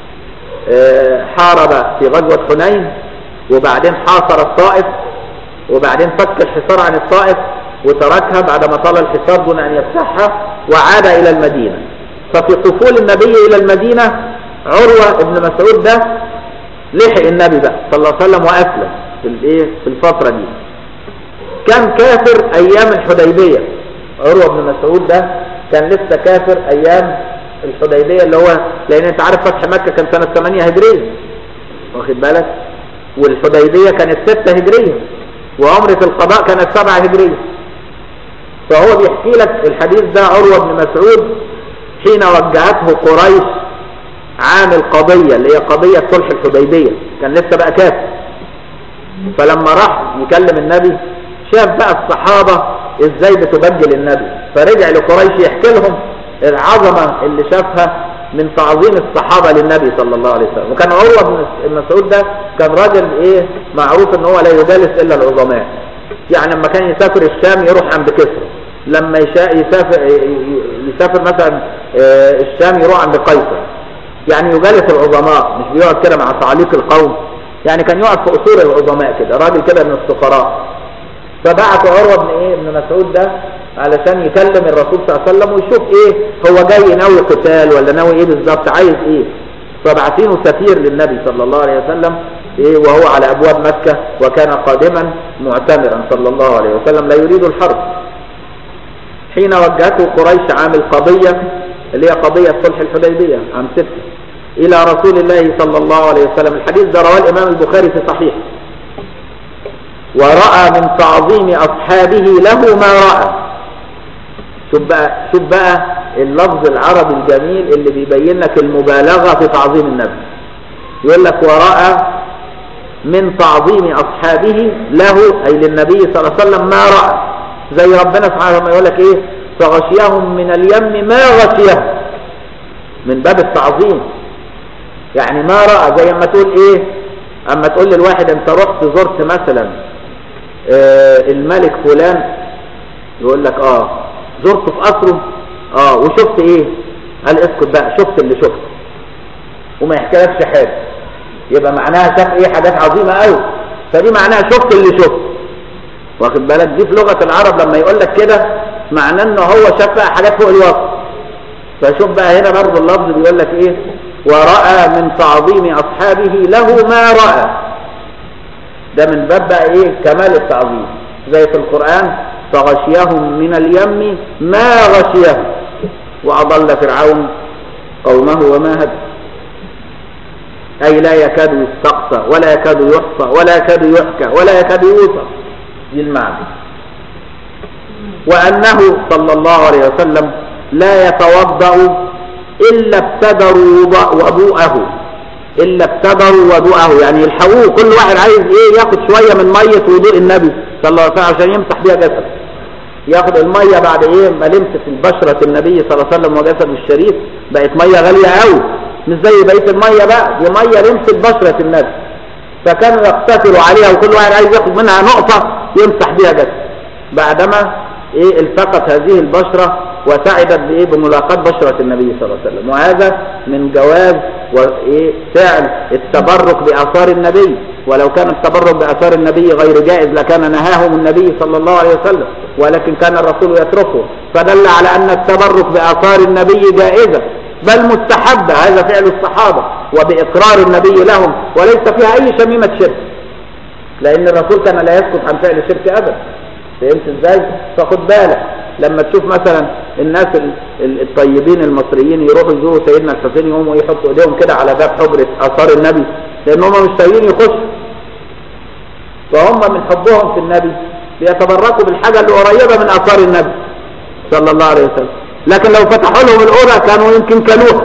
حارب في غزوة حنين وبعدين حاصر الطائف وبعدين فك الحصار عن الطائف وتركها بعدما طال الحصار دون أن يفتحها وعاد إلى المدينة ففي قفول النبي إلى المدينة عروة ابن مسعود ده لحق النبي بقى صلى الله عليه وسلم وأسلم في الايه في الفترة دي كان كافر ايام الحديبية عروة بن مسعود ده كان لسه كافر ايام الحديبية اللي هو لان انت عارف فتح مكة كان سنة 8 هجرية واخد بالك والحديبية كانت 6 هجرية وعمرة القضاء كانت 7 هجرية فهو بيحكي لك الحديث ده عروة بن مسعود حين وجهته قريش عام القضية اللي هي قضية صلح الحديبية كان لسه بقى كافر فلما راح يكلم النبي شاف بقى الصحابة ازاي بتبجل النبي فرجع لقريش يحكي لهم العظمة اللي شافها من تعظيم الصحابة للنبي صلى الله عليه وسلم وكان عروة بن مسعود ده كان راجل ايه معروف ان هو لا يجالس الا العظماء يعني لما كان يسافر الشام يروح عند كسرى لما يسافر يسافر مثلا الشام يروح عند قيصر يعني يجالس العظماء مش بيقعد كده مع تعليق القوم يعني كان يقعد في اصول العظماء كده راجل كده من السفراء فبعت عروه بن ايه ابن مسعود ده علشان يكلم الرسول صلى الله عليه وسلم ويشوف ايه هو جاي ناوي قتال ولا ناوي ايه بالظبط عايز ايه فبعتينه سفير للنبي صلى الله عليه وسلم ايه وهو على ابواب مكة وكان قادما معتمرا صلى الله عليه وسلم لا يريد الحرب حين وجهته قريش عام القضية اللي هي قضية صلح الحديبية عام ستة إلى رسول الله صلى الله عليه وسلم الحديث ده رواه الإمام البخاري في صحيح ورأى من تعظيم أصحابه له ما رأى شوف بقى, شوف بقى اللفظ العربي الجميل اللي بيبين لك المبالغة في تعظيم النبي يقول لك ورأى من تعظيم أصحابه له أي للنبي صلى الله عليه وسلم ما رأى زي ربنا سبحانه وتعالى يقول لك إيه فغشيهم من اليم ما غشيهم من باب التعظيم يعني ما رأى زي ما تقول ايه اما تقول للواحد انت رحت زرت مثلا آه الملك فلان يقول لك اه زرت في قصره اه وشفت ايه قال اسكت بقى شفت اللي شفته وما يحكيلكش حاجه يبقى معناها شاف ايه حاجات عظيمه قوي فدي معناها شفت اللي شفته واخد بالك دي في لغه العرب لما يقول لك كده معناه ان هو شاف بقى حاجات فوق الوصف فشوف بقى هنا برضه اللفظ بيقول لك ايه ورأى من تعظيم أصحابه له ما رأى ده من باب بقى ايه كمال التعظيم زي في القرآن فغشيهم من اليم ما غشيهم وأضل فرعون قومه وما هدى أي لا يكاد يستقصى ولا يكاد يحصى ولا يكاد يحكى ولا يكاد يوصى دي المعنى وأنه صلى الله عليه وسلم لا يتوضأ إلا ابتدروا وضوءه إلا ابتدروا وضوءه يعني يلحقوه كل واحد عايز إيه ياخد شوية من مية وضوء النبي صلى الله عليه وسلم عشان يمسح بيها جسده ياخد المية بعد إيه ما لمست البشرة النبي صلى الله عليه وسلم وجسده الشريف بقت مية غالية قوي مش زي بقية المية بقى دي مية لمست بشرة النبي فكانوا يقتتلوا عليها وكل واحد عايز ياخد منها نقطة يمسح بيها جسده بعدما ايه التقت هذه البشرة وسعدت بايه بملاقاة بشرة النبي صلى الله عليه وسلم وهذا من جواز وايه فعل التبرك بآثار النبي ولو كان التبرك بآثار النبي غير جائز لكان نهاهم النبي صلى الله عليه وسلم ولكن كان الرسول يتركه فدل على أن التبرك بآثار النبي جائزة بل مستحبة هذا فعل الصحابة وبإقرار النبي لهم وليس فيها أي شميمة شرك لأن الرسول كان لا يسكت عن فعل الشرك أبدا فهمت ازاي فخد بالك لما تشوف مثلا الناس الطيبين المصريين يروحوا يزوروا سيدنا الحسين يقوموا يحطوا ايديهم كده على باب حجرة اثار النبي لان هم مش طايقين يخشوا فهم من حبهم في النبي بيتبركوا بالحاجة اللي قريبة من اثار النبي صلى الله عليه وسلم لكن لو فتحوا لهم الاوضه كانوا يمكن كلوها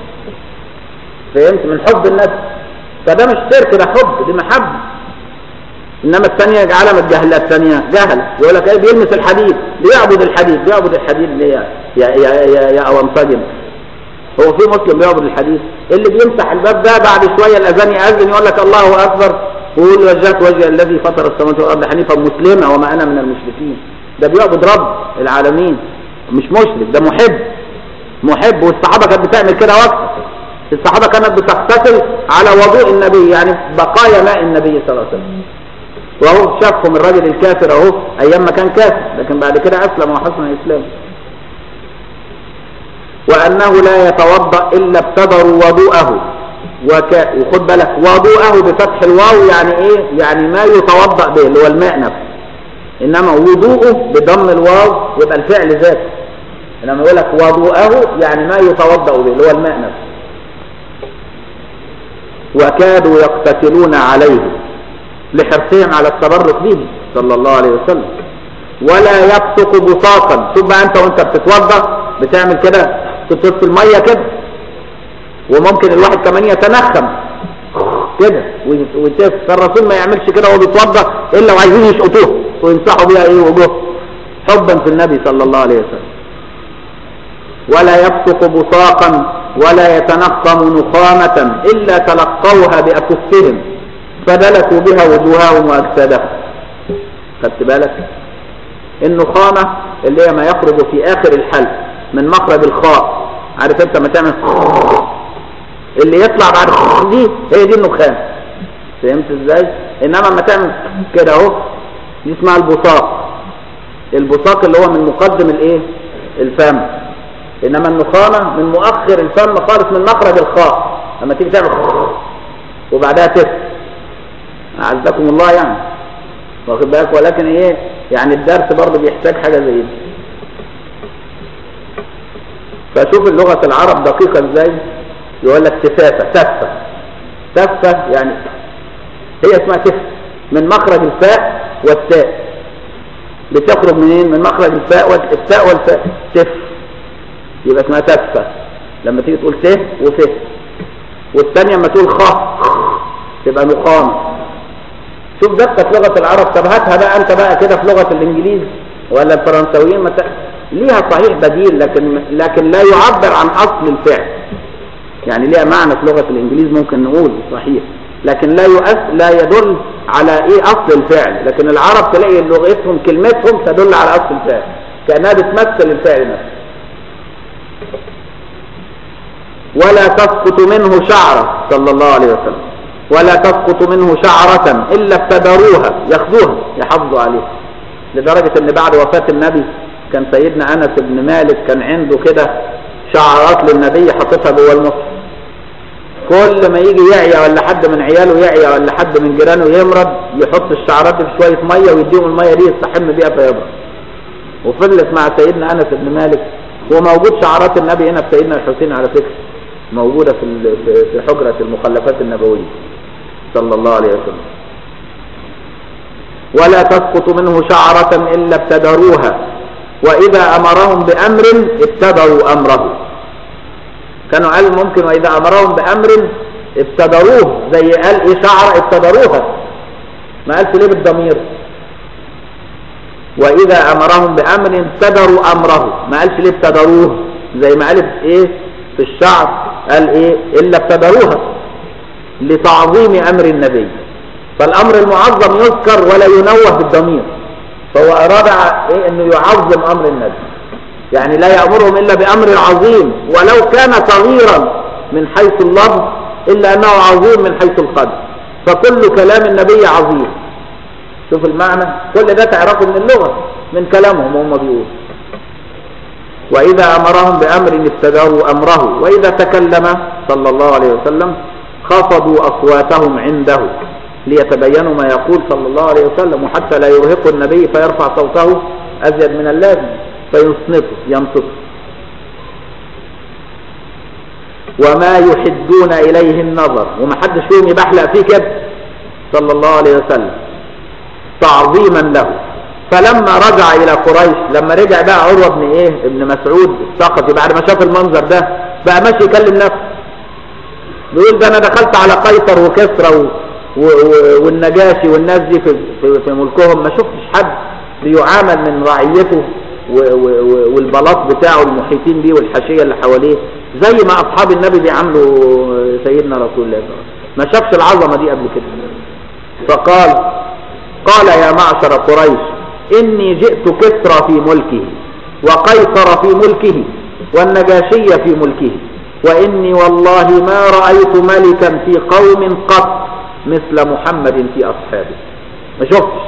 فهمت من حب النبي فده مش شرك ده حب دي محبه انما الثانيه علامه الجهل الثانيه جهل يقول لك ايه بيلمس الحديد بيعبد الحديد بيعبد الحديد ليه يا يا يا يا اوانطجن هو في مسلم بيعبد الحديد اللي بيمسح الباب ده بعد شويه الاذان ياذن يقول لك الله اكبر ويقول وجهت وجه الذي فطر السماوات والارض حنيفا مسلما وما انا من المشركين ده بيعبد رب العالمين مش مشرك ده محب محب والصحابه كانت بتعمل كده وقت الصحابه كانت بتغتسل على وضوء النبي يعني بقايا ماء النبي صلى الله عليه وسلم وهو شافهم الراجل الكافر اهو ايام ما كان كافر لكن بعد كده اسلم وحسن اسلامه وانه لا يتوضا الا ابتدروا وضوءه وك... وخد بالك وضوءه بفتح الواو يعني ايه يعني ما يتوضا به اللي هو الماء نفسه انما وضوءه بضم الواو يبقى الفعل ذاته انما يقول لك وضوءه يعني ما يتوضا به اللي هو الماء نفسه وكادوا يقتتلون عليه لحرصهم على التبرك به صلى الله عليه وسلم ولا يبصق بصاقا شوف بقى انت وانت بتتوضا بتعمل كده تطفي الميه كده وممكن الواحد كمان يتنخم كده ويتف فالرسول ما يعملش كده وهو بيتوضا الا وعايزين يشقطوه ويمسحوا بيها ايه وجوه حبا في النبي صلى الله عليه وسلم ولا يبصق بصاقا ولا يتنقم نخامة إلا تلقوها بأكفهم فدلكوا بها وجوههم وأجسادهم خدت بالك النخامة اللي هي ما يخرج في آخر الحلق من مخرج الخاء عارف انت ما تعمل اللي يطلع بعد دي هي دي النخامة فهمت ازاي انما ما تعمل كده اهو دي اسمها البصاق البصاق اللي هو من مقدم الايه الفم انما النخامة من مؤخر الفم خالص من مخرج الخاء لما تيجي تعمل وبعدها تف اعزكم الله يعني واخد بالك ولكن ايه يعني الدرس برضه بيحتاج حاجة زي دي فشوف اللغة العرب دقيقة ازاي يقول لك تفافة تفة تفة يعني هي اسمها تف من مخرج الفاء والتاء بتخرج منين من مخرج الفاء والتاء والفاء تف يبقى اسمها تفة لما تيجي تقول ت وف والثانية لما تقول خ تبقى نقام شوف دقة لغة العرب طب هاتها بقى انت بقى كده في لغة الانجليز ولا الفرنساويين مت... ليها صحيح بديل لكن لكن لا يعبر عن اصل الفعل يعني ليها معنى في لغة الانجليز ممكن نقول صحيح لكن لا يؤس لا يدل على ايه اصل الفعل لكن العرب تلاقي لغتهم كلمتهم تدل على اصل الفعل كانها بتمثل الفعل نفسه ولا تسقط منه شعرة صلى الله عليه وسلم ولا تسقط منه شعرة إلا ابتدروها ياخذوها يحافظوا عليها لدرجة ان بعد وفاة النبي كان سيدنا أنس بن مالك كان عنده كده شعرات للنبي حاططها جوه المصحف كل ما يجي يعيا ولا حد من عياله يعيا ولا حد من جيرانه يمرض يحط الشعرات في شوية مية ويديهم المية دي يستحم بيها فيبرد وفضلت مع سيدنا أنس بن مالك وموجود شعرات النبي هنا في سيدنا الحسين على فكرة موجودة في في حجرة المخلفات النبوية صلى الله عليه وسلم ولا تسقط منه شعرة إلا ابتدروها وإذا أمرهم بأمر اتبعوا أمره كانوا قال ممكن وإذا أمرهم بأمر ابتدروه زي قال إيه شعر ابتدروها ما قالش ليه بالضمير وإذا أمرهم بأمر ابتدروا أمره ما قالش ليه ابتدروه زي ما قالت إيه في الشعر قال إيه إلا ابتدروها لتعظيم أمر النبي فالأمر المعظم يذكر ولا ينوه بالضمير فهو أراد إيه أنه يعظم أمر النبي يعني لا يأمرهم إلا بأمر عظيم ولو كان صغيرا من حيث اللفظ إلا أنه عظيم من حيث القدر فكل كلام النبي عظيم شوف المعنى كل ده تعرفه من اللغة من كلامهم وهم بيقولوا وإذا أمرهم بأمر ابتدروا أمره وإذا تكلم صلى الله عليه وسلم خفضوا أصواتهم عنده ليتبينوا ما يقول صلى الله عليه وسلم وحتى لا يرهق النبي فيرفع صوته أزيد من اللازم فيصنطه ينصته وما يحدون إليه النظر ومحدش فيهم يبحلق فيه كده صلى الله عليه وسلم تعظيما له فلما رجع إلى قريش لما رجع بقى عروة بن إيه ابن مسعود الثقفي بعد ما شاف المنظر ده بقى ماشي يكلم نفسه بيقول ده أنا دخلت على قيصر وكسرى و... و... و... والنجاشي والناس دي في... في... في ملكهم ما شفتش حد بيعامل من رعيته و... و... والبلاط بتاعه المحيطين بيه والحاشية اللي حواليه زي ما أصحاب النبي بيعاملوا سيدنا رسول الله صلى الله عليه وسلم ما شافش العظمة دي قبل كده فقال قال يا معشر قريش إني جئت كسرى في ملكه وقيصر في ملكه والنجاشي في ملكه وإني والله ما رأيت ملكا في قوم قط مثل محمد في أصحابه ما شفتش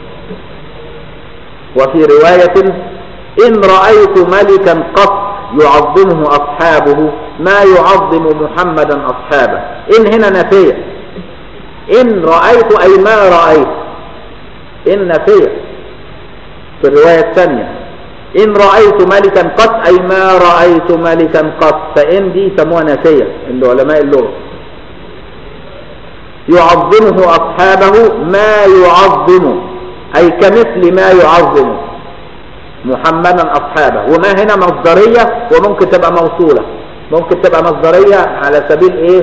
وفي رواية إن رأيت ملكا قط يعظمه أصحابه ما يعظم محمدا أصحابه إن هنا نفية إن رأيت أي ما رأيت إن نفية في الرواية الثانية إن رأيت ملكا قط أي ما رأيت ملكا قط فإن دي سموها نافية عند علماء اللغة يعظمه أصحابه ما يعظم أي كمثل ما يعظم محمدا أصحابه وما هنا مصدرية وممكن تبقى موصولة ممكن تبقى مصدرية على سبيل إيه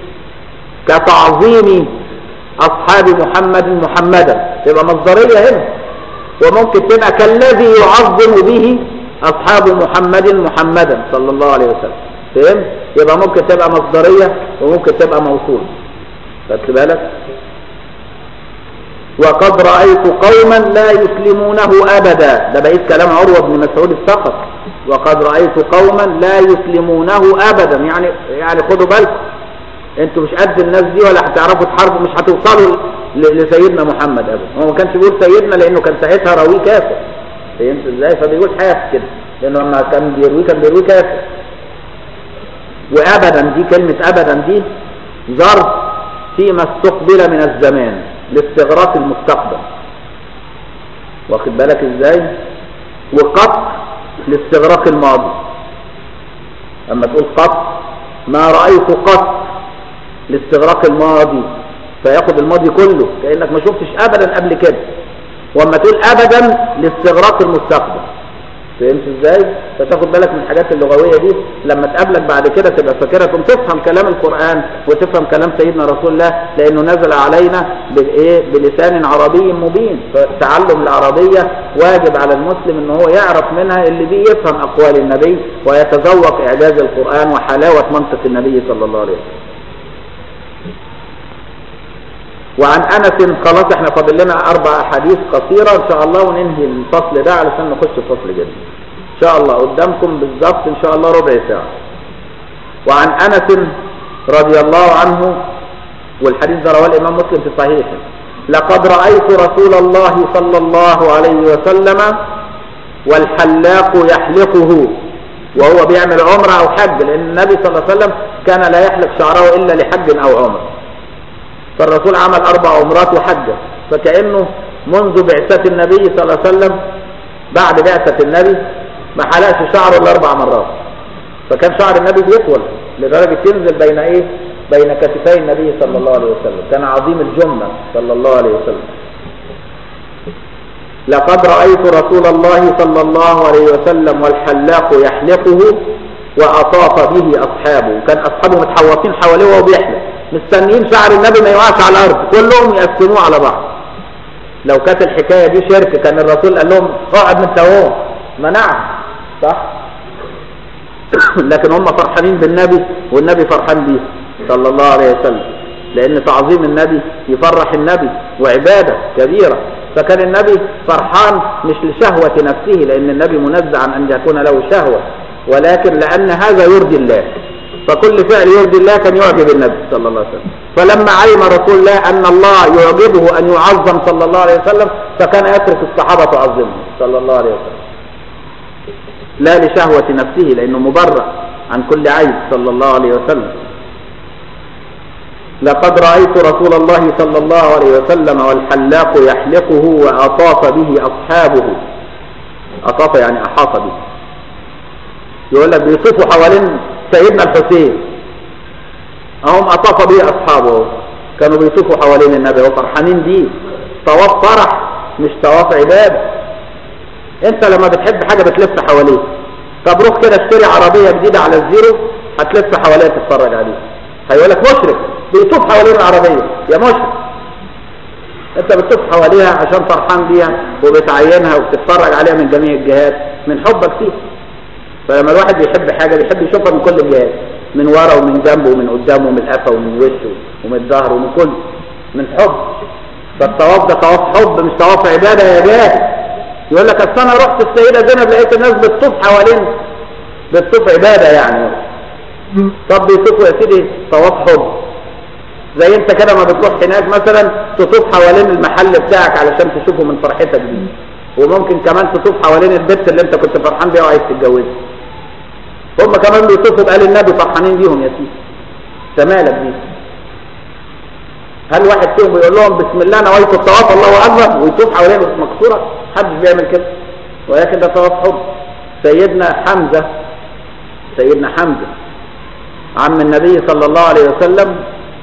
كتعظيم أصحاب محمد محمدا تبقى مصدرية هنا وممكن تبقى كالذي يعظم به أصحاب محمد محمدا صلى الله عليه وسلم فهم؟ يبقى ممكن تبقى مصدرية وممكن تبقى موصولة خدت بالك وقد رأيت قوما لا يسلمونه أبدا ده بقيت كلام عروة بن مسعود الثقف وقد رأيت قوما لا يسلمونه أبدا يعني يعني خدوا بالكم انتوا مش قد الناس دي ولا هتعرفوا تحاربوا مش هتوصلوا ل- لسيدنا محمد ابدا هو ما كانش بيقول سيدنا لانه كان ساعتها راويه كافر فهمت ازاي فبيقول حاف كده لانه لما كان بيرويه كان بيرويه كافر وابدا دي كلمه ابدا دي ظرف فيما استقبل من الزمان لاستغراق المستقبل واخد بالك ازاي وقط لاستغراق الماضي اما تقول قط ما رأيت قط لاستغراق الماضي فياخد الماضي كله كأنك ما شفتش ابدا قبل كده واما تقول ابدا لاستغراق المستقبل فهمت ازاي فتاخد بالك من الحاجات اللغويه دي لما تقابلك بعد كده تبقى فاكرها تقوم تفهم كلام القران وتفهم كلام سيدنا رسول الله لانه نزل علينا بالايه بلسان عربي مبين فتعلم العربيه واجب على المسلم ان هو يعرف منها اللي بيه يفهم اقوال النبي ويتذوق اعجاز القران وحلاوه منطق النبي صلى الله عليه وسلم وعن انس خلاص احنا فاضل لنا اربع احاديث قصيره ان شاء الله وننهي الفصل ده علشان نخش في فصل جديد ان شاء الله قدامكم بالظبط ان شاء الله ربع ساعه وعن انس رضي الله عنه والحديث ده رواه الامام مسلم في صحيحه لقد رايت رسول الله صلى الله عليه وسلم والحلاق يحلقه وهو بيعمل عمره او حج لان النبي صلى الله عليه وسلم كان لا يحلق شعره الا لحج او عمره فالرسول عمل أربع عمرات وحجة فكأنه منذ بعثة النبي صلى الله عليه وسلم بعد بعثة النبي ما حلقش شعره إلا أربع مرات فكان شعر النبي بيطول لدرجة ينزل بين إيه؟ بين كتفي النبي صلى الله عليه وسلم كان عظيم الجمة صلى الله عليه وسلم لقد رأيت رسول الله صلى الله عليه وسلم والحلاق يحلقه وأطاف به أصحابه كان أصحابه متحوطين حواليه وهو بيحلق مستنيين شعر النبي ما يقعش على الارض كلهم يقسموه على بعض لو كانت الحكايه دي شرك كان الرسول قال لهم اقعد من توهم منعهم صح لكن هم فرحانين بالنبي والنبي فرحان بيه صلى الله عليه وسلم لان تعظيم النبي يفرح النبي وعباده كبيره فكان النبي فرحان مش لشهوه نفسه لان النبي منزع عن ان يكون له شهوه ولكن لان هذا يرضي الله فكل فعل يرضي الله كان يعجب النبي صلى الله عليه وسلم فلما علم رسول الله أن الله يعجبه أن يعظم صلى الله عليه وسلم فكان يترك الصحابة تعظمه صلى الله عليه وسلم لا لشهوة نفسه لأنه مبرأ عن كل عيب صلى الله عليه وسلم لقد رأيت رسول الله صلى الله عليه وسلم والحلاق يحلقه وأطاف به أصحابه أطاف يعني أحاط به يقول لك بيطوفوا حوالين سيدنا الحسين هم أطاف به أصحابه كانوا بيطوفوا حوالين النبي وفرحانين بيه طواف فرح مش طواف عبادة انت لما بتحب حاجة بتلف حواليه طب روح كده اشتري عربية جديدة على الزيرو هتلف حواليها تتفرج عليه هيقول لك مشرك بيطوف حوالين العربية يا مشرك انت بتطوف حواليها عشان فرحان بيها وبتعينها وبتتفرج عليها من جميع الجهات من حبك فيها فلما الواحد بيحب حاجة بيحب يشوفها من كل الجهات من ورا ومن جنبه ومن قدامه ومن القفا ومن وشه ومن الظهر ومن كل من حب فالطواف ده طواف حب مش طواف عبادة يا جاهل يقول لك اصل انا رحت السيدة زينب لقيت الناس بتطوف حوالين بتطوف عبادة يعني طب بيطوفوا يا سيدي طواف حب زي انت كده ما بتروح هناك مثلا تطوف حوالين المحل بتاعك علشان تشوفه من فرحتك دي وممكن كمان تطوف حوالين البت اللي انت كنت فرحان بيها وعايز تتجوزها هم كمان بيطوفوا بقال النبي فرحانين بيهم يا سيدي تمالك دي هل واحد فيهم بيقول لهم بسم الله نويت الطواف الله اكبر ويطوف حوالين مكسوره محدش بيعمل كده ولكن ده طواف حب سيدنا حمزة سيدنا حمزة عم النبي صلى الله عليه وسلم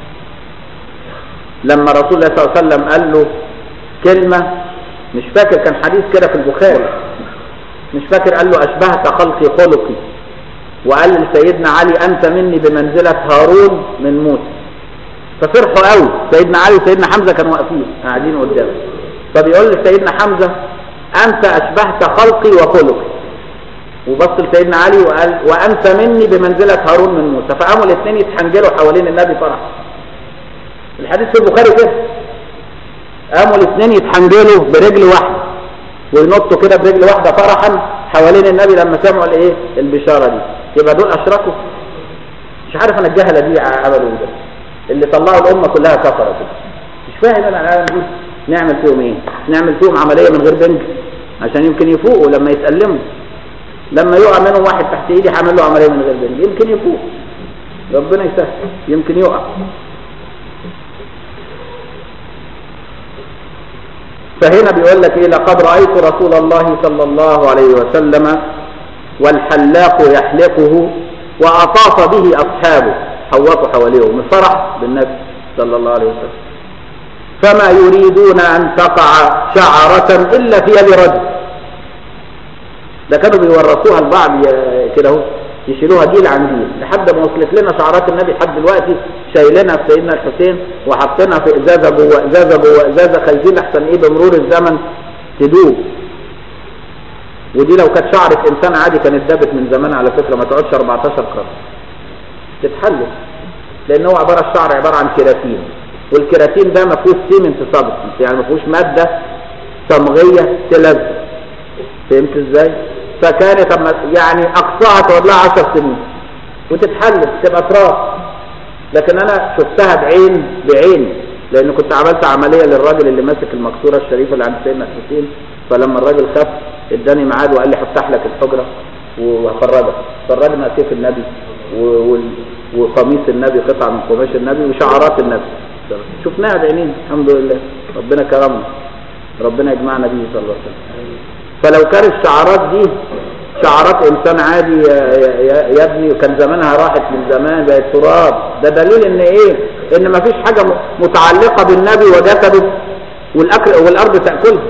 لما رسول الله صلى الله عليه وسلم قال له كلمة مش فاكر كان حديث كده في البخاري مش فاكر قال له أشبهت خلقي خلقي وقال لسيدنا علي أنت مني بمنزلة هارون من موسى ففرحوا قوي سيدنا علي وسيدنا حمزة كانوا واقفين قاعدين قدامه فبيقول لسيدنا حمزة أنت أشبهت خلقي وخلقي وبص لسيدنا علي وقال وأنت مني بمنزلة هارون من موسى فقاموا الاثنين يتحنجلوا حوالين النبي فرح الحديث في البخاري كده قاموا الاثنين يتحنجلوا برجل واحدة وينطوا كده برجل واحدة فرحا حوالين النبي لما سمعوا الايه البشارة دي يبقى دول أشركوا مش عارف أنا الجهلة دي عملوا ده اللي طلعوا الأمة كلها كفرة كده مش فاهم أنا الآن دي نعمل فيهم إيه نعمل فيهم عملية من غير بنج عشان يمكن يفوقوا لما يتألموا لما يقع منهم واحد تحت ايدي هعمل له عمليه من غير بنج يمكن يفوق ربنا يسهل يمكن يقع فهنا بيقول لك ايه لقد رايت رسول الله صلى الله عليه وسلم والحلاق يحلقه واطاف به اصحابه حوطوا حواليه من فرح بالنبي صلى الله عليه وسلم فما يريدون ان تقع شعره الا في يد رجل ده كانوا بيورثوها لبعض كده اهو يشيلوها جيل عن جيل لحد ما وصلت لنا شعرات النبي لحد دلوقتي شايلينها في سيدنا الحسين وحاطينها في ازازه جوه ازازه جوه ازازه خايفين احسن ايه بمرور الزمن تدوب ودي لو كانت شعرة انسان عادي كانت دابت من زمان على فكره ما تقعدش 14 قرن تتحلل لان هو عباره الشعر عباره عن كيراتين والكيراتين ده ما فيهوش سيمنت سبستنس يعني ما فيهوش ماده صمغيه تلزق فهمت ازاي فكانت يعني اقصاها تقعد لها 10 سنين وتتحلل تبقى تراث لكن انا شفتها بعين بعين لان كنت عملت عمليه للراجل اللي ماسك المقصوره الشريفه اللي عند سيدنا الحسين فلما الراجل خف اداني ميعاد وقال لي هفتح لك الحجره وهفرجك فرجنا سيف النبي وقميص النبي قطعه من قماش النبي وشعرات النبي شفناها بعينين الحمد لله ربنا كرمنا ربنا يجمعنا به صلى الله عليه وسلم فلو كان الشعارات دي شعارات انسان عادي يا, يا, يا ابني كان زمانها راحت من زمان بقت تراب ده دليل ان ايه ان ما فيش حاجه متعلقه بالنبي وجسده والاكل والارض تاكلها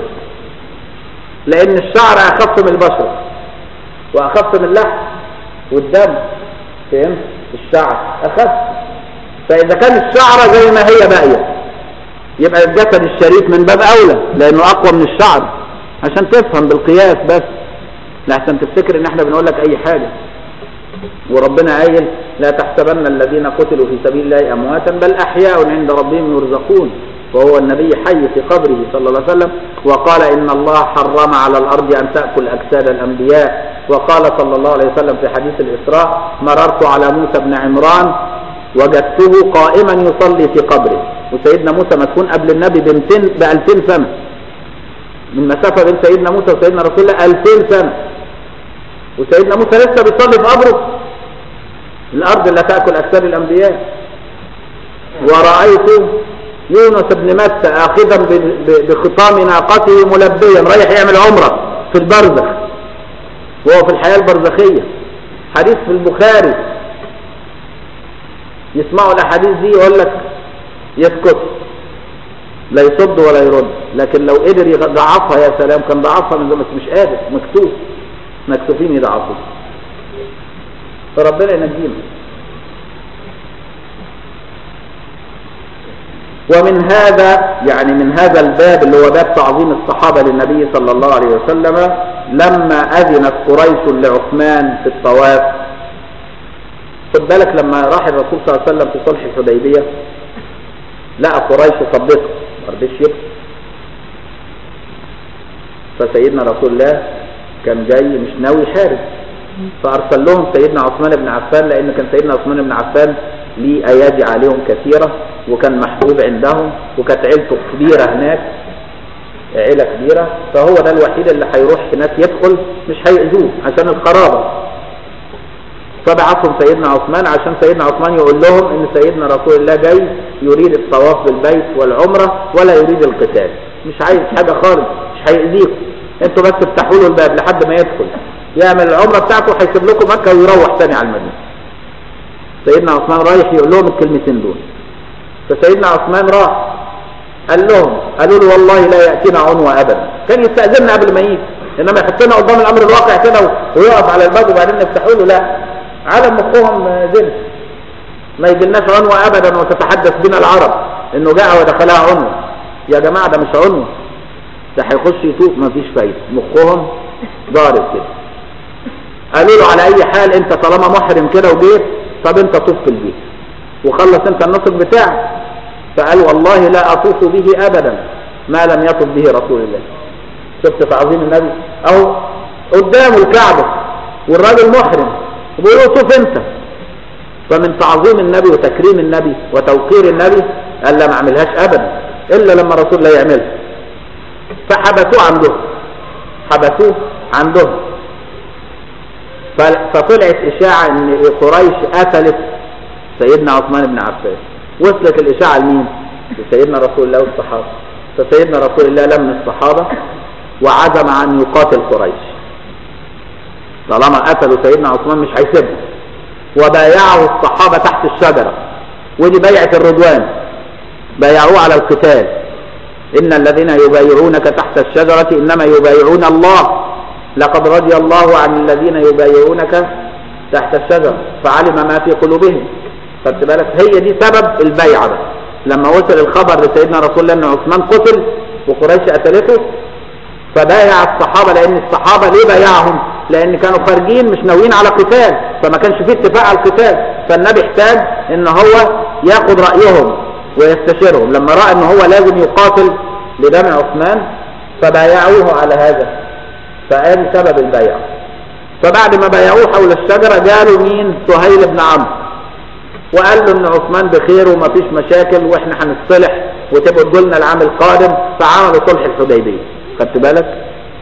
لان الشعر اخف من البشره واخف من اللحم والدم فهمت الشعر اخف فاذا كان الشعره زي ما هي باقيه يبقى الجسد الشريف من باب اولى لانه اقوى من الشعر عشان تفهم بالقياس بس لحسن تفتكر ان احنا بنقول لك اي حاجة وربنا قايل لا تحسبن الذين قتلوا في سبيل الله امواتا بل احياء عند ربهم يرزقون وهو النبي حي في قبره صلى الله عليه وسلم وقال ان الله حرم على الارض ان تاكل اجساد الانبياء وقال صلى الله عليه وسلم في حديث الاسراء مررت على موسى بن عمران وجدته قائما يصلي في قبره وسيدنا موسى مدفون قبل النبي ب 200 ب 2000 سنه من مسافة بين سيدنا موسى وسيدنا رسول الله 2000 سنة وسيدنا موسى لسه بيصلي في قبره الأرض اللي تأكل أجساد الأنبياء ورأيت يونس بن متى آخذا بخطام ناقته ملبيا رايح يعمل عمرة في البرزخ وهو في الحياة البرزخية حديث في البخاري يسمعوا الأحاديث دي يقول لك يسكت لا يصد ولا يرد لكن لو قدر يضعفها يا سلام كان ضعفها من زمان مش قادر مكتوف مكتوفين يضعفوا فربنا ينجينا ومن هذا يعني من هذا الباب اللي هو باب تعظيم الصحابة للنبي صلى الله عليه وسلم لما أذنت قريش لعثمان في الطواف خد بالك لما راح الرسول صلى الله عليه وسلم في صلح الحديبية لقى قريش صدقه ما رضيش يبكي فسيدنا رسول الله كان جاي مش ناوي يحارب فارسل لهم سيدنا عثمان بن عفان لان كان سيدنا عثمان بن عفان ليه ايادي عليهم كثيره وكان محبوب عندهم وكانت عيلته كبيره هناك عيله كبيره فهو ده الوحيد اللي هيروح هناك يدخل مش هيأذوه عشان القرابه فبعثهم سيدنا عثمان عشان سيدنا عثمان يقول لهم ان سيدنا رسول الله جاي يريد الطواف بالبيت والعمرة ولا يريد القتال مش عايز حاجة خالص مش هيأذيكم انتوا بس افتحوا له الباب لحد ما يدخل يعمل العمره بتاعته هيسيب لكم مكه ويروح تاني على المدينه سيدنا عثمان رايح يقول لهم الكلمتين دول فسيدنا عثمان راح قال لهم قالوا له والله لا ياتينا عنوه ابدا كان يستاذننا قبل ما يجي انما يحطنا قدام الامر الواقع كده ويقف على الباب وبعدين نفتحوا له لا على مخهم زين ما يجيلناش عنوه ابدا وتتحدث بنا العرب انه جاء ودخلها عنوه يا جماعه ده مش عنوه ده هيخش يتوب مفيش فايده مخهم ضارب كده قالوا له على اي حال انت طالما محرم كده وجيت طب انت طوف في البيت وخلص انت النسك بتاعك فقال والله لا اطوف به ابدا ما لم يطف به رسول الله شفت تعظيم النبي اهو قدامه الكعبه والراجل محرم وبيقول له طوف انت فمن تعظيم النبي وتكريم النبي وتوقير النبي قال لا ما اعملهاش ابدا الا لما رسول الله يعملها فحبسوه عندهم حبسوه عندهم فطلعت اشاعة ان قريش قتلت سيدنا عثمان بن عفان وصلت الاشاعة لمين لسيدنا رسول الله والصحابة فسيدنا رسول الله لم الصحابة وعزم ان يقاتل قريش طالما قتلوا سيدنا عثمان مش هيسيبه وبايعه الصحابة تحت الشجرة ودي بيعة الرضوان بايعوه على القتال إن الذين يبايعونك تحت الشجرة إنما يبايعون الله لقد رضي الله عن الذين يبايعونك تحت الشجرة فعلم ما في قلوبهم خدت بالك هي دي سبب البيعة ده لما وصل الخبر لسيدنا رسول الله ان عثمان قتل وقريش قتلته فبايع الصحابة لان الصحابة ليه بايعهم لان كانوا خارجين مش ناويين على قتال فما كانش فيه اتفاق على القتال فالنبي احتاج ان هو ياخد رأيهم ويستشيرهم لما رأى ان هو لازم يقاتل لدم عثمان فبايعوه على هذا فقال سبب البيع فبعد ما بايعوه حول الشجرة جاله مين سهيل بن عمرو وقال له ان عثمان بخير ومفيش مشاكل واحنا هنصلح وتبقوا تقولنا العام القادم فعملوا صلح الحديبيه خدت بالك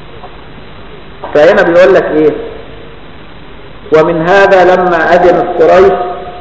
فهنا بيقول لك ايه ومن هذا لما اذنت قريش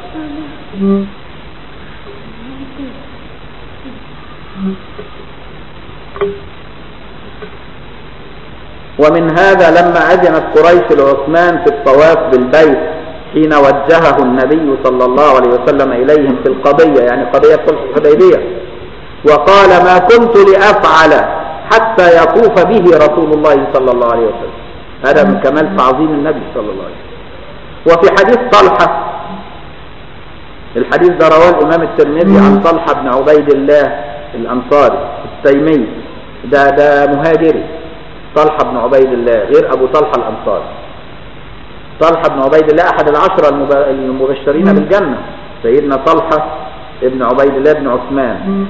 ومن هذا لما أذنت قريش لعثمان في الطواف بالبيت حين وجهه النبي صلى الله عليه وسلم إليهم في القضية يعني قضية صلح الحديبية وقال ما كنت لأفعل حتى يطوف به رسول الله صلى الله عليه وسلم هذا من كمال تعظيم النبي صلى الله عليه وسلم وفي حديث طلحة الحديث ده رواه الإمام الترمذي عن طلحة بن عبيد الله الأنصاري التيمي ده ده مهاجري طلحة بن عبيد الله غير أبو طلحة الأنصاري طلحة بن عبيد الله أحد العشرة المبشرين بالجنة سيدنا طلحة ابن عبيد الله بن عثمان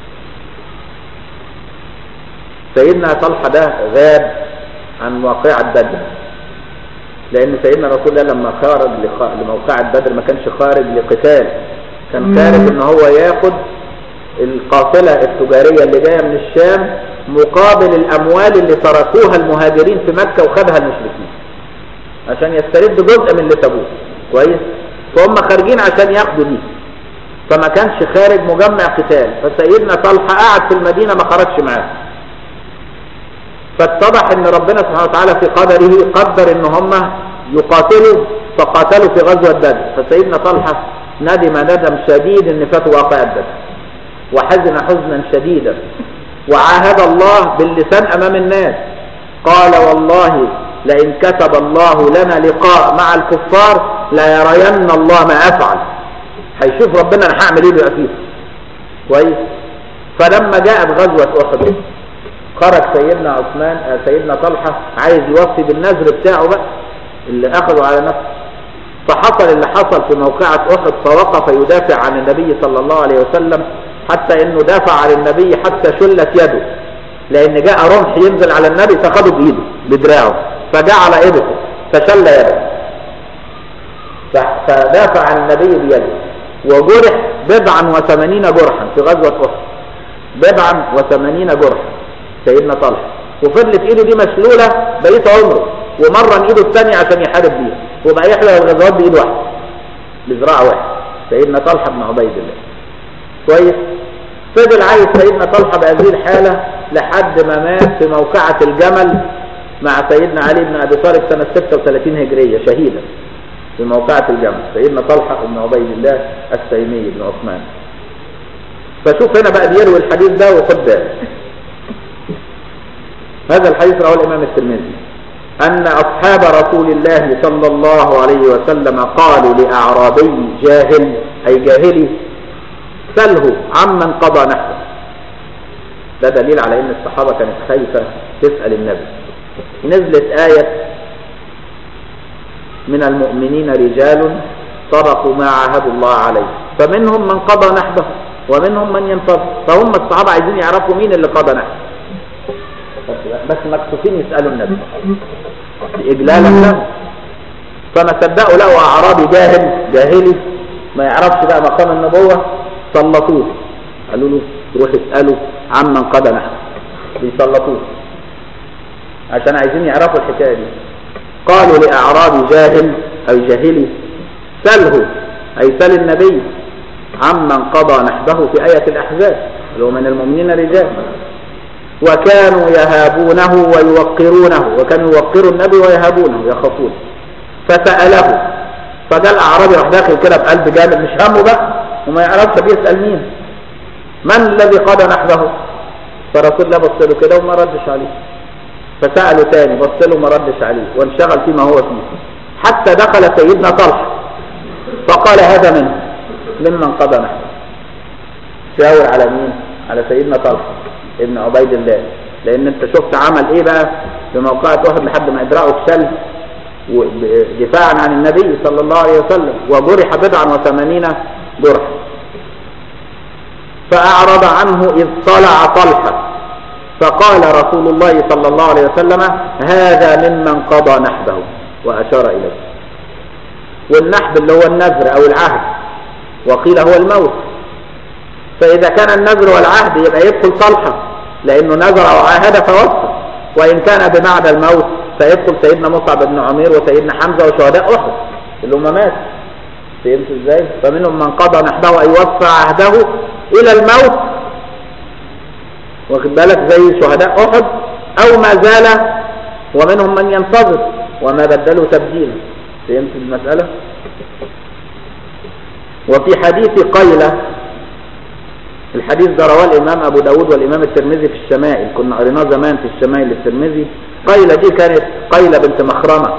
سيدنا طلحة ده غاب عن واقعة بدر لأن سيدنا رسول الله لما خرج لموقعة بدر ما كانش خارج لقتال كان خارج ان هو ياخد القافلة التجارية اللي جاية من الشام مقابل الأموال اللي تركوها المهاجرين في مكة وخدها المشركين عشان يسترد جزء من اللي سابوه كويس فهم خارجين عشان ياخدوا دي فما كانش خارج مجمع قتال فسيدنا طلحة قاعد في المدينة ما خرجش معاه فاتضح ان ربنا سبحانه وتعالى في قدره قدر ان هم يقاتلوا فقاتلوا في غزوة بدر فسيدنا طلحة ندم ندم شديد ان فاتوا واقع بدر وحزن حزنا شديدا وعاهد الله باللسان امام الناس قال والله لئن كتب الله لنا لقاء مع الكفار لا يرين الله ما افعل هيشوف ربنا انا هعمل ايه بقى فيه كويس فلما جاءت غزوة احد خرج سيدنا عثمان آه سيدنا طلحة عايز يوفي بالنذر بتاعه بقى اللي اخذه على نفسه فحصل اللي حصل في موقعة احد فوقف يدافع عن النبي صلى الله عليه وسلم حتى انه دافع عن النبي حتى شلت يده لان جاء رمح ينزل على النبي فخده بايده بدراعه فجعل ابطه فشل يده فدافع عن النبي بيده وجرح بضعا وثمانين جرحا في غزوة احد بضعا وثمانين جرحا سيدنا طلحة وفضلت ايده دي مشلولة بقيت عمره ومرن ايده الثانية عشان يحارب بيها وبقى يحلى الغزوات بايد واحدة بذراع واحد سيدنا طلحة بن عبيد الله كويس فضل عايش سيدنا طلحة بهذه الحالة لحد ما مات في موقعة الجمل مع سيدنا علي بن ابي طالب سنه 36 هجريه شهيدا في موقعة الجمل سيدنا طلحة بن عبيد الله التيمي بن عثمان فشوف هنا بقى بيروي الحديث ده وخد بالك هذا الحديث رواه الامام الترمذي ان اصحاب رسول الله صلى الله عليه وسلم قالوا لاعرابي جاهل اي جاهلي سله عمن قضى نحبه ده دليل على ان الصحابة كانت خايفة تسأل النبي نزلت آية من المؤمنين رجال صدقوا ما عاهدوا الله عليه فمنهم من قضى نحبه ومنهم من ينتظر فهم الصحابة عايزين يعرفوا مين اللي قضى نحبه بس مكسوفين يسألوا النبي إجلالا له فما صدقوا لقوا أعرابي جاهل جاهلي ما يعرفش بقى مقام النبوة سلطوه قالوا له روح اسأله عمن قضى نحبه بيسلطوه عشان عايزين يعرفوا الحكاية دي قالوا لأعرابي جاهل أو جاهلي سله أي سل النبي عمن قضى نحبه في آية الأحزاب اللي هو من المؤمنين رجال وكانوا يهابونه ويوقرونه وكانوا يوقروا النبي ويهابونه يخافون فسأله فجاء الأعرابي راح داخل كده بقلب جامد مش همه بقى وما يعرفش بيسأل مين من الذي قضى نحبه فرسول الله بص له كده وما ردش عليه فسأله تاني بص له ما ردش عليه وانشغل فيما هو فيه حتى دخل سيدنا طلحة فقال هذا منه ممن قضى نحبه شاور على مين على سيدنا طلحة ابن عبيد الله لان انت شفت عمل ايه بقى في موقعة احد لحد ما ادرعه اتشل دفاعا عن النبي صلى الله عليه وسلم وجرح بضعا وثمانين جرح فأعرض عنه إذ طلع طلحة فقال رسول الله صلى الله عليه وسلم هذا ممن قضى نحبه وأشار إليه والنحب اللي هو النذر أو العهد وقيل هو الموت فإذا كان النذر والعهد يبقى يدخل طلحة لأنه نذر وعاهد فوفى وإن كان بمعنى الموت فيدخل سيدنا مصعب بن عمير وسيدنا حمزة وشهداء أحد اللي هم ماتوا فهمت ازاي فمنهم من قضى نحبه أي وفى عهده إلى الموت واخد بالك زي شهداء أحد أو ما زال ومنهم من ينتظر وما بدلوا تبديلا فهمت المسألة وفي حديث قيلة الحديث ده رواه الإمام أبو داود والإمام الترمذي في الشمائل كنا قريناه زمان في الشمائل الترمذي قيلة دي كانت قيلة بنت مخرمة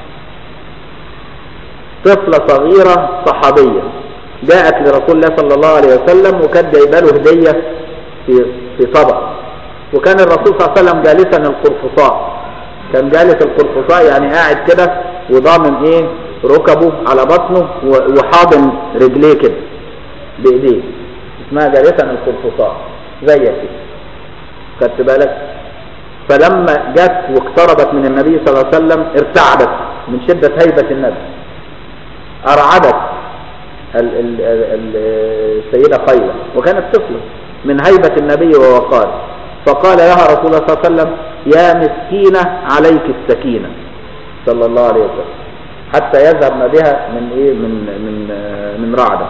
طفلة صغيرة صحابية جاءت لرسول الله صلى الله عليه وسلم وكانت جايبه له هدية في في طبق وكان الرسول صلى الله عليه وسلم جالسا القرفصاء كان جالس القرفصاء يعني قاعد كده وضامن ايه ركبه على بطنه وحاضن رجليه كده بايديه اسمها جالسا القرفصاء زيك كده خدت بالك فلما جت واقتربت من النبي صلى الله عليه وسلم ارتعدت من شدة هيبة النبي أرعدت ال ال ال السيدة خيلة وكانت طفلة من هيبة النبي ووقاره فقال لها رسول الله صلى الله عليه وسلم يا مسكينة عليك السكينة صلى الله عليه وسلم حتى يذهبن بها من ايه من من من رعدة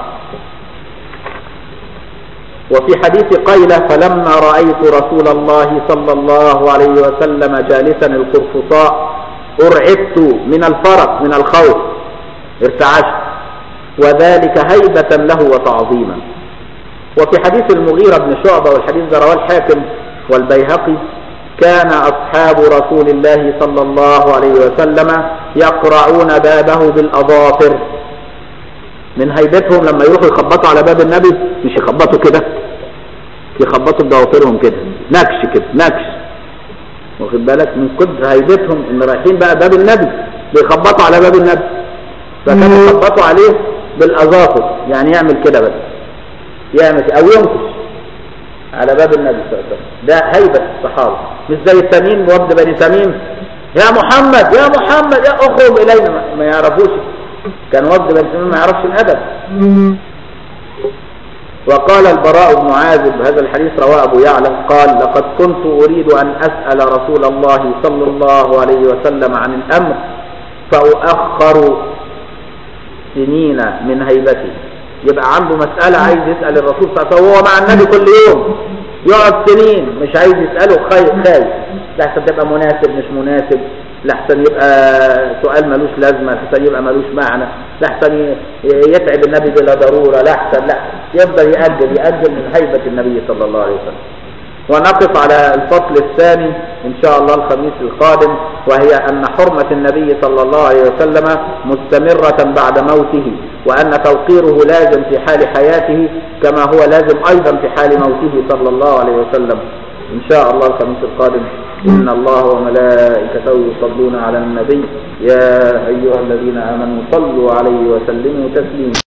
وفي حديث قيلة فلما رأيت رسول الله صلى الله عليه وسلم جالسا القرفصاء أرعبت من الفرق من الخوف ارتعشت وذلك هيبة له وتعظيما وفي حديث المغيرة بن شعبة والحديث ده رواه الحاكم والبيهقي كان أصحاب رسول الله صلى الله عليه وسلم يقرعون بابه بالأظافر من هيبتهم لما يروحوا يخبطوا على باب النبي مش يخبطوا كده يخبطوا بضوافرهم كده نكش كده نكش واخد بالك من كتر هيبتهم ان رايحين بقى باب النبي بيخبطوا على باب النبي فكانوا يخبطوا عليه بالاظافر يعني يعمل كده بس يعمل كده او ينكش على باب النبي صلى الله عليه وسلم ده هيبة الصحابة مش زي التميم وفد بني تميم يا محمد يا محمد يا اخرج الينا ما يعرفوش كان وفد بني تميم ما يعرفش الادب وقال البراء بن عازب هذا الحديث رواه ابو يعلى قال لقد كنت اريد ان اسال رسول الله صلى الله عليه وسلم عن الامر فاؤخر سنين من هيبته يبقى عنده مسألة عايز يسأل الرسول صلى الله عليه وسلم وهو مع النبي كل يوم يقعد سنين مش عايز يسأله خايف خايف لحسن تبقى مناسب مش مناسب لحسن يبقى سؤال ملوش لازمة لحسن يبقى ملوش معنى لحسن ي- يتعب النبي بلا ضرورة لحسن لا يفضل يأجل يأجل من هيبة النبي صلى الله عليه وسلم ونقف على الفصل الثاني إن شاء الله الخميس القادم وهي أن حرمة النبي صلى الله عليه وسلم مستمرة بعد موته وأن توقيره لازم في حال حياته كما هو لازم أيضا في حال موته صلى الله عليه وسلم إن شاء الله الخميس القادم إن الله وملائكته يصلون على النبي يا أيها الذين آمنوا صلوا عليه وسلموا تسليما